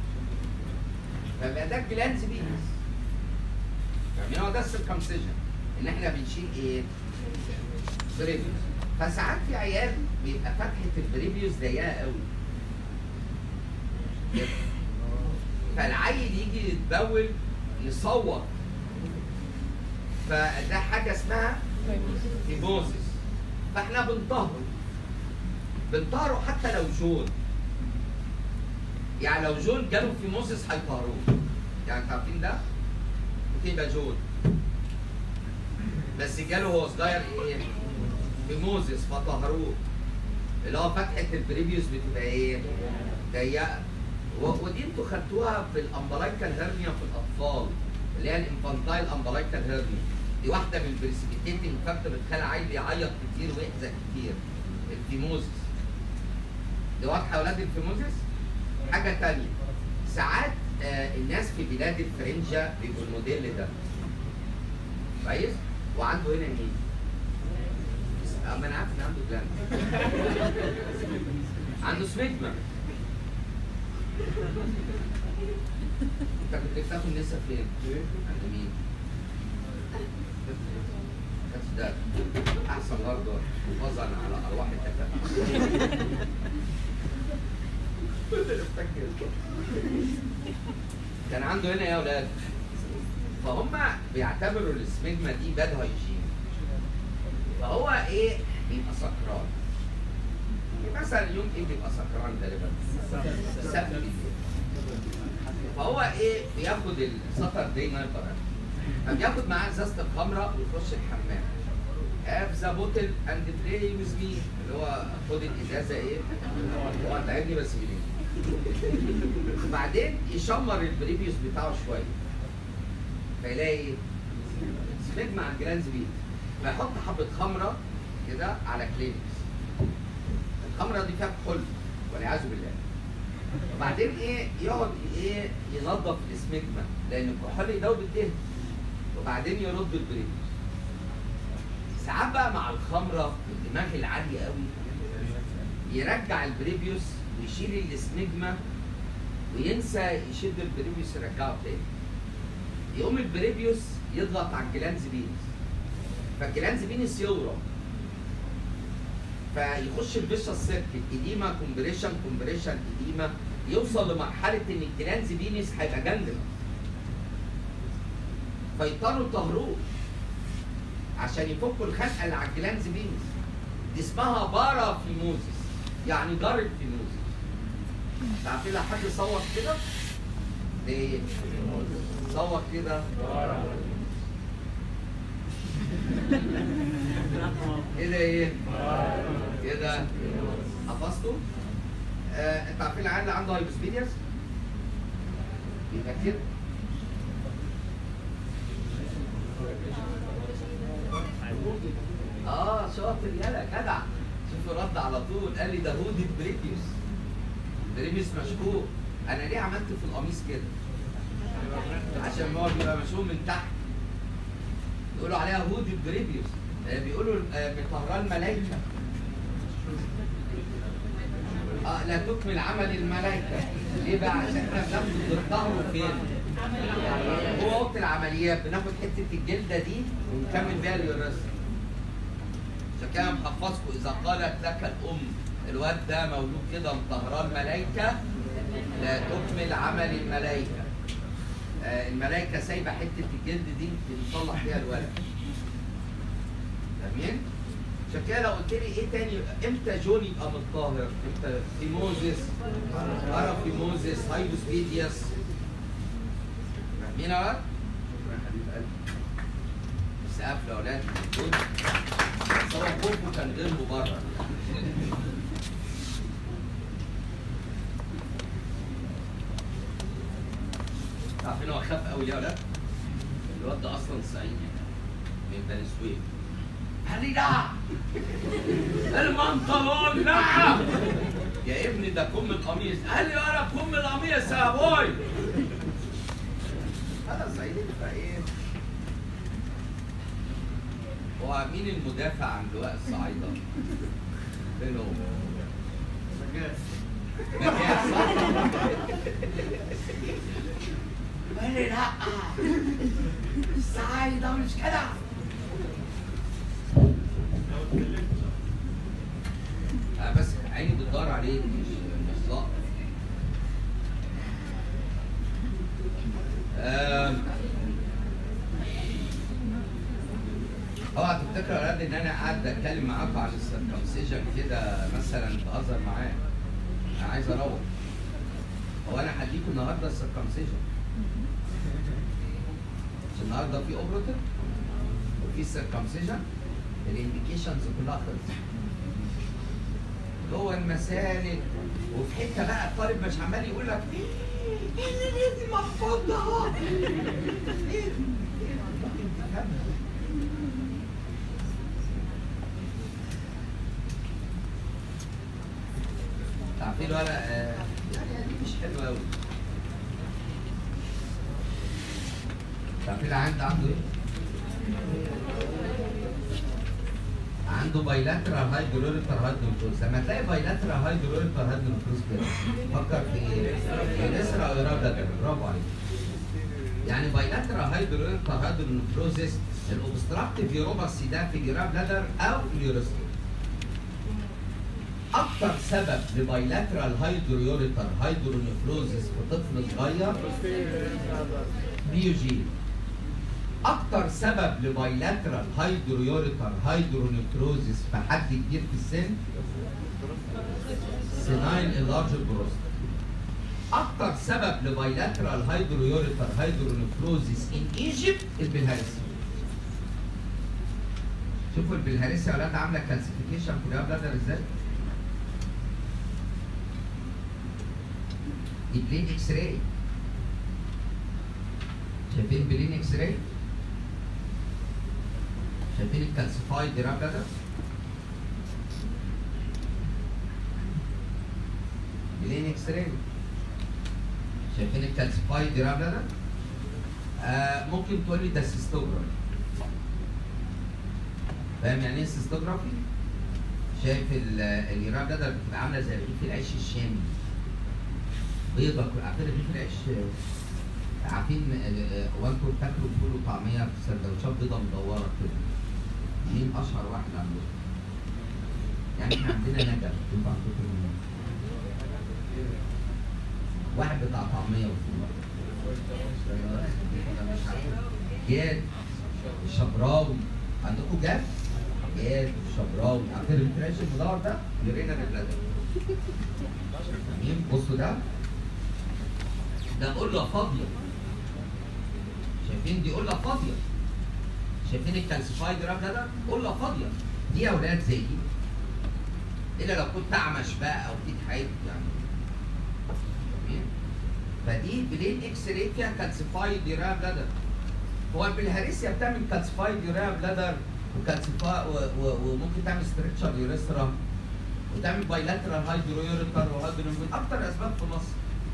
[SPEAKER 1] فبقى ده جلانز بينس يعني هو ده السيركمسيشن ان احنا بنشيل ايه؟ بريبيوس فساعات في عيال بيبقى فتحه البريبيوس ضيقه قوي كده. فالعيل يجي يتبول يصوت فده حاجه اسمها هيموزيس فاحنا بنطهره بنطهره حتى لو جون يعني لو جون جاله فيموزيس هيطهروه يعني انتوا عارفين ده بتبقى جون بس جاله هو صغير ايه فيموزيس فطهروه اللي هو فتحه البريبيوس بتبقى ايه ضيقه و- ودي انتوا خدتوها في الامبلايكال هيرنيا في الاطفال اللي هي الانفانتايل امبلايكال هيرنيا دي واحده من البريسبيتيتنج فاكتور بتخلي عيل يعيط كتير ويحزن كتير الفيموزيس دي واضحه يا اولاد الفيموزيس حاجه تانية ساعات آه الناس في بلاد الفرنجة بيبقوا الموديل ده كويس وعنده هنا مين؟ اما انا عارف ان عنده جلاند عنده سميجما انت كنت بتاخد لسه فين؟ عند مين؟ كانت ده احسن برضه حفاظا على ارواح الدكاتره كان عنده هنا يا اولاد فهم بيعتبروا السميجما دي باد هايجين فهو ايه بيبقى سكران مثلا يوم ايه بيبقى سكران غالبا السبت بالليل فهو ايه بياخد السطر دي نايت فبياخد معاه ازازه الخمره ويخش الحمام have the bottle and play with me اللي هو خد الازازه ايه هو انت عاجبني بس بليه بعدين يشمر البريبيوس بتاعه شويه فيلاقي سميج مع الجلانز بيت فيحط حبه خمره كده على كلينكس الخمره دي فيها كحول والعياذ بالله وبعدين ايه يقعد ايه ينظف الاسمجما لان الكحول يدوب الدهن وبعدين يرد البريبيوس ساعات بقى مع الخمره الدماغ العالي قوي يرجع البريبيوس ويشيل الاسمجما وينسى يشد البريبيوس يرجعه تاني يقوم البريبيوس يضغط على الجلانز بينس فالجلانز بينس يورم فيخش الفيشا سيركت اديما كومبريشن كومبريشن اديما يوصل لمرحله ان الجلانز بينس هيبقى جنجل فيضطروا يطهروه عشان يفكوا الخنقه اللي على الجلانز بينس دي اسمها بارا فيموزيس يعني ضرب فيموزيس عارفين لو حد صوت كده ليه؟ صوت كده كده ايه؟ كده حفظته؟ آه انت عارفين العيال اللي عنده هايبوسبيدياس؟ يبقى كده اه شاطر يلا جدع شوف رد على طول قال لي ده هودي بريديوس بريديوس مشكوك انا ليه عملت في القميص كده؟ عشان هو بيبقى مشهور من تحت يقولوا عليها هودي بريديوس آه بيقولوا آه من طهران ملايكه اه لا تكمل عمل الملائكه ليه بقى عشان احنا بناخد الظهر فين هو اوضه العمليات بناخد حته الجلده دي ونكمل بيها اليورس عشان كده محفظكم اذا قالت لك الام الواد ده مولود كده مطهران ملائكه لا تكمل عمل الملائكه آه الملائكه سايبه حته الجلد دي نصلح بيها الولد فاهمين؟ عشان كده لو قلت لي ايه تاني امتى جون يبقى متطهر؟ امتى فيموزيس بارافيموزيس هايبوسبيدياس فاهمين يا ولاد؟ بس قافله يا ولاد دول بس هو بوبو كان غيره بره عارفين هو خاف قوي ليه يا ولاد؟ الواد ده اصلا صعيدي من بني سويف قال لي لا البنطلون لا يا ابني ده كم القميص قال لي انا كم القميص يا ابوي هذا صعيدي فايه هو مين المدافع عن لواء الصعايدة؟ فين هو؟ مجاز صح؟ قال لي لا الصعايدة مش كده آه بس عيني بتدور عليه مش مش لاقط آم. اوعى تفتكروا يا ولاد ان انا قاعد اتكلم معاكم عن السيركمسيجن كده مثلا بهزر معاه انا عايز اروح هو انا هديكم النهارده السيركمسيجن مش النهارده في اوبرتيف وفي سيركمسيجن الانديكيشنز كلها خلصت جوه المسالك وفي حته بقى الطالب مش عمال يقول لك ايه اللي دي محفوظ ده ايه ايه ممكن تفهمها تعرفين الورق آه، يعني دي مش حلوه قوي تعرفين العيان ده عنده ايه؟ عنده بايلاترال هايدروليتر هايدروفلوس لما تلاقي بايلاترال هايدروليتر هايدروفلوس كده فكر في ايه؟ في نسر او ايراب برافو عليك يعني بايلاترال هايدروليتر هايدروفلوسيس الاوبستراكتيف يوروباسي ده في جراب لادر او في اليورستر اكتر سبب لبايلاترال هايدرويوريتر هايدرونيفروزيس في طفل صغير بيوجين اكتر سبب لبايلاترال هايدرويوريتر هايدرونيفروزيس في حد كبير في السن سينايل اللارج بروست اكتر سبب لبايلاترال هايدرويوريتر هايدرونيفروزيس ان ايجيبت البلهارسيا شوفوا البلهارسيا يا ولاد عامله كالسيفيكيشن في الرياب بلادر ازاي دي بلين اكس راي شايفين بلين اكس راي شايفين الكالسيفايد راب بلادر بلين اكس راي شايفين الكالسيفايد راب بلادر آه ممكن تقول لي ده سيستوجرافي فاهم يعني ايه سيستوجرافي؟ شايف الراب بلادر بتبقى عامله زي رغيف العيش الشامي بيضة عارفين رغيف العيش عارفين وانتوا بتاكلوا فول وطعميه في سندوتشات بيضه مدوره كده مين اشهر واحد عندكم؟ يعني احنا عندنا نجف انتوا عندكم مين؟ واحد بتاع طعميه وفول مش عارف. جاد الشبراوي عندكم جاد؟ جاد الشبراوي عارفين رغيف العيش المدور ده؟ يورينا البلاد مين بصوا ده ده قله فاضيه شايفين دي قله فاضيه شايفين الكالسيفايد راب ده قله فاضيه دي يا اولاد زي دي الا لو كنت اعمش بقى او ايد حيد يعني جميل؟ فدي بلين اكس راي فيها كالسيفايد يوريا بلادر هو البلهارسيا بتعمل كالسيفايد يوريا بلادر وكالسيفا و- و- وممكن تعمل ستريتشر يوريثرا وتعمل بايلاترال هايدرويوريتر وهايدرو من اكتر اسباب في مصر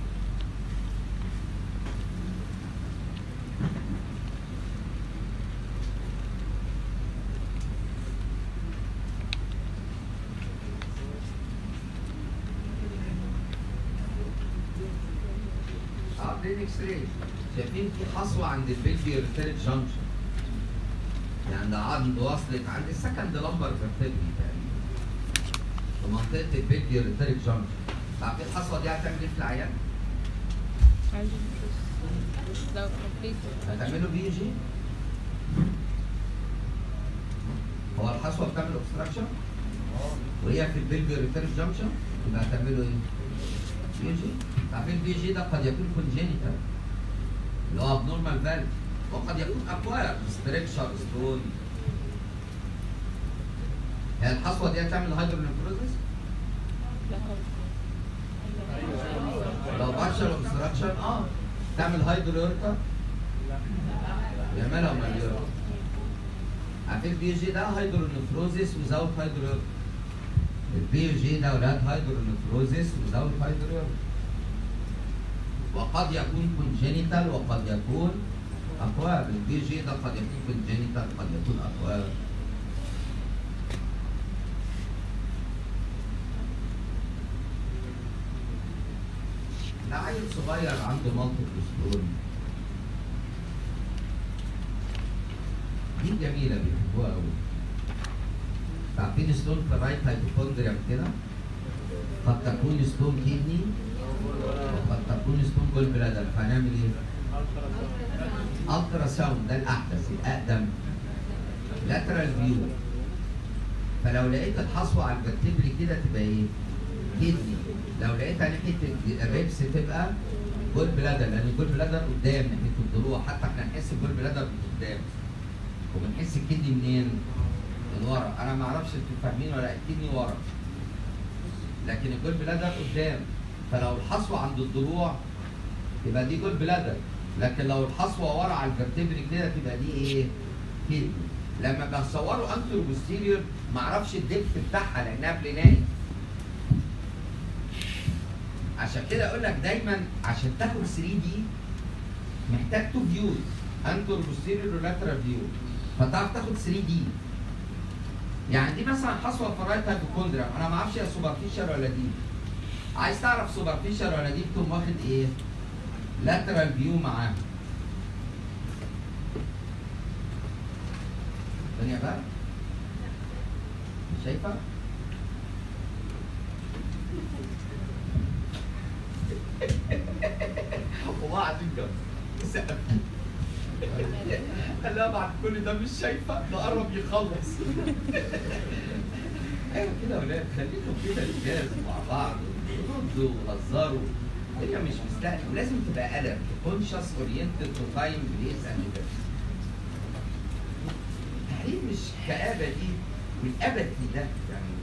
[SPEAKER 1] اه برين اكس راي شايفين في حصوه عند البيلفي ريتيرد جانكشن يعني عند وصلت عند السكند لمبر فيرتيبري تقريبا في منطقه البيلفي ريتيرد جانكشن عارفين الحصوه دي هتعمل ايه في العيان؟
[SPEAKER 2] عندي نفس لو كومبليت
[SPEAKER 1] هتعملوا بي جي هو الحصوه بتعمل اوبستراكشن وهي في البيلفي ريتيرد جانكشن يبقى هتعملوا ايه؟ بي جي عارفين البي جي ده قد يكون كونجينيتال اللي هو ابنورمال فالف وقد يكون اكواير ستريكشر ستون هي الحصوه دي هتعمل هايدرونيفروزس
[SPEAKER 2] لا كومبليت
[SPEAKER 1] لو بارشل اوبستراكشن اه تعمل هايدروريتا يعملها مليون عارفين البي جي ده هايدرونيفروزس وزاوت هايدروريتا البي جي ده اولاد هايدرونيفروزس وزاوت هايدروريتا وقد يكون كونجينيتال وقد يكون اكواب البي جي ده قد يكون كونجينيتال قد يكون اكواب ده عيل صغير عنده مالتيبل ستون دي جميلة بيحبوها أوي عارفين ستون في الرايت هايبوكوندريا كده قد تكون ستون كيدني وقد تكون ستون جول بلادر فهنعمل ايه؟ الترا ساوند ده الاحدث الاقدم لاترال فيو فلو لقيت الحصوه على الفرتبري كده تبقى ايه؟ كدني لو لقيتها ناحيه الريبس تبقى جول بلادر لان الجول بلادر قدام ناحيه الضلوع حتى احنا نحس الجول بلادر من قدام وبنحس الكدني منين؟ من ورا انا ما اعرفش انتوا فاهمين ولا لا، الكدني ورا لكن الجول بلادر قدام فلو الحصوه عند الضلوع يبقى دي جول بلادر لكن لو الحصوه ورا على الفرتبري كده تبقى دي ايه؟ كدني لما بصوروا انترو بوستيريور ما اعرفش الدبث بتاعها لانها بلينايه عشان كده اقول لك دايما عشان تاخد 3 دي محتاج تو فيوز انتر بوستيريور ولاترال فيو فتعرف تاخد 3 دي يعني دي مثلا حصوه في الرايت هايبوكوندريا انا ما اعرفش هي سوبرفيشال ولا دي عايز تعرف سوبرفيشال ولا دي بتقوم واخد ايه؟ لاترال فيو معاها الدنيا بقى مش شايفه؟ والله قاعدين جنبي سقف قال لها بعد كل ده مش شايفه ده قرب يخلص ايوه كده يا ولاد خليكم كده لجاز مع بعض ردوا وهزروا هي مش مستاهله ولازم تبقى قلق كونشس اورينتد تو تايم بليس اند التحليل مش كآبة دي والأبد ده يعني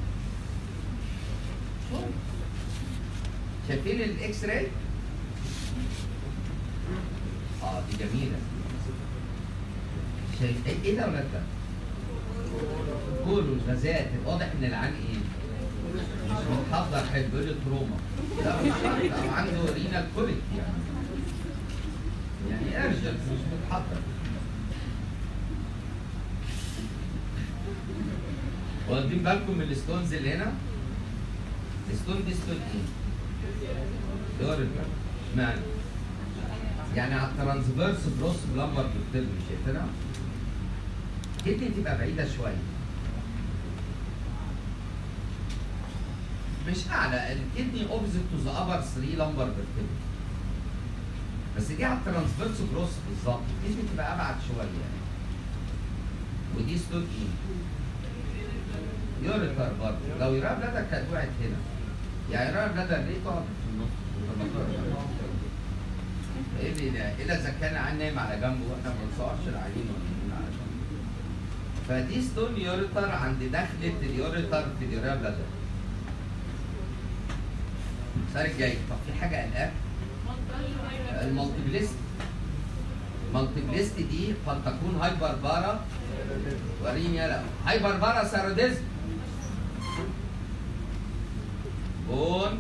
[SPEAKER 1] شوف. شايفين الاكس راي؟ اه دي جميلة شايف ايه إيه ده ولا ده؟ كله الغازات واضح ان العين ايه؟ مش متحضر حلو بيقول لي تروما لا مش شرط او عنده رينال كوليك يعني يعني ارجل مش متحضر واخدين بالكم من الستونز اللي هنا؟ الستون دي ستون ايه؟ دور معنى يعني على الترانسفيرس بروس بلمبر بتكتب مش شايفينها؟ كدني تبقى بعيدة شوية مش أعلى الكدني اوبزيت تو ذا ابر 3 لمبر فيرتبري بس دي على الترانسفيرس بروس بالظبط الكدني تبقى أبعد شوية يعني ودي ستون ايه؟ يوريتر برضه لو يرى بلادك كانت وقعت هنا يعني يرى بلادك ليه تقعد في النص ايه اللي ده؟ الا اذا كان عين نايم على جنبه واحنا ما بنصورش العيين ونايمين على جنبه فدي ستون يوريتر عند دخلة اليوريتر في اليوريا بلادر السؤال الجاي طب في حاجة قلقاك؟ المالتيبليست المالتيبليست دي قد تكون هايبر بارا وريني يلا هايبر بارا سيروديزم بون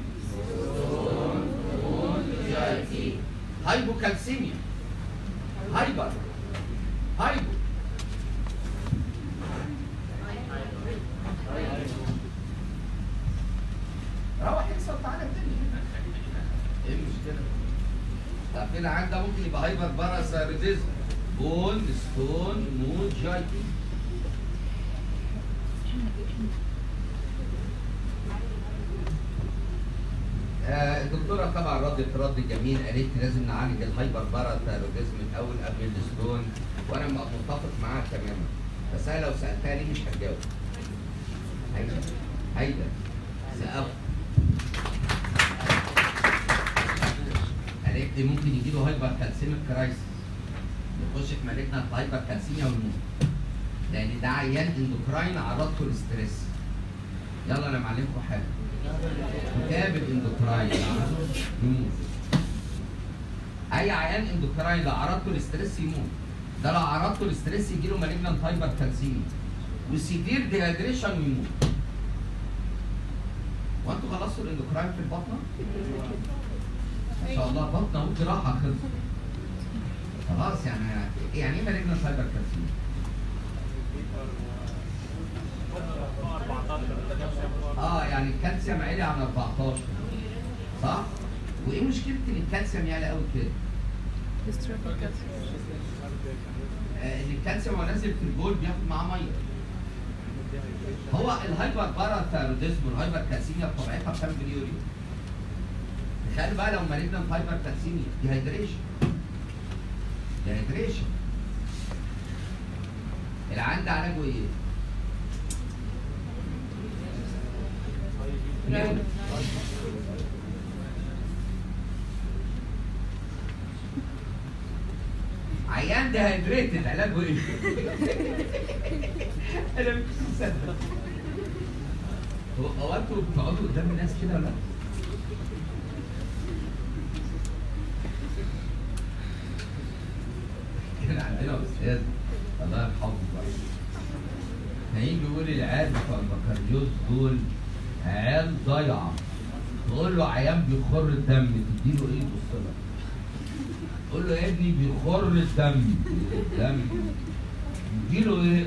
[SPEAKER 1] هايبوكالسيميا هايبر هايبو روح اكسر تعالى تاني ايه المشكلة؟ طب كده عندك ممكن يبقى هايبر باراسايرويدزم بون ستون مود جايتي آه، الدكتوره طبعا ردت رد جميل قالت لي لازم نعالج الهايبر باراسايرويدزم الاول قبل الستون وانا م- متفق معاها تماما بس انا لو سالتها ليه مش هتجاوب هيدا هيدا سقف قالت لي ممكن يجي له هايبر كالسيميك كرايسيس يخش في مالجنت هايبر كالسيميا ويموت لان ده عيان اندوكراين عرضته للستريس يلا انا معلمكم حاجه كتاب الاندوكراين يموت اي عيان اندوكراين لو عرضته للستريس يموت ده لو عرضته للستريس يجي له مالجنت هايبر كالسيميا وسيفير ديهايدريشن ويموت وانتوا خلصتوا الاندوكراين في البطنه؟ ما شاء الله بطنه وجراحه خلصت خلاص يعني يعني ايه مالجنت هايبر كالسيميا؟ اه يعني الكالسيوم عالي عن 14 صح؟ وايه مشكله ان الكالسيوم يعلى قوي كده؟
[SPEAKER 2] dystrophic calcium.
[SPEAKER 1] آه ان الكالسيوم وهو نازل في البول بياخد معاه ميه هو الهايبر باراثايروديزم والهايبر كالسيميا بطبيعتها بتعمل باليوريا تخيل بقى لو مالجنت هايبر كالسيميا ديهايدريشن ديهايدريشن العيان ده علاجه ايه؟ نعم. عيان ديهايدريتد علاجه ايه؟ انا مش مصدق هو هو انتوا بتقعدوا قدام الناس كده ولا لا؟ كان عندنا استاذ الله يرحمه بقى هيجي يقول العيال بتوع البكالوريوس دول عيال ضايعه تقول له عيان بيخر الدم تديله ايه يبص لك تقول له يا ابني بيخر الدم الدم تديله ايه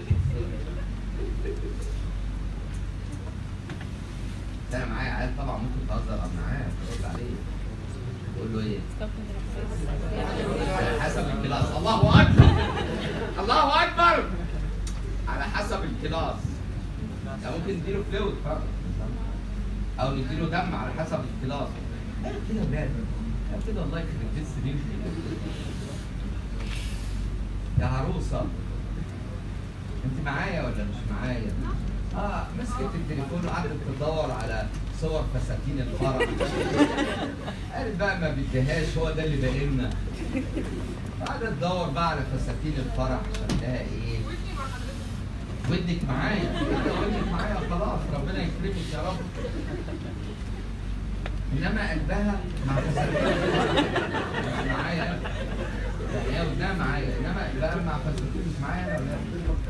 [SPEAKER 1] انا معايا عيال طبعا ممكن تهزر معاه ترد عليه تقول له ايه
[SPEAKER 2] Stuff in the
[SPEAKER 1] على حسب الكلاس الله اكبر الله اكبر على حسب الكلاس يعني ممكن نديله فلويد فقط او نديله دم على حسب الكلاس قالوا كده يا ولاد قالوا كده الله يخرب بيت سنين يا عروسه انت معايا ولا مش معايا؟ اه مسكت التليفون وقعدت تدور على صور فساتين الفرح قالت بقى ما بديهاش هو ده اللي باقي لنا قعدت تدور بقى على فساتين الفرح عشان لها ايه ودنك معايا ودنك معايا خلاص ربنا يكرمك يا رب انما قلبها مع فساتين الفرح مش معايا يعني هي ودنها معايا انما قلبها مع فساتين مش معايا انا ولا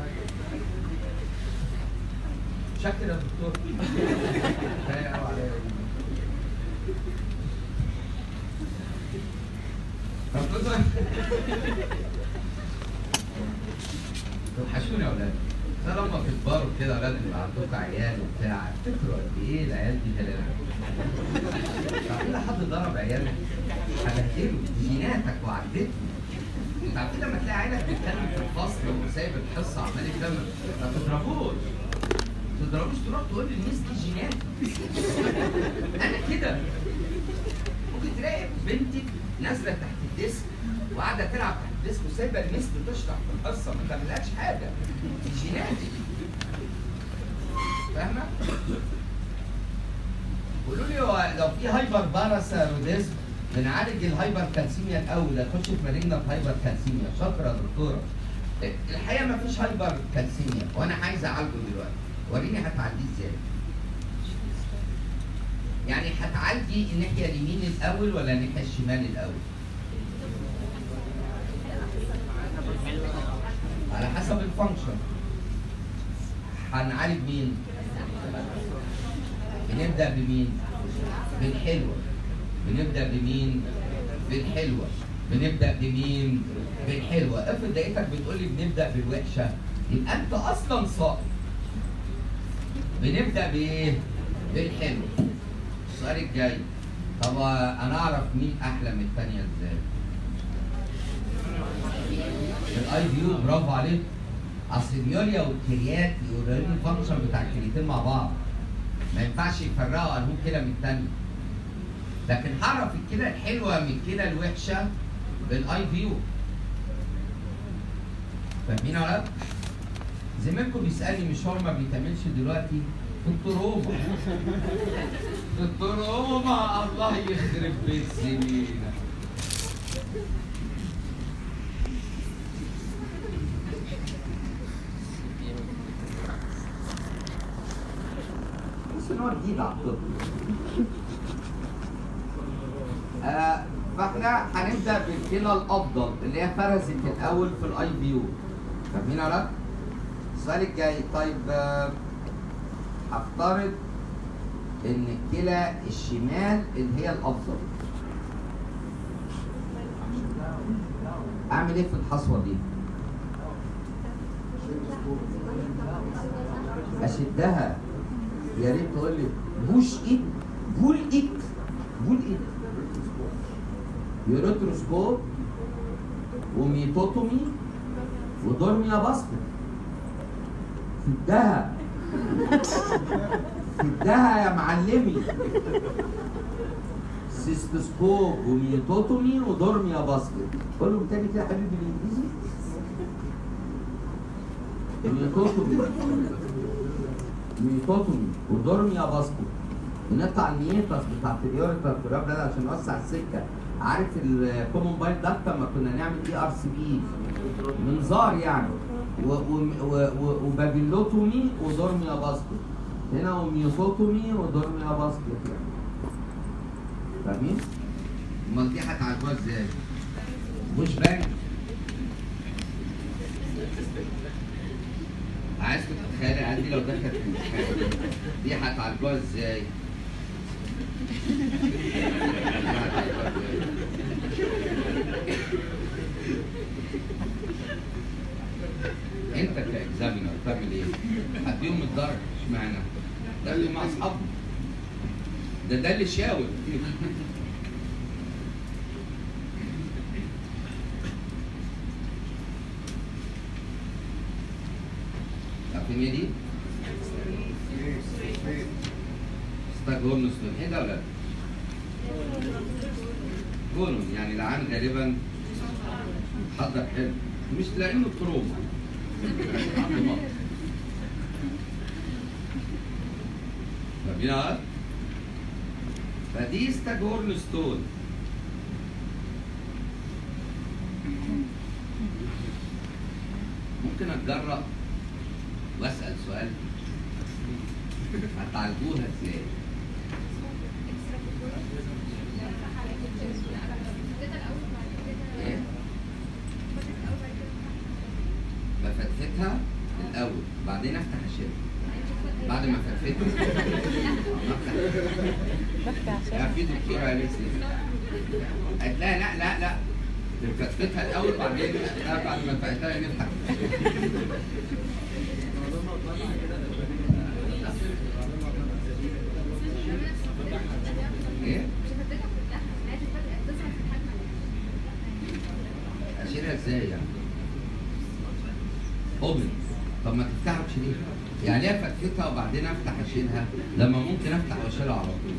[SPEAKER 1] شكر يا دكتور كفايه قوي عليا ربنا توحشوني يا اولاد ده لما تكبروا كده يا اولاد يبقى عندكم عيال وبتاع افتكروا قد ايه العيال دي هلاله عارفين حد ضرب عيالك هبهدله جيناتك وعدته انت عارفين لما تلاقي عيلك بيتكلم في الفصل وسايب الحصه عمال يتكلم ما تضربوش ما تضربوش تروح تقول للميس دي جينات انا كده ممكن تلاقي بنتك نازله تحت الديسك وقاعده تلعب تحت الديسك وسايبه الميس بتشرح في الحصه ما تعملهاش حاجه دي جيناتك فاهمه؟ قولوا لي هو لو في هايبر باراثايروديزم بنعالج الهايبر كالسيميا الاول هتخش في مالجنت هايبر كالسيميا شاطره يا دكتوره الحقيقه ما فيش هايبر كالسيميا وانا عايز اعالجه دلوقتي وريني هتعالجيه ازاي يعني هتعالجي الناحيه اليمين الاول ولا الناحيه الشمال الاول على حسب الفانكشن هنعالج مين بنبدا بمين بالحلوه بنبدا بمين بالحلوه بنبدا بمين بالحلوه افرض لقيتك بتقول لي بنبدا بالوحشه يبقى انت اصلا صائم بنبدا بايه بالحلو السؤال الجاي طب انا اعرف مين احلى من الثانيه ازاي الاي فيو برافو عليك اصل اليوريا والكريات يوريني الفانكشن بتاع الكرياتين مع بعض ما ينفعش يفرقوا انهم كده من الثانيه لكن هعرف الكلى الحلوه من الكلى الوحشه بالاي فيو فاهمين ولا لا؟ زميلكم بيسالني مشوار ما بيتعملش دلوقتي في التروما في التروما الله يخرب بيت زميلك بس ان هو جديد على الطب آه، فاحنا هنبدا بالكلى الافضل اللي هي فرزت الاول في الاي بي يو فاهمين ولا لا؟ السؤال الجاي طيب آه، هفترض ان الكلى الشمال اللي هي الافضل اعمل ايه في الحصوه دي؟ اشدها يا ريت تقول لي بوش ايت بول ايت بول ايت يوريتروسكوب وميتوتومي ودورميا باسكت سدها سدها يا معلمي سيستوسكوب وميتوتومي ودورميا باسكت قول له تاني كده يا حبيبي بالانجليزي ميتوتومي ميتوتومي ودورميا باسكت بنقطع الميتاس بتاعت اليوريتر في الراب ده عشان نوسع السكه عارف الكومون بايل داكت لما كنا نعمل اي ار سي بي منظار يعني و- و- و- و- وبابيلوتومي ودورميا باسكت هنا وميوسوتومي ودورميا باسكت يعني فاهمين؟ امال دي هتعالجوها ازاي؟ مش بنك عايزكم تتخيلي عندي لو دخلت في الامتحان دي هتعالجوها ازاي؟ انت كاكزامينر تعمل ايه؟ هديهم الدرجه اشمعنى؟ ده اللي مع اصحابنا ده ده اللي شاور عارفين ايه دي؟ ستاجورنوستون ايه ده ولا لا؟ جونون يعني العام غالبا حضر حلو مش تلاقيه له تروما فاهمين فدي ستاجورنستون ممكن اتجرأ واسال سؤال هتعالجوها ازاي؟ ايه؟ بفتفتها الاول بعدين افتح اشيلها بعد ما فتفتها افتح
[SPEAKER 2] بفتح
[SPEAKER 1] لا
[SPEAKER 2] عشان
[SPEAKER 1] في دكتوره قالت لي قالت لا لا لا لا نفتفتها الاول بعدين لا بعد ما فتحتها نفتح ايه؟ اشيلها ازاي يعني؟ اوبن طب ما تفتحش ليه؟ يعني ليه فتفتها وبعدين افتح اشيلها لما ممكن افتح واشيلها على طول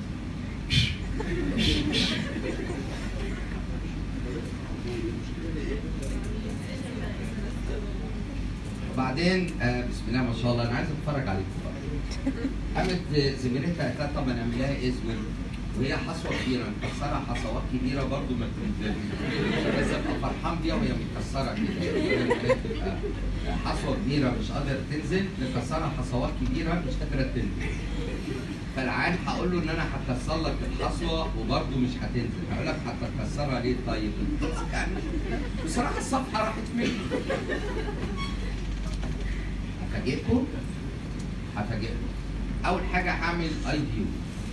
[SPEAKER 1] وبعدين آه بسم الله ما شاء الله انا عايز اتفرج عليكم بقى قامت زميلتها قالت لها طب ما نعمل لها اسود وهي حصوه كبيره مكسره حصوات كبيره برضو ما تنزلش بس ابقى فرحان بيها وهي متكسره كده تبقى حصوه كبيره مش قادره تنزل نكسرها حصوات كبيره مش قادره تنزل فالعيان هقول له ان انا هكسر لك الحصوه وبرضه مش هتنزل هقول لك هتكسرها ليه طيب يعني بصراحه الصفحه راحت مني هفاجئكم هفاجئكم اول حاجه هعمل اي فيو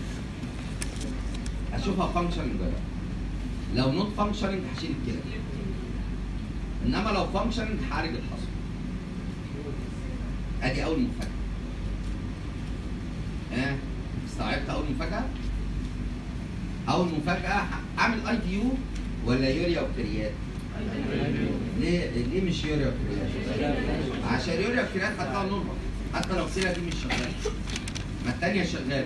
[SPEAKER 1] اشوفها فانكشننج ولا لا. لو نوت فانكشننج هشيل الكلى انما لو فانكشننج هعالج الحصوه ادي اول مفاجاه ها استوعبت اول مفاجاه اول مفاجاه اعمل اي دي يو ولا يوريا وكريات ليه ليه مش يوريا وكريات عشان يوريا وكريات هتطلع نورمال حتى لو الكلى دي مش شغاله ما الثانيه شغاله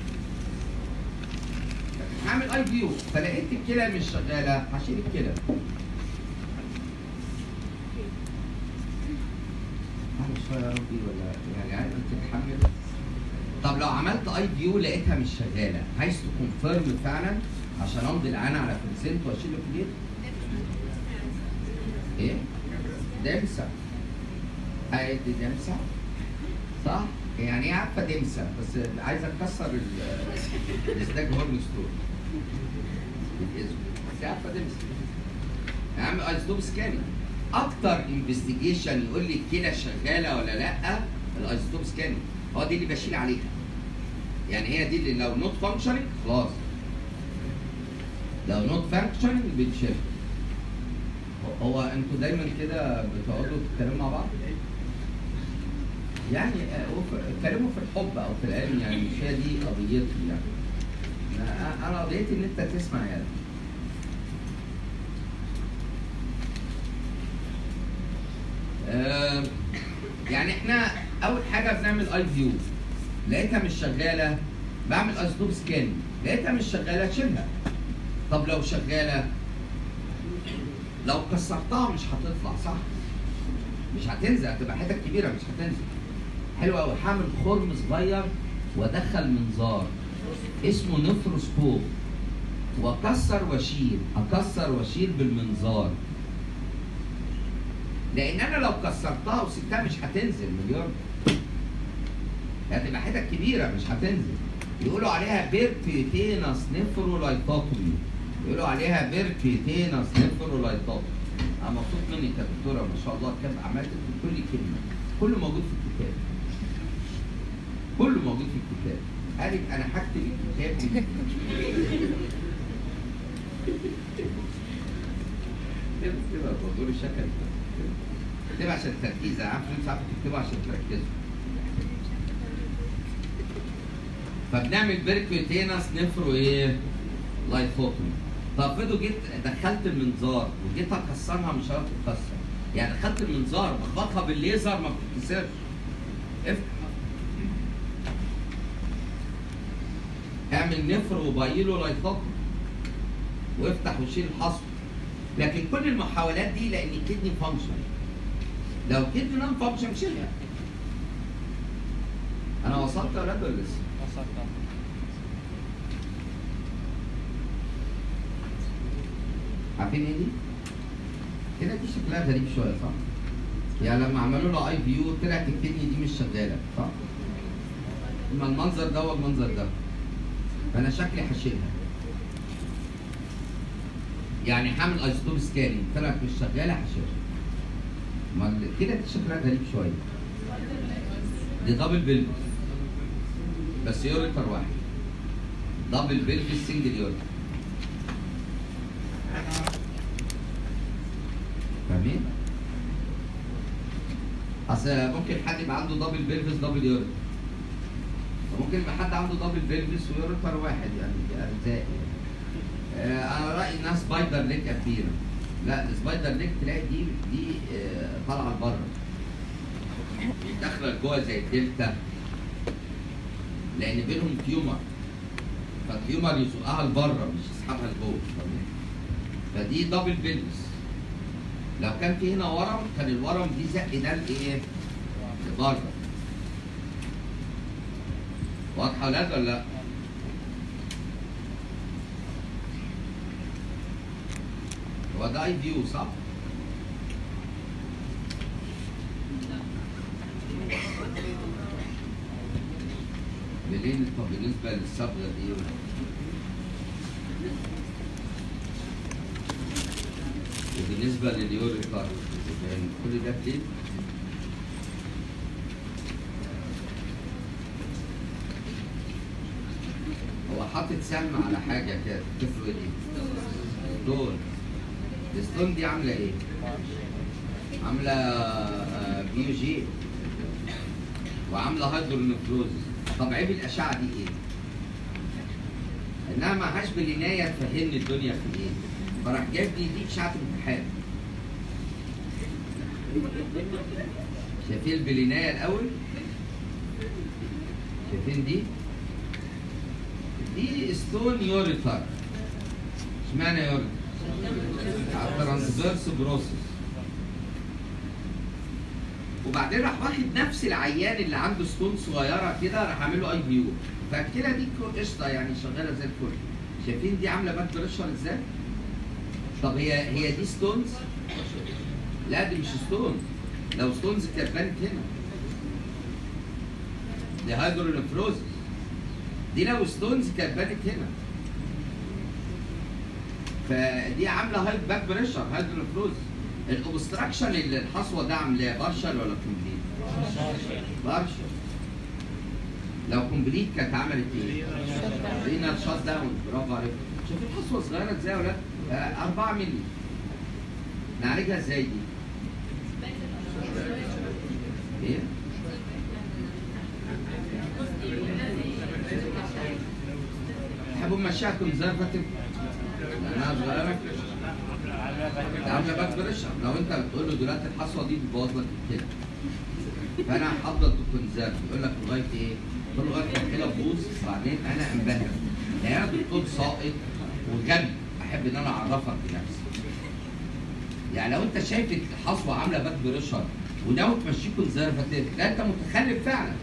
[SPEAKER 1] هعمل اي دي يو فلقيت الكلى مش شغاله هشيل الكلى معلش شويه يا ربي ولا يعني عايز تتحمل طب لو عملت اي فيو لقيتها مش شغاله عايز تكونفيرم فعلا عشان امضي العين على كونسنت واشيل الكلير ايه؟ دمسه ادي دمسه صح؟ يعني ايه عارفه دمسه بس عايزه تكسر ال- الازداج هورن ستور بالاسم بس عارفه دمسه يا عم ايزوتوب سكاني اكتر انفستيجيشن يقول لي الكلى شغاله ولا لا الايزوتوب سكاني هو دي اللي بشيل عليها يعني هي دي اللي لو نوت فانكشننج خلاص لو نوت فانكشننج بنشيل هو انتوا دايما كده بتقعدوا تتكلموا مع بعض؟ يعني آه، وف- اتكلموا في الحب او في العلم يعني مش هي دي قضيتي يعني أنا- انا قضيتي ان انت تسمع يعني آه، يعني احنا اول حاجه بنعمل اي فيو لقيتها مش شغاله بعمل اسلوب سكان لقيتها مش شغاله اشيلها طب لو شغاله لو كسرتها مش هتطلع صح مش هتنزل هتبقى حتت كبيره مش هتنزل حلو قوي هعمل خرم صغير وادخل منظار اسمه نفروسكوب واكسر واشيل اكسر واشيل بالمنظار لان انا لو كسرتها وسبتها مش هتنزل مليون هتبقى حتت كبيره مش هتنزل يقولوا عليها بيركيتينس نفرولايتوتومي يقولوا عليها بيركيتينس نفرولايتوتومي انا مبسوط منك يا دكتوره ما شاء الله كم عملت في كل كلمه كله موجود في الكتاب كله موجود في الكتاب قالت انا هكتب الكتاب كده كده بقول الشكل اكتبها عشان التركيز انا عارف ان انتوا ساعات بتكتبوا عشان تركزوا فبنعمل بيركوتينس نفرو ايه؟ لايفوتومي طب افرضوا جيت دخلت المنظار وجيت اكسرها مش هتعرف تتكسر يعني دخلت المنظار بخبطها بالليزر ما بتتكسرش افتح اعمل نفر وبايله لايفوتومي وافتح وشيل الحصو لكن كل المحاولات دي لان الكدني فانكشن لو الكدني نون فانكشن شيلها انا وصلت يا ولاد ولا لسه؟ عارفين ايه دي؟ كده دي شكلها غريب شويه صح؟ يعني لما عملوا له اي فيو طلعت الكدني دي مش شغاله صح؟ اما المنظر ده والمنظر ده فانا شكلي هشيلها يعني هعمل ايزوتوب سكاننج طلعت مش شغاله هشيلها ما كده دي شكلها غريب شويه دي دبل بيلفس بس يوريتر واحد دبل بيلفس سنجل يوريتر فاهمين؟ اصل ممكن حد يبقى عنده دبل بيلفس دبل يوريتر ممكن يبقى حد عنده دبل بيلفس ويوريتر واحد يعني دي ارزاق يعني. آه، انا رايي انها سبايدر ليك كبيره لا السبايدر ليك تلاقي دي دي آه، طالعه لبره داخله لجوه زي الدلتا لان بينهم تيومر فالتيومر يزقها لبره مش يسحبها لجوه فدي دبل بيلفس لو كان في هنا ورم كان الورم دي زق ده لايه؟ لبره واضحه ولا لا ولا لا؟ وده اي فيو صح؟ منين طب بالنسبه للصبغه دي وبالنسبه لليوريكار يعني كل ده بلين هو حاطط سهم على حاجه كده تفرق ايه؟ ستون الستون دي عامله ايه؟ عامله آه، بيو جي وعامله هيدرونفروزس طب عيب الاشعه دي ايه؟ انها معهاش بالعنايه تفهمني الدنيا في ايه فراح جايب لي دي اشعه امتحان شايفين البلينايه الاول؟ شايفين دي؟ دي ستون يوريتر اشمعنى يوريتر؟ على الترانسفيرس بروسس وبعدين راح واخد نفس العيان اللي عنده ستون صغيره كده راح عامل له اي فيو فكده دي كو- قشطه يعني شغاله زي الفل شايفين دي عامله باك بريشر ازاي؟ طب هي هي دي ستونز؟ لا دي مش ستونز لو ستونز كانت بانت هنا دي هيدرونفروزس دي لو ستونز كانت بانت هنا فدي عامله هاي باك بريشر هيدرونفروزس الاوبستراكشن اللي الحصوه ده عاملاه بارشل ولا كومبليت؟ بارشل لو كومبليت كانت عملت ايه؟ رينال شات داون برافو عليك شوف الحصوه صغيره ازاي يا ولاد؟ آه، 4 مللي نعالجها ازاي دي؟ ايه؟ تحبوا نمشيها كونزرفاتيف؟ لانها صغيره ده عامله باك بريشر لو انت بتقول له دلوقتي الحصوه دي بتبوظ لك الكلى فانا هفضل تكونزرف يقول لك لغايه ايه؟ تقول له لغايه ما الكلى تبوظ بعدين انا انبهر يعني انا دكتور ساقط وغبي احب ان انا اعرفك بنفسي يعني لو انت شايف الحصوه عامله باك بريشر وناوي تمشيه كونزرفاتيف لا انت متخلف فعلا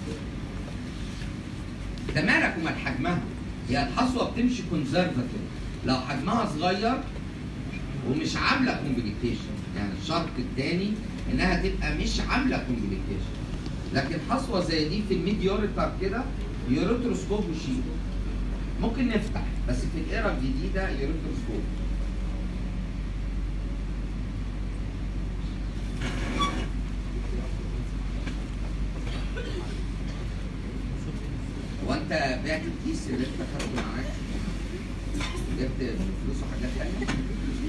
[SPEAKER 1] ده مالك ومال حجمها هي الحصوه بتمشي كونزرفاتيف لو حجمها صغير ومش عامله كومبليكيشن يعني الشرط الثاني انها تبقى مش عامله كومبليكيشن لكن حصوه زي دي في الميد يوريتر كده يوريتروسكوب وشيل ممكن نفتح بس في الايرا الجديده يوريتروسكوب هو انت بعت الكيس اللي انت خدته معاك جبت من فلوسه حاجات تانية؟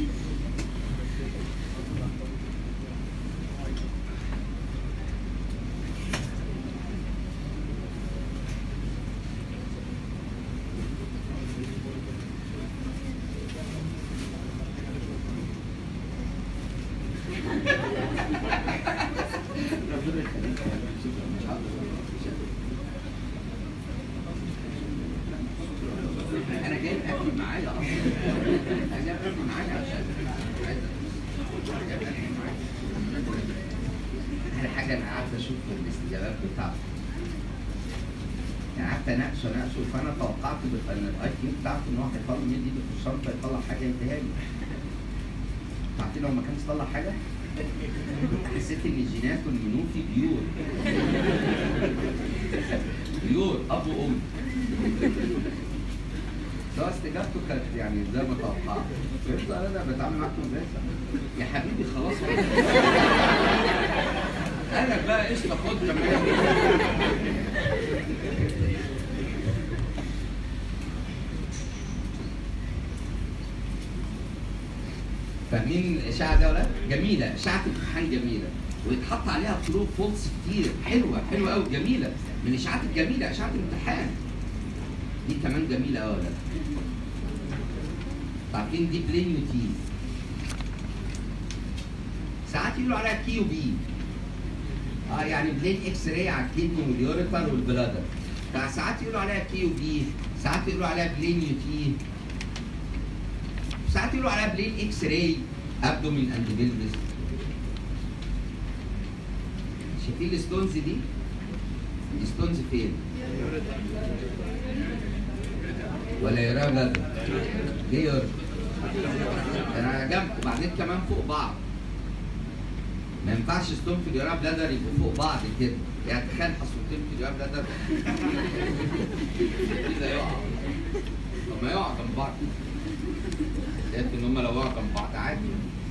[SPEAKER 1] انا جايب اكل معايا اصلا انا جايب اكل معايا عشان عايز أكل. جايب اكل معايا احلى حاجه انا قعدت اشوف الاستجابات بتاعته يعني قعدت اناقشه اناقشه فانا توقعت بال- ان الاي كيو بتاعته ان هو هيطلع يمد ايده في الشنطه يطلع حاجه يديها لي عارفين لو ما كانش طلع حاجه حسيت ان جيناته المنوفي بيور بيور اب وام سواء استجابته كانت يعني زي ما توقعت قلت له انا بتعامل معاك ازاي يا حبيبي خلاص انا بقى قشطه خد كمان فاهمين الاشاعه ده ولا لا؟ جميله اشاعه الامتحان جميله ويتحط عليها ترو فولس كتير حلوه حلوه قوي جميله من الاشاعات الجميله اشاعه الامتحان دي كمان جميله قوي ولا لا؟ عارفين دي بلين يوتين ساعات يقولوا عليها كيو بي اه يعني بلين اكس راي على الكدني واليوريتر والبلادر فساعات يقولوا عليها كيو بي ساعات يقولوا عليها بلين يوتين ساعات يقولوا عليها بلين اكس راي ابدومين اند بيلفيس شايفين الستونز دي؟ الستونز فين؟ ولا يراها بلد ليه يرى؟ انا جنب وبعدين كمان فوق بعض ما ينفعش ستون في اليورا بلادر يبقوا فوق بعض كده يعني تخيل حصوتين في اليورا بلادر كده يقع طب ما يقع جنب بعض شايف ان هم لو وقعوا جنب بعض عادي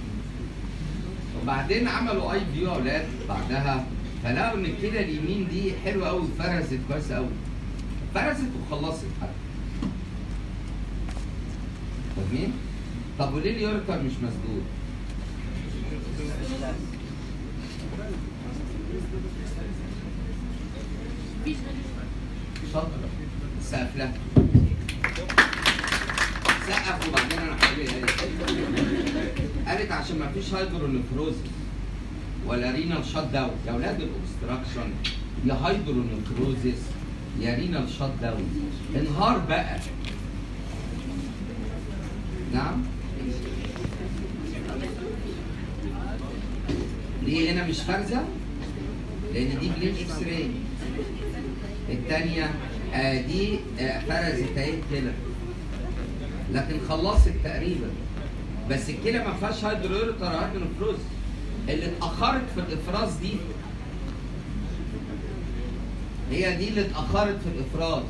[SPEAKER 1] وبعدين عملوا اي فيو يا اولاد بعدها فلقوا ان كده اليمين دي حلوه قوي فرزت كويس قوي فرزت وخلصت حتى فاهمين؟ طب وليه اليوريتر مش مسدود؟ شاطرة سقف لها سقف وبعدين انا حبيبي قالت قالت عشان ما فيش هايدرونيفروزس ولا رينال شات داون يا اولاد الاوبستراكشن يا هايدرونيفروزس يا رينال شات داون انهار بقى نعم ليه هنا مش فارزه؟ لان دي بلين اكس راي الثانيه آه دي آه فرزت اهي كده لكن خلصت تقريبا بس الكلى ما فيهاش هيدرويرتر هيدروفروز اللي اتاخرت في الافراز دي هي دي اللي اتاخرت في الافراز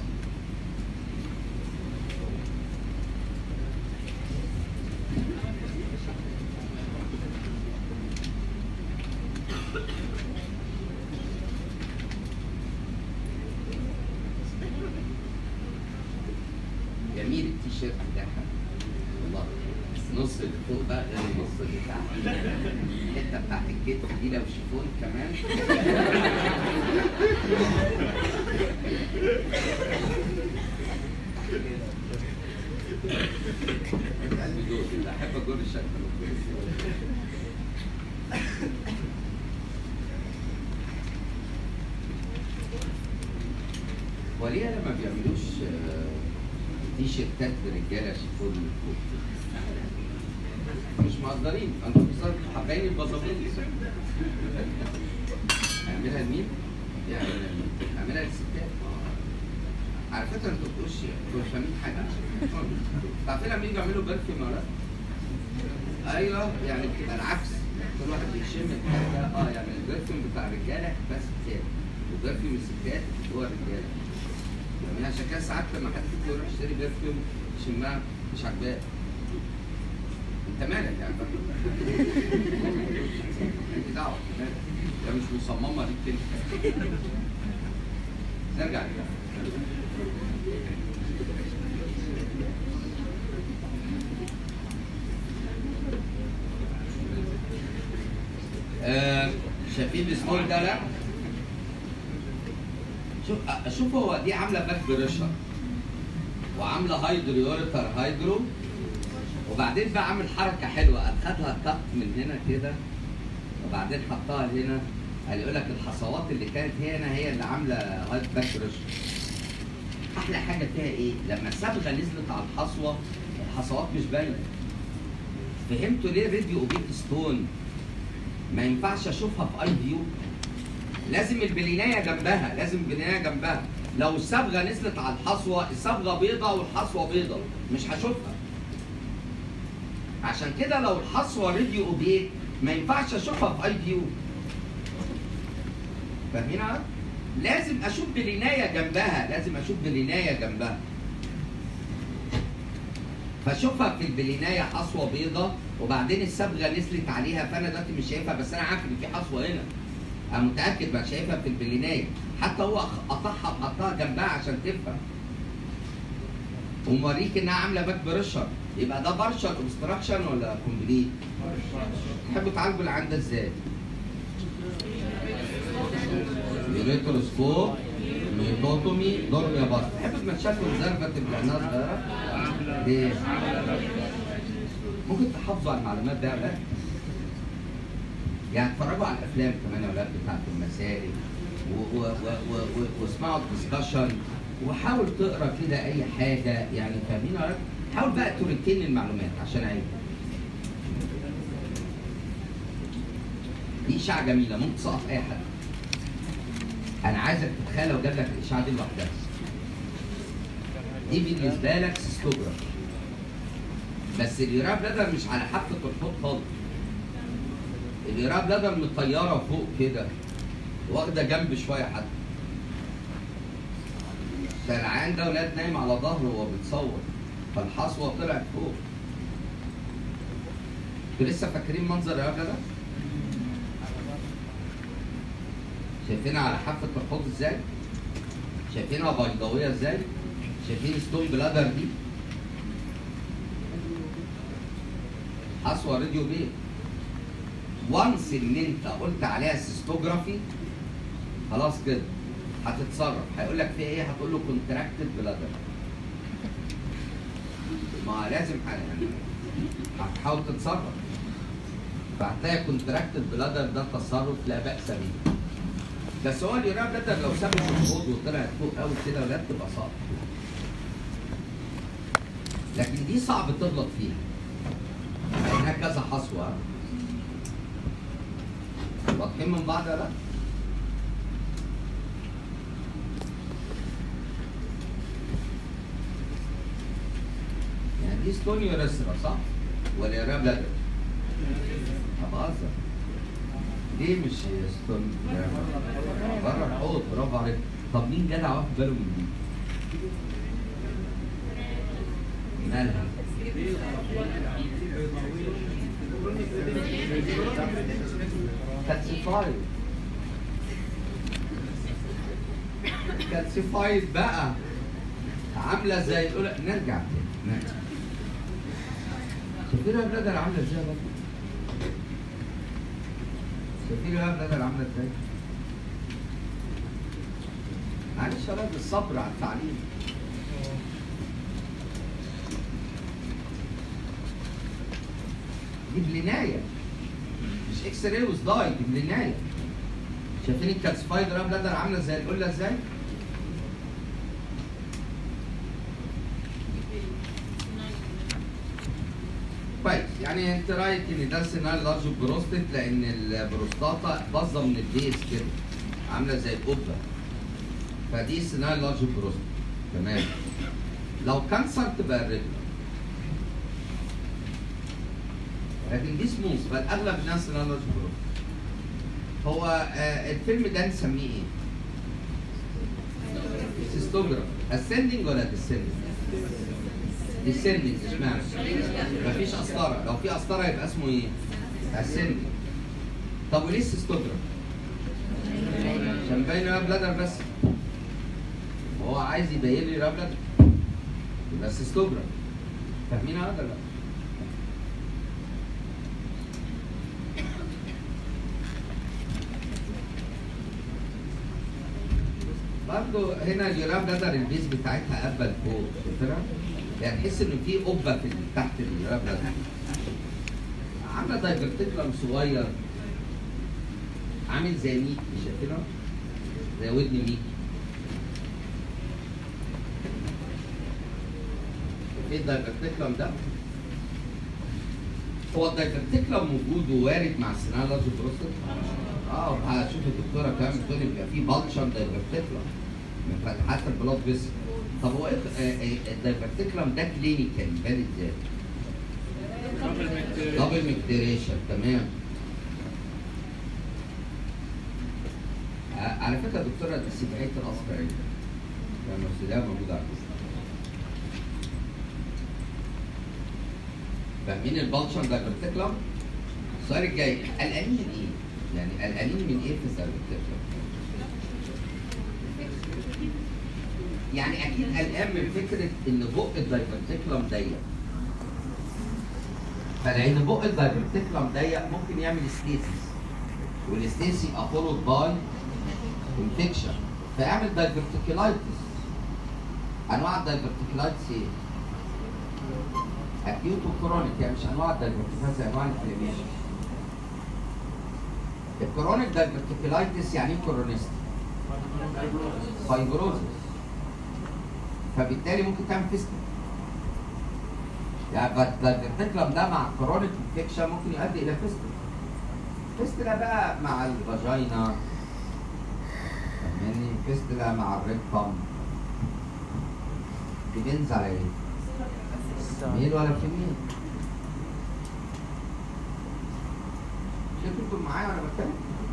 [SPEAKER 1] جميل التيشيرت بتاعها والله نص اللي فوق بقى غير النص اللي تحت الحته بتاعت الكتف دي لو شيفون كمان قلبي دول لا احب اجر الشكل وليه لما بيعملوش آه، تي شيرتات لرجاله شيفون من فوق مش مقدرين انتوا بتصرفوا حبايب البزابيل اعملها لمين؟ يعني اعملها للستات على فكره انتوا بتقولش انتوا مش فاهمين حاجه عارفين لما يجوا يعملوا برفيوم ولا ايوه يعني بتبقى العكس كل واحد بيشم الحاجه اه يعني البرفيوم بتاع الرجاله بس ستات وبرفيوم الستات هو الرجاله يعني عشان كده ساعات لما حد فيكم يروح يشتري برفيوم يشمها مش عاجباه انت مالك يعني انت دعوه مالك ده مش مصممه ليك انت نرجع لده آه، شايفين السمول ده لا شوف أ- شوف هو دي عامله باك بريشر وعامله هايدرو يوريتر هايدرو وبعدين بقى عامل حركه حلوه قال خدها كت من هنا كده وبعدين حطها هنا قال يقول لك الحصوات اللي كانت هنا هي اللي عامله هايد باك بريشر احلى حاجه فيها ايه؟ لما الصبغه نزلت على الحصوه الحصوات مش باينه فهمتوا ليه راديو اوبيك ستون ما ينفعش اشوفها في اي فيو لازم البلينايه جنبها لازم البلينايه جنبها لو الصبغه نزلت على الحصوه الصبغه بيضه والحصوه بيضه مش هشوفها عشان كده لو الحصوه راديو اوبيك ما ينفعش اشوفها في اي فيو فاهمين عارف؟ لازم اشوف بلينايه جنبها لازم اشوف بلينايه جنبها فاشوفها في البلينايه حصوه بيضه وبعدين الصبغه نزلت عليها فانا دلوقتي مش شايفها بس انا عارف ان في حصوه هنا انا متاكد بقى شايفها في البلينايه حتى هو قطعها وحطها جنبها عشان تفهم وموريك انها عامله باك بريشر يبقى ده بارشل اوبستراكشن ولا كومبليت؟ تحبوا تعالجوا اللي عندها ازاي؟ يوريتروسكوب ميتوتومي دورميا باس تحب تمشيها كونزرفاتيف لانها صغيره؟ ليه؟ ممكن تحافظوا على المعلومات ده يا ولاد؟ يعني اتفرجوا على الافلام كمان يا ولاد بتاعت المسائل و- و- و- و- و- واسمعوا الدسكشن وحاول تقرا كده اي حاجه يعني فاهمين يا ولاد؟ حاول بقى تركين المعلومات عشان عيب دي اشاعه جميله ممكن تسقط اي حد انا عايزك تتخيل لو جاب لك الاشاعه دي لوحدها دي بالنسبه لك سيستوجراف بس اليوراب بلادر مش على حافه الحوض خالص اليوراب بلادر مطيره فوق كده واخده جنب شويه حتى فالعيان ده ولاد نايم على ظهره وهو بيتصور فالحصوه طلعت فوق انتوا لسه فاكرين منظر اليوراب بلادر؟ شايفينها على حافه الحوض ازاي؟ شايفينها بيضاويه ازاي؟ شايفين ستون بلادر دي؟ حصوه راديو بيه وانس ان انت قلت عليها سيستوجرافي خلاص كده هتتصرف هيقول لك في ايه هتقول له كونتراكتد بلادر ما لازم ح- يعني هتحاول تتصرف فهتلاقي كونتراكتد بلادر ده تصرف لا باس به بس هو اليوراب بلادر لو سابت الحوض وطلعت فوق قوي كده ولا بتبقى صعبه لكن دي صعب تغلط فيها لانها كذا حصوه واضحين من بعض ولا لا؟ يعني دي ستون يوريثرا صح؟ ولا يوراب بلادر؟ بهزر ليه مش ستون بره الحوض برافو عليك طب مين جدع واخد باله من دي؟ مالها؟ كالسيفايد كالسيفايد بقى عامله زي الأولى نرجع تاني نرجع شايفين يا بلادر عامله ازاي بقى؟ شايفين يا بلادر عامله ازاي؟ معلش يا راجل الصبر على التعليم دي بلنايه مش اكس راي وسلايد دي بلنايه شايفين الكالسفايد رام بلادر عامله زي القله ازاي؟ كويس يعني انت رايك ان ده سيناريو لارج بروستات لان البروستاتا باظه من البيس كده عامله زي القبه فدي سيناريو لارج بروستات تمام لو كانسر تبقى الرجل لكن دي سموث فالاغلب الناس سيناريو لارج بروستات هو آه الفيلم ده نسميه ايه؟ سيستوجراف اسندنج ولا ديسندنج؟ ديسندنج اشمعنى؟ مفيش قسطره لو في قسطره يبقى اسمه ايه؟ اسندنج طب وليه السيستوجراف؟ عشان باين راب بلادر بس وهو عايز يبين لي راب بلادر يبقى سيستوجراف فاهمين هذا ولا لا؟ برضه هنا اليورام بلادر البيز بتاعتها قبه لفوق شايفينها؟ يعني تحس ان في قبه في ال- تحت اليورام بلادر عامله دايفرتيكلم صغير عامل زي ميكي شايفينها؟ زي ودن ميكي ايه الدايفرتيكلم ده؟ هو الدايفرتيكلم موجود ووارد مع السينال لارج بروستات؟ اه هشوف الدكتوره كمان بتقول يبقى في بالشر دايفرتيكلم من فتحات البلاد فيسل طب هو ايه آه، آه، الدايفرتيكلم ده كلينيكال يبان ازاي؟ دبل ميكتيريشن تمام ع- على فكره دكتوره دي سبعيه الاصفر عندنا لما السودان موجوده على الجسم فاهمين البالشر دايفرتيكلم؟ السؤال الجاي قلقانين من ايه؟ يعني قلقانين من ايه في الدايفرتيكلم؟ يعني اكيد قلقان من فكره ان بق الدايفرتيكلم ضيق فلان بق الدايفرتيكلم ضيق ممكن يعمل ستيسيس والستيسيس يبقى فولود باي انفكشن فيعمل دايفرتيكولايتس انواع الدايفرتيكولايتس ايه؟ اكيوت وكرونيك يعني مش انواع الدايفرتيكولايتس انواع الانفلاميشن الكرونيك دايفرتيكولايتس يعني ايه كورونيست؟ فايبروزس فبالتالي ممكن تعمل فيستل يعني الدايفرتيكلم ده مع كرونيك انفكشن ممكن يؤدي الى فيستل فيستلا بقى مع الفاجينا فاهماني فيستلا مع الريكتم ديبينز على ايه؟ ميل ولا فيميل شايفكم معايا وانا بتكلم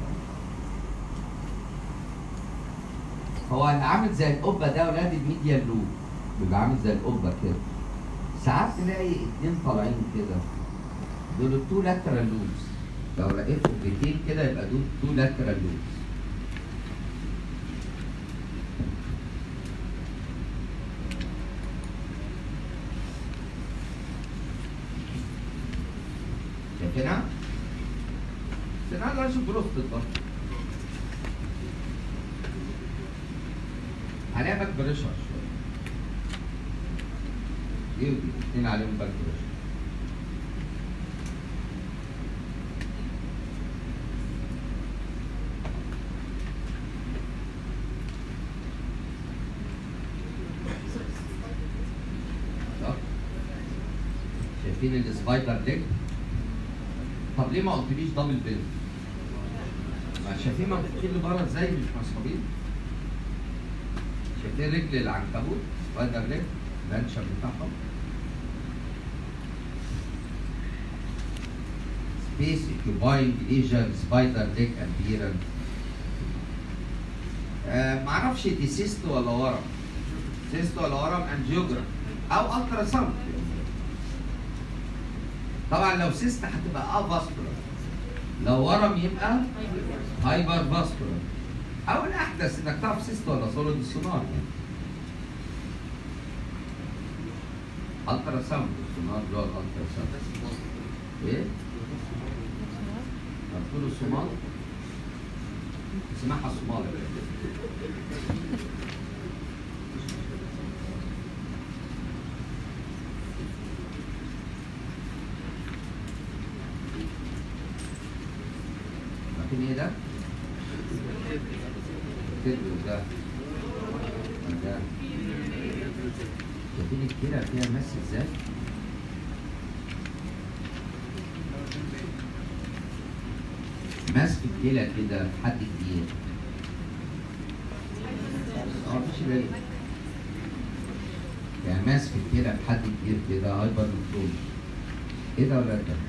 [SPEAKER 1] هو اللي عامل زي القبه ده ولاد الميديا لوب بيبقى عامل زي القبه كده ساعات تلاقي اتنين طالعين كده دول التو لاترال لوبس لو لقيت قبتين كده يبقى دول تو لاترال لوبس شايفينها؟ شايفينها ده شوف بروستد برضه عليها باك بريشر شويه دي ودي الاثنين عليهم باك بريشر صح؟ شايفين السبايدر ليج طب ليه ما قلتليش دبل بيل؟ ما شايفين منفوخين لبره ازاي مش مسحوبين؟ شايفين رجل العنكبوت سبايدر ليج الانشر بتاعهم سبيس اوكيباينج ليجن سبايدر ليج ابيرنس معرفش دي سيست ولا ورم سيست ولا ورم انجيوجرام او الترا ساوند طبعا لو سيست هتبقى اه فاسكولار لو ورم يبقى هايبر فاسكولار او الاحدث انك تعرف سيست ولا سوليد سونار يعني الترا ساوند السونار اللي هو الالترا ساوند ايه؟ قلت له الصومال اسمعها الصومال عارفين ايه ده؟ كتب ده ده شايفين الكلى فيها مس ازاي؟ ماسك الكلى كده حد كبير اه مفيش دليل يعني ماسك الكلى بحد كبير كده هايبر نفروز ايه ده ولا ده؟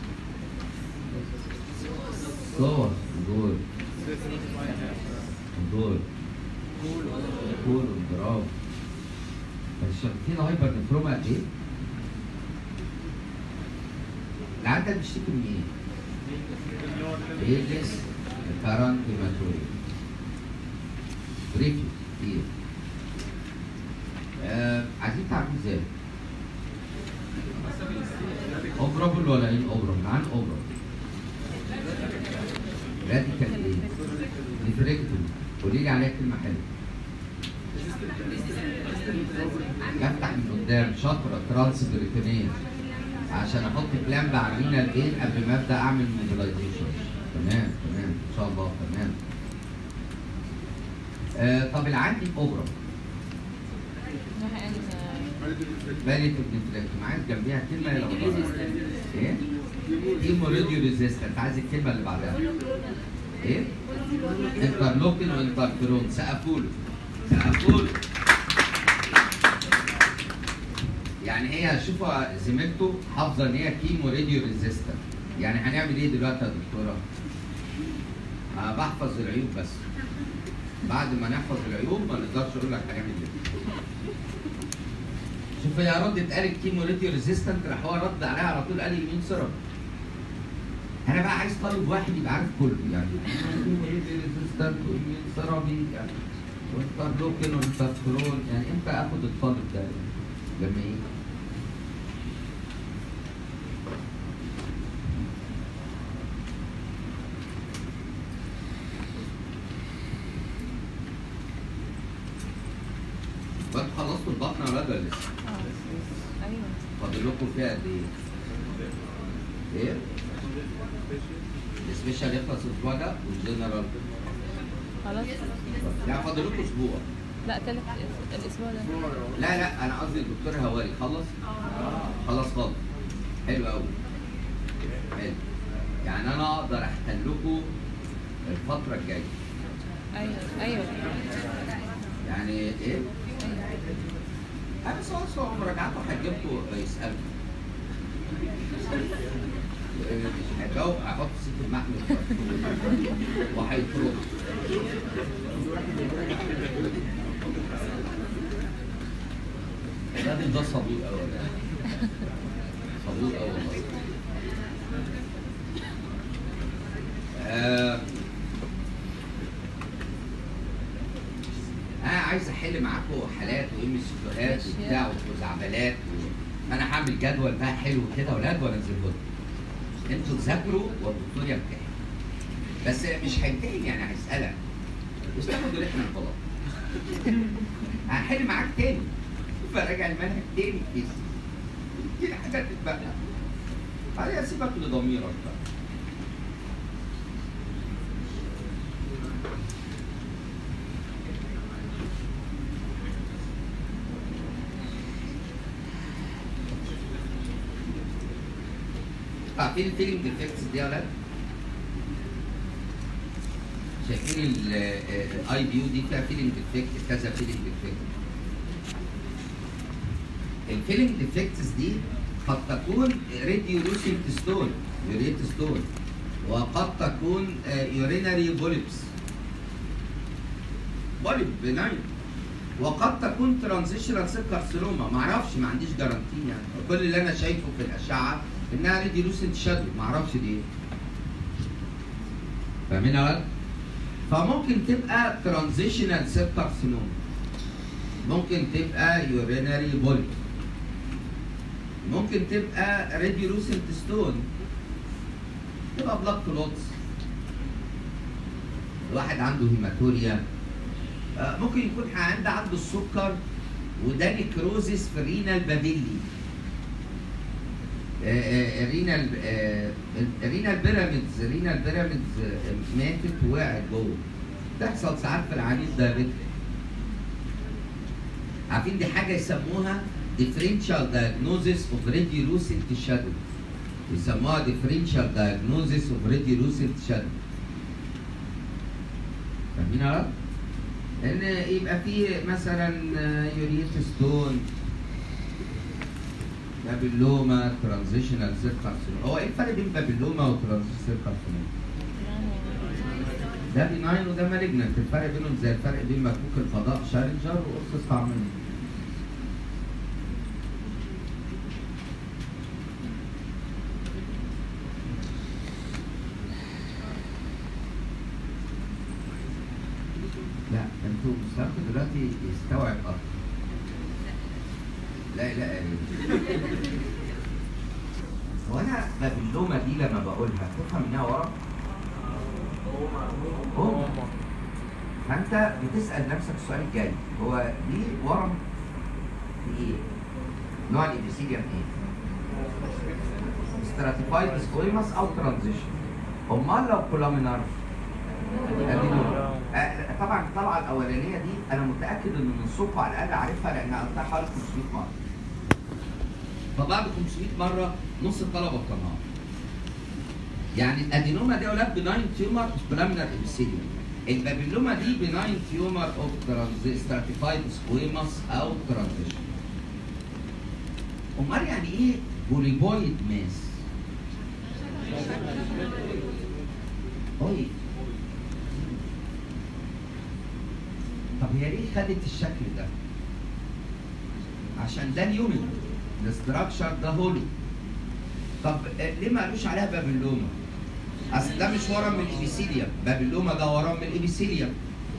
[SPEAKER 1] صور دول دول كول برافو بس شايفين هايبر نفروما قد ايه؟ العيال ده بيشتكي من ايه؟ Ages, current hematuria. بريكي كتير. آه عايزين تعمل ازاي؟ اوبرابل ولا ان اوبرابل؟ عن اوبرابل. راديكال ايه؟ نفريكتومي. قولي لي عليها كلمة حلوة. يفتح من قدام شطرة ترانس بريتونية عشان احط بلان بعملنا الايه قبل ما ابدا اعمل موبيلايزيشن تمام تمام ان شاء الله تمام آه طب اللي عندي اوبرا باليت نفلكتوم عايز جنبيها كلمه يلا بضرب ايه؟ هيموريديو ريزيستنت عايز الكلمه اللي بعدها ايه؟ انترلوكين وانترفيرون سقفوله سقفوله يعني هي شوفوا زميلته حافظه ان هي كيمو راديو ريزيستنت يعني هنعمل ايه دلوقتي يا دكتوره؟ أه بحفظ العيوب بس بعد ما نحفظ العيوب ما نقدرش اقول لك هنعمل ايه شوف هي ردت قالت كيمو راديو ريزيستنت راح هو رد عليها على طول قال يمين سيرم انا بقى عايز طالب واحد يبقى عارف كله يعني كيمو راديو ريزيستنت ويمين سيرابي يعني وانترلوكين وانترفيرون يعني امتى اخد الطالب ده لما ايه؟ وانتوا خلصتوا البطنه ولا ولا لسه؟
[SPEAKER 2] ايوه
[SPEAKER 1] فاضل لكم فيها قد ايه؟ ايه؟ السبيشال يخلص الاسبوع ده والجنرال
[SPEAKER 2] خلاص
[SPEAKER 1] يعني فاضل لكم اسبوع
[SPEAKER 2] لا تالت الاسبوع ده
[SPEAKER 1] لا لا انا قصدي الدكتور هواري خلص؟ خلص خالص حلو قوي حلو يعني انا اقدر احتل لكم الفتره الجايه
[SPEAKER 2] ايوه ايوه
[SPEAKER 1] يعني ايه؟ انا سؤال سؤال مراجعته هتجيبكم يسالكم مش هجاوب احط سيف المحل هيخرج الراجل ده صبور قوي صبور قوي والله آه انا عايز احل معاكم حالات وام سيكوهات
[SPEAKER 2] أشياء.
[SPEAKER 1] وبتاع وخزعبلات و... انا هعمل جدول بقى حلو كده اولاد وانزله لكم انتوا تذاكروا والدكتور يمتحن بس مش هيمتحن يعني هيسالك مش تاخدوا رحله الغلط هحل معاك تاني فراجع المنهج تاني كيس دي حاجات تتبقى بعدين اسيبك لضميرك بقى عارفين الفيلينج ديفكتس دي يا ولاد؟ شايفين الاي بي يو دي فيها فيلينج ديفكت كذا فيلينج ديفكت الفيلينج ديفكتس دي قد تكون ريديولوسنت ستون يوريت ستون وقد تكون يورينري بوليبس بوليب بناين وقد تكون ترانزيشنال سيل كارسينوما ما اعرفش ما عنديش جارانتي يعني كل اللي انا شايفه في الاشعه انها ريديولوسنت شادو ما اعرفش دي ايه فاهمين يا ولد؟ فممكن تبقى ترانزيشنال سيل كارسينوما ممكن تبقى يورينري بوليب ممكن تبقى ريديولوسنت ستون تبقى بلاك كلوتس الواحد عنده هيماتوريا آه، ممكن يكون عنده عنده السكر وده نيكروزيس في الرينال بابيلي آه، آه، الرينال آه، الرينال بيراميدز الرينال بيراميدز آه، ماتت ووقعت جوه تحصل ساعات في العنيد ده بت عارفين دي حاجه يسموها differential diagnosis of radiolucent shadow يسموها differential diagnosis of radiolucent shadow فاهمين يا رب؟ ان يبقى فيه مثلا يوريت ستون بابلوما ترانزيشنال سيل كارسينوما هو ايه الفرق بين بابلوما وترانزيشنال سيل كارسينوما؟ ده بيناين وده مالجنت الفرق بينهم زي الفرق بين مكوك الفضاء شارنجر وقرص طعمين لا انتوا مستواكم دلوقتي يستوعب اكتر لا لا يعني هو انا بابلومه دي لما بقولها تفهم انها ورم؟ أم فانت بتسال نفسك السؤال الجاي هو دي ورم في ايه؟ نوع الابيثيليوم ايه؟ ستراتيفايد سكويماس او ترانزيشن امال لو كولامينار أدينوما. آه، طبعا الطلعه الاولانيه دي انا متاكد ان نصكم على الاقل عارفها لان قلتها حوالي 500 مره فبعد 500 مره نص الطلبه بتنهار يعني الادينوما دي اولاد بناين تيومر اوف كولامينار ابيثيليوم البابيلوما دي بناين تيومر اوف ستراتيفايد سكويماس او ترانزيشن امال يعني ايه بوليبويد ماس؟ اوي طب هي ليه خدت الشكل ده؟ عشان ده اليونت الاستراكشر ده هولو طب آه، ليه ما قالوش عليها بابلوما؟ اصل ده مش ورم من الابيثيليوم بابلوما ده ورم من الابيثيليوم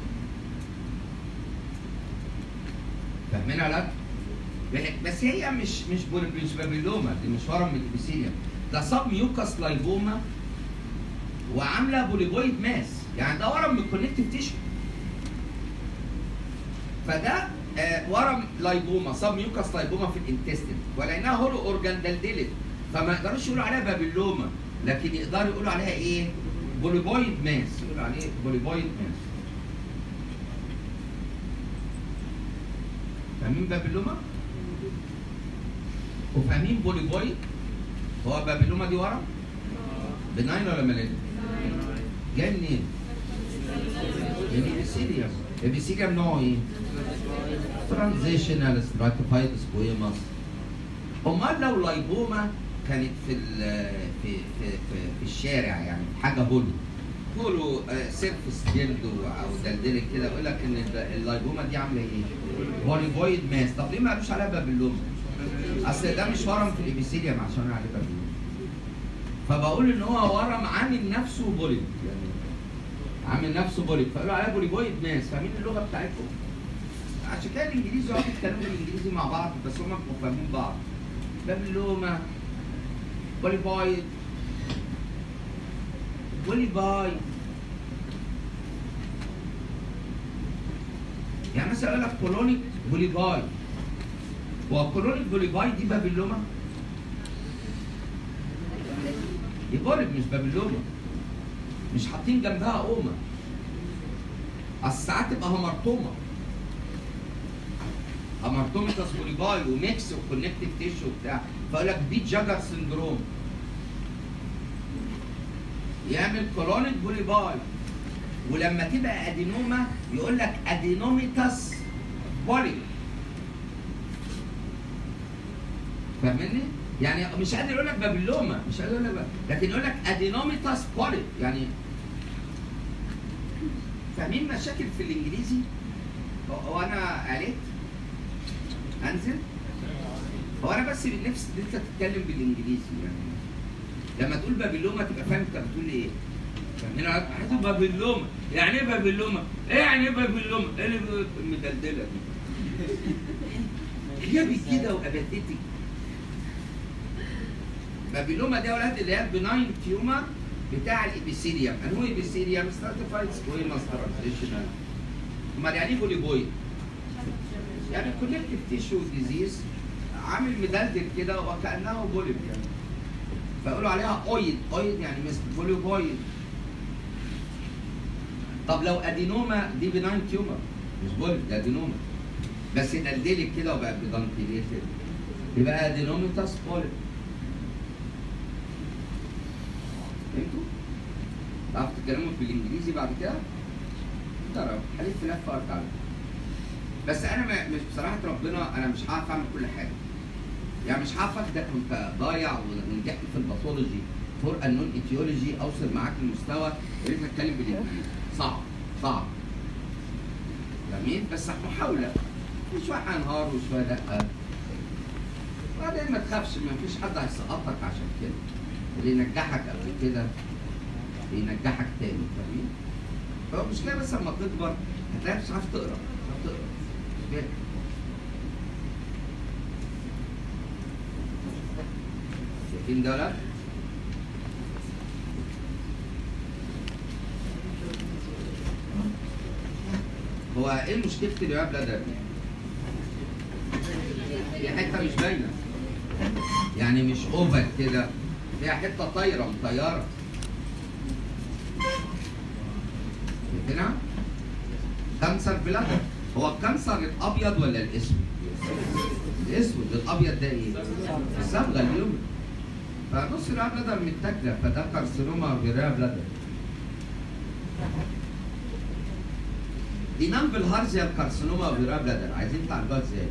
[SPEAKER 1] فاهمين ولا لا؟ بس هي مش مش بول- مش بابلوما دي مش ورم من الابيثيليوم ده صاب ميوكاس لايبوما وعامله بوليبويد ماس يعني ده ورم من الكونكتيف تيشو فده آه ورم لايبوما صاب ميوكاس لايبوما في الانتستين ولانها هولو اورجان دلدلت فما يقدروش يقولوا عليها بابلوما لكن يقدروا يقولوا عليها ايه؟ بوليبويد ماس يقولوا عليه بوليبويد ماس فاهمين بابلوما؟ وفاهمين بوليبويد؟ هو بابلوما دي ورم؟ بناين ولا مالين؟ جاي منين؟ من الابيثيليوم الابيثيليوم نوعه ايه؟ ترانزيشنال ستراتيفايد سكويماس امال لو لايبوما كانت في ال- في في في, في الشارع يعني حاجه هولو طوله آه، سيرفس جلده او دلدلك كده يقول لك ان ال- اللايبوما دي عامله ايه؟ بوليفويد ماس طب ليه ما قالوش عليها بابلوما؟ اصل ده مش ورم في الابيثيليوم عشان أقول عليه بابلوما فبقول ان هو ورم عامل نفسه بوليب يعني عامل نفسه بوليب فقالوا عليها بوليفويد ماس فاهمين اللغه بتاعتهم؟ عشان كده الانجليزي يقعدوا يتكلموا بالانجليزي مع بعض بس هم مش فاهمين بعض بابلوما بوليفويد بوليفاي يعني مثلا يقول لك كولونيك بوليفاي هو كولونيك بوليفاي دي بابلوما دي بوليب مش بابلوما مش حاطين جنبها اوما اصل ساعات تبقى همرطومه همرطوميتاس بوليفاي وميكس وكونكتيف تيشو وبتاع فيقول لك بيت جاجر سندروم يعمل كولونيك بوليفاي ولما تبقى ادينوما يقول لك ادينوميتاس بولي فاهمني؟ يعني مش قادر يقول لك بابلوما مش قادر يقول لك باب- لكن يقول لك ادينوميتاس بولي يعني فاهمين مشاكل في الانجليزي؟ هو- هو انا قالت انزل؟ هو انا بس نفسي ان انت تتكلم بالانجليزي يعني لما تقول بابلوما تبقى فاهم انت بتقول ايه فاهمين عايز بابلوما يعني ايه بابلوما ايه يعني ايه بابلوما ايه اللي بي- المدلدله دي هي كده واباتيتك بابلوما دي يا ولاد اللي هي البناين تيومر بتاع الابيثيليوم انهو ابيثيليوم ستراتيفايد سكويماس ترانزيشنال امال يعني ايه بوليبويد يعني كونكتيف تيشو ديزيز عامل مدلدل كده وكانه بوليب يعني فيقولوا عليها اويد اويد يعني مثل بوليبويد طب لو ادينوما دي بناين تيومر مش بوليب ده ادينوما بس دلدلت كده وبقى بدانكيليتد يبقى ادينوميتاس بوليب فهمتوا؟ تعرفوا تتكلموا بالانجليزي بعد كده؟ تعرف حليف في لفه وارجع لك. بس انا ما- مش بصراحه ربنا انا مش هعرف اعمل كل حاجه يعني مش هعرف اخدك وانت ضايع ونجحت في الباثولوجي فور النون ايتيولوجي اوصل معاك لمستوى ان انت تتكلم بالانجليزي صعب صعب جميل بس محاوله شويه هنهار وشويه لا وبعدين ما تخافش ما فيش حد هيسقطك عشان كده اللي ينجحك قبل كده بينجحك تاني فاهمين؟ هو المشكله بس لما تكبر هتلاقيك مش عارف تقرا مش عارف تقرا مش فاهم. شايفين ده ولا؟ هو ايه مشكله الرياب ده؟ هي حته مش باينه يعني مش اوفر كده هي حته طايره مطيره شايفينها؟ كانسر بلادر هو الكانسر الابيض ولا الاسود؟ الاسود الابيض ده ايه؟ الصبغه اليوم فنص الرئه بلادر متاكله فده كارسينوما بالرئه بلادر دي نمبل هارزيال كارسينوما بالرئه بلادر عايزين تعالجوها ازاي؟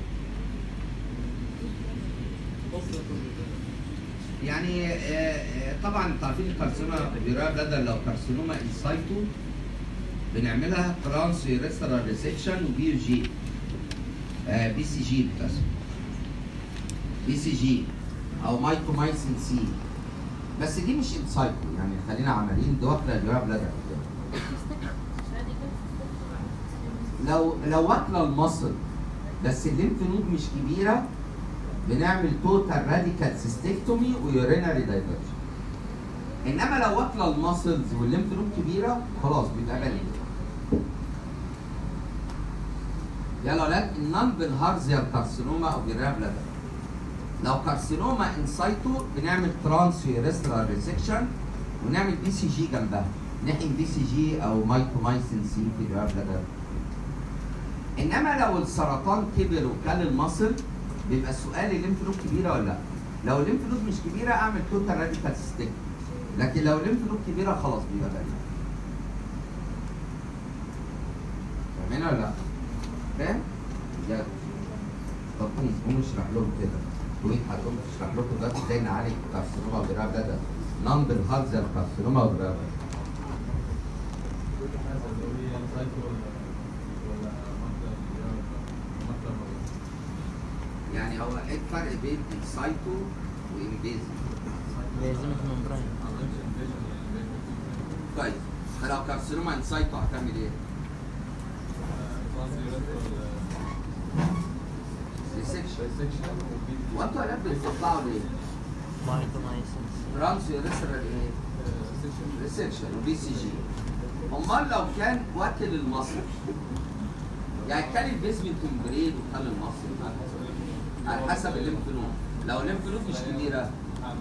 [SPEAKER 1] يعني آه، آه، طبعا انتوا عارفين الكارسينوما بالرئه بلادر لو كارسينوما انسايتو بنعملها ترانس ريسترال ريسكشن وبي جي آه بي سي جي للاسف بي سي جي او مايكرومايسين سي بس دي مش انسايتو يعني خلينا عمليين دي واكله الجراب بلادر لو لو واكله المصل بس الليمف نود مش كبيره بنعمل توتال راديكال سيستكتومي ويورينري دايفرجن انما لو واكله الماسلز والليمف نود كبيره خلاص بيبقى بالي يلا ولاد النون بالهارزيال كارسينوما او بالرياب بلادر لو كارسينوما انسايتو بنعمل ترانس ريسترال ريسكشن ونعمل بي سي جي جنبها نحقن بي سي جي او مايكرومايسين سي في الرياب بلادر انما لو السرطان كبر وكل المصل بيبقى السؤال الليمف نود كبيره ولا لا لو الليمف نود مش كبيره اعمل توتال راديكال سيستم لكن لو الليمف نود كبيره خلاص بيبقى بالي فاهمين ولا لا؟ فاهم؟ بجد طب كويس قوم اشرح لهم كده كويس هتقوم تشرح لكم دلوقتي ازاي نعالج كارسينوما بالرئه بلادر نون بالهارزر كارسينوما بالرئه يعني هو ايه الفرق بين السايتو وانفيزيف
[SPEAKER 3] لازم ممبرين
[SPEAKER 1] طيب لو كارسينوما انسايتو هتعمل ايه؟ ريسكشن وانتوا يا ولاد بتطلعوا ليه؟
[SPEAKER 3] مايكرومايسنس
[SPEAKER 1] ترانس ريسرال ايه؟ ريسكشن وبي سي جي امال لو كان واكل المصل يعني كان البيزمنت ممبرين وكان المصل على حسب الليمف نود لو الليمف نود مش كبيره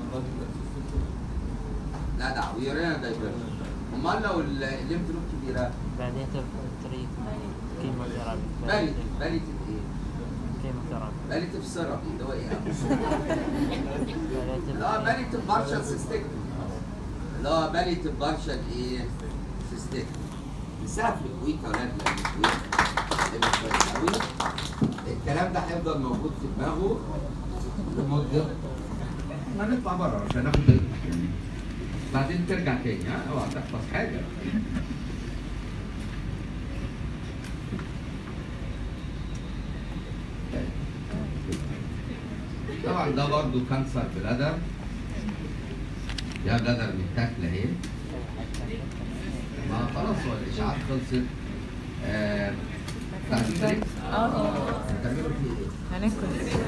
[SPEAKER 1] لا دعوه ويورينا دايفرجن امال لو ال- الليمف نود كبيره
[SPEAKER 3] بعدين تريد كيموثيرابي
[SPEAKER 1] باليتيف باليتيف ايه؟
[SPEAKER 3] كيموثيرابي
[SPEAKER 1] باليتيف ثيرابي اللي هو ايه؟ اللي هو
[SPEAKER 3] بعدين
[SPEAKER 1] باليتيف بارشال سيستكتومي اللي هو باليتيف بارشال ايه؟ سيستكتومي نساها في الكويت يا ولاد لان الكويت هيبقى كويس قوي الكلام ده هيفضل موجود في دماغه لمده ما نطلع بره عشان ناخد يعني بعدين ترجع تاني ها اوعى تحفظ حاجه طبعا ده برضو كانسر بلادر يا بلادر متاكله اهي ما خلاص هو الاشاعات خلصت آه، بتاعت الفريق
[SPEAKER 2] اه
[SPEAKER 1] هتعملوا فيه ايه؟
[SPEAKER 2] هناكل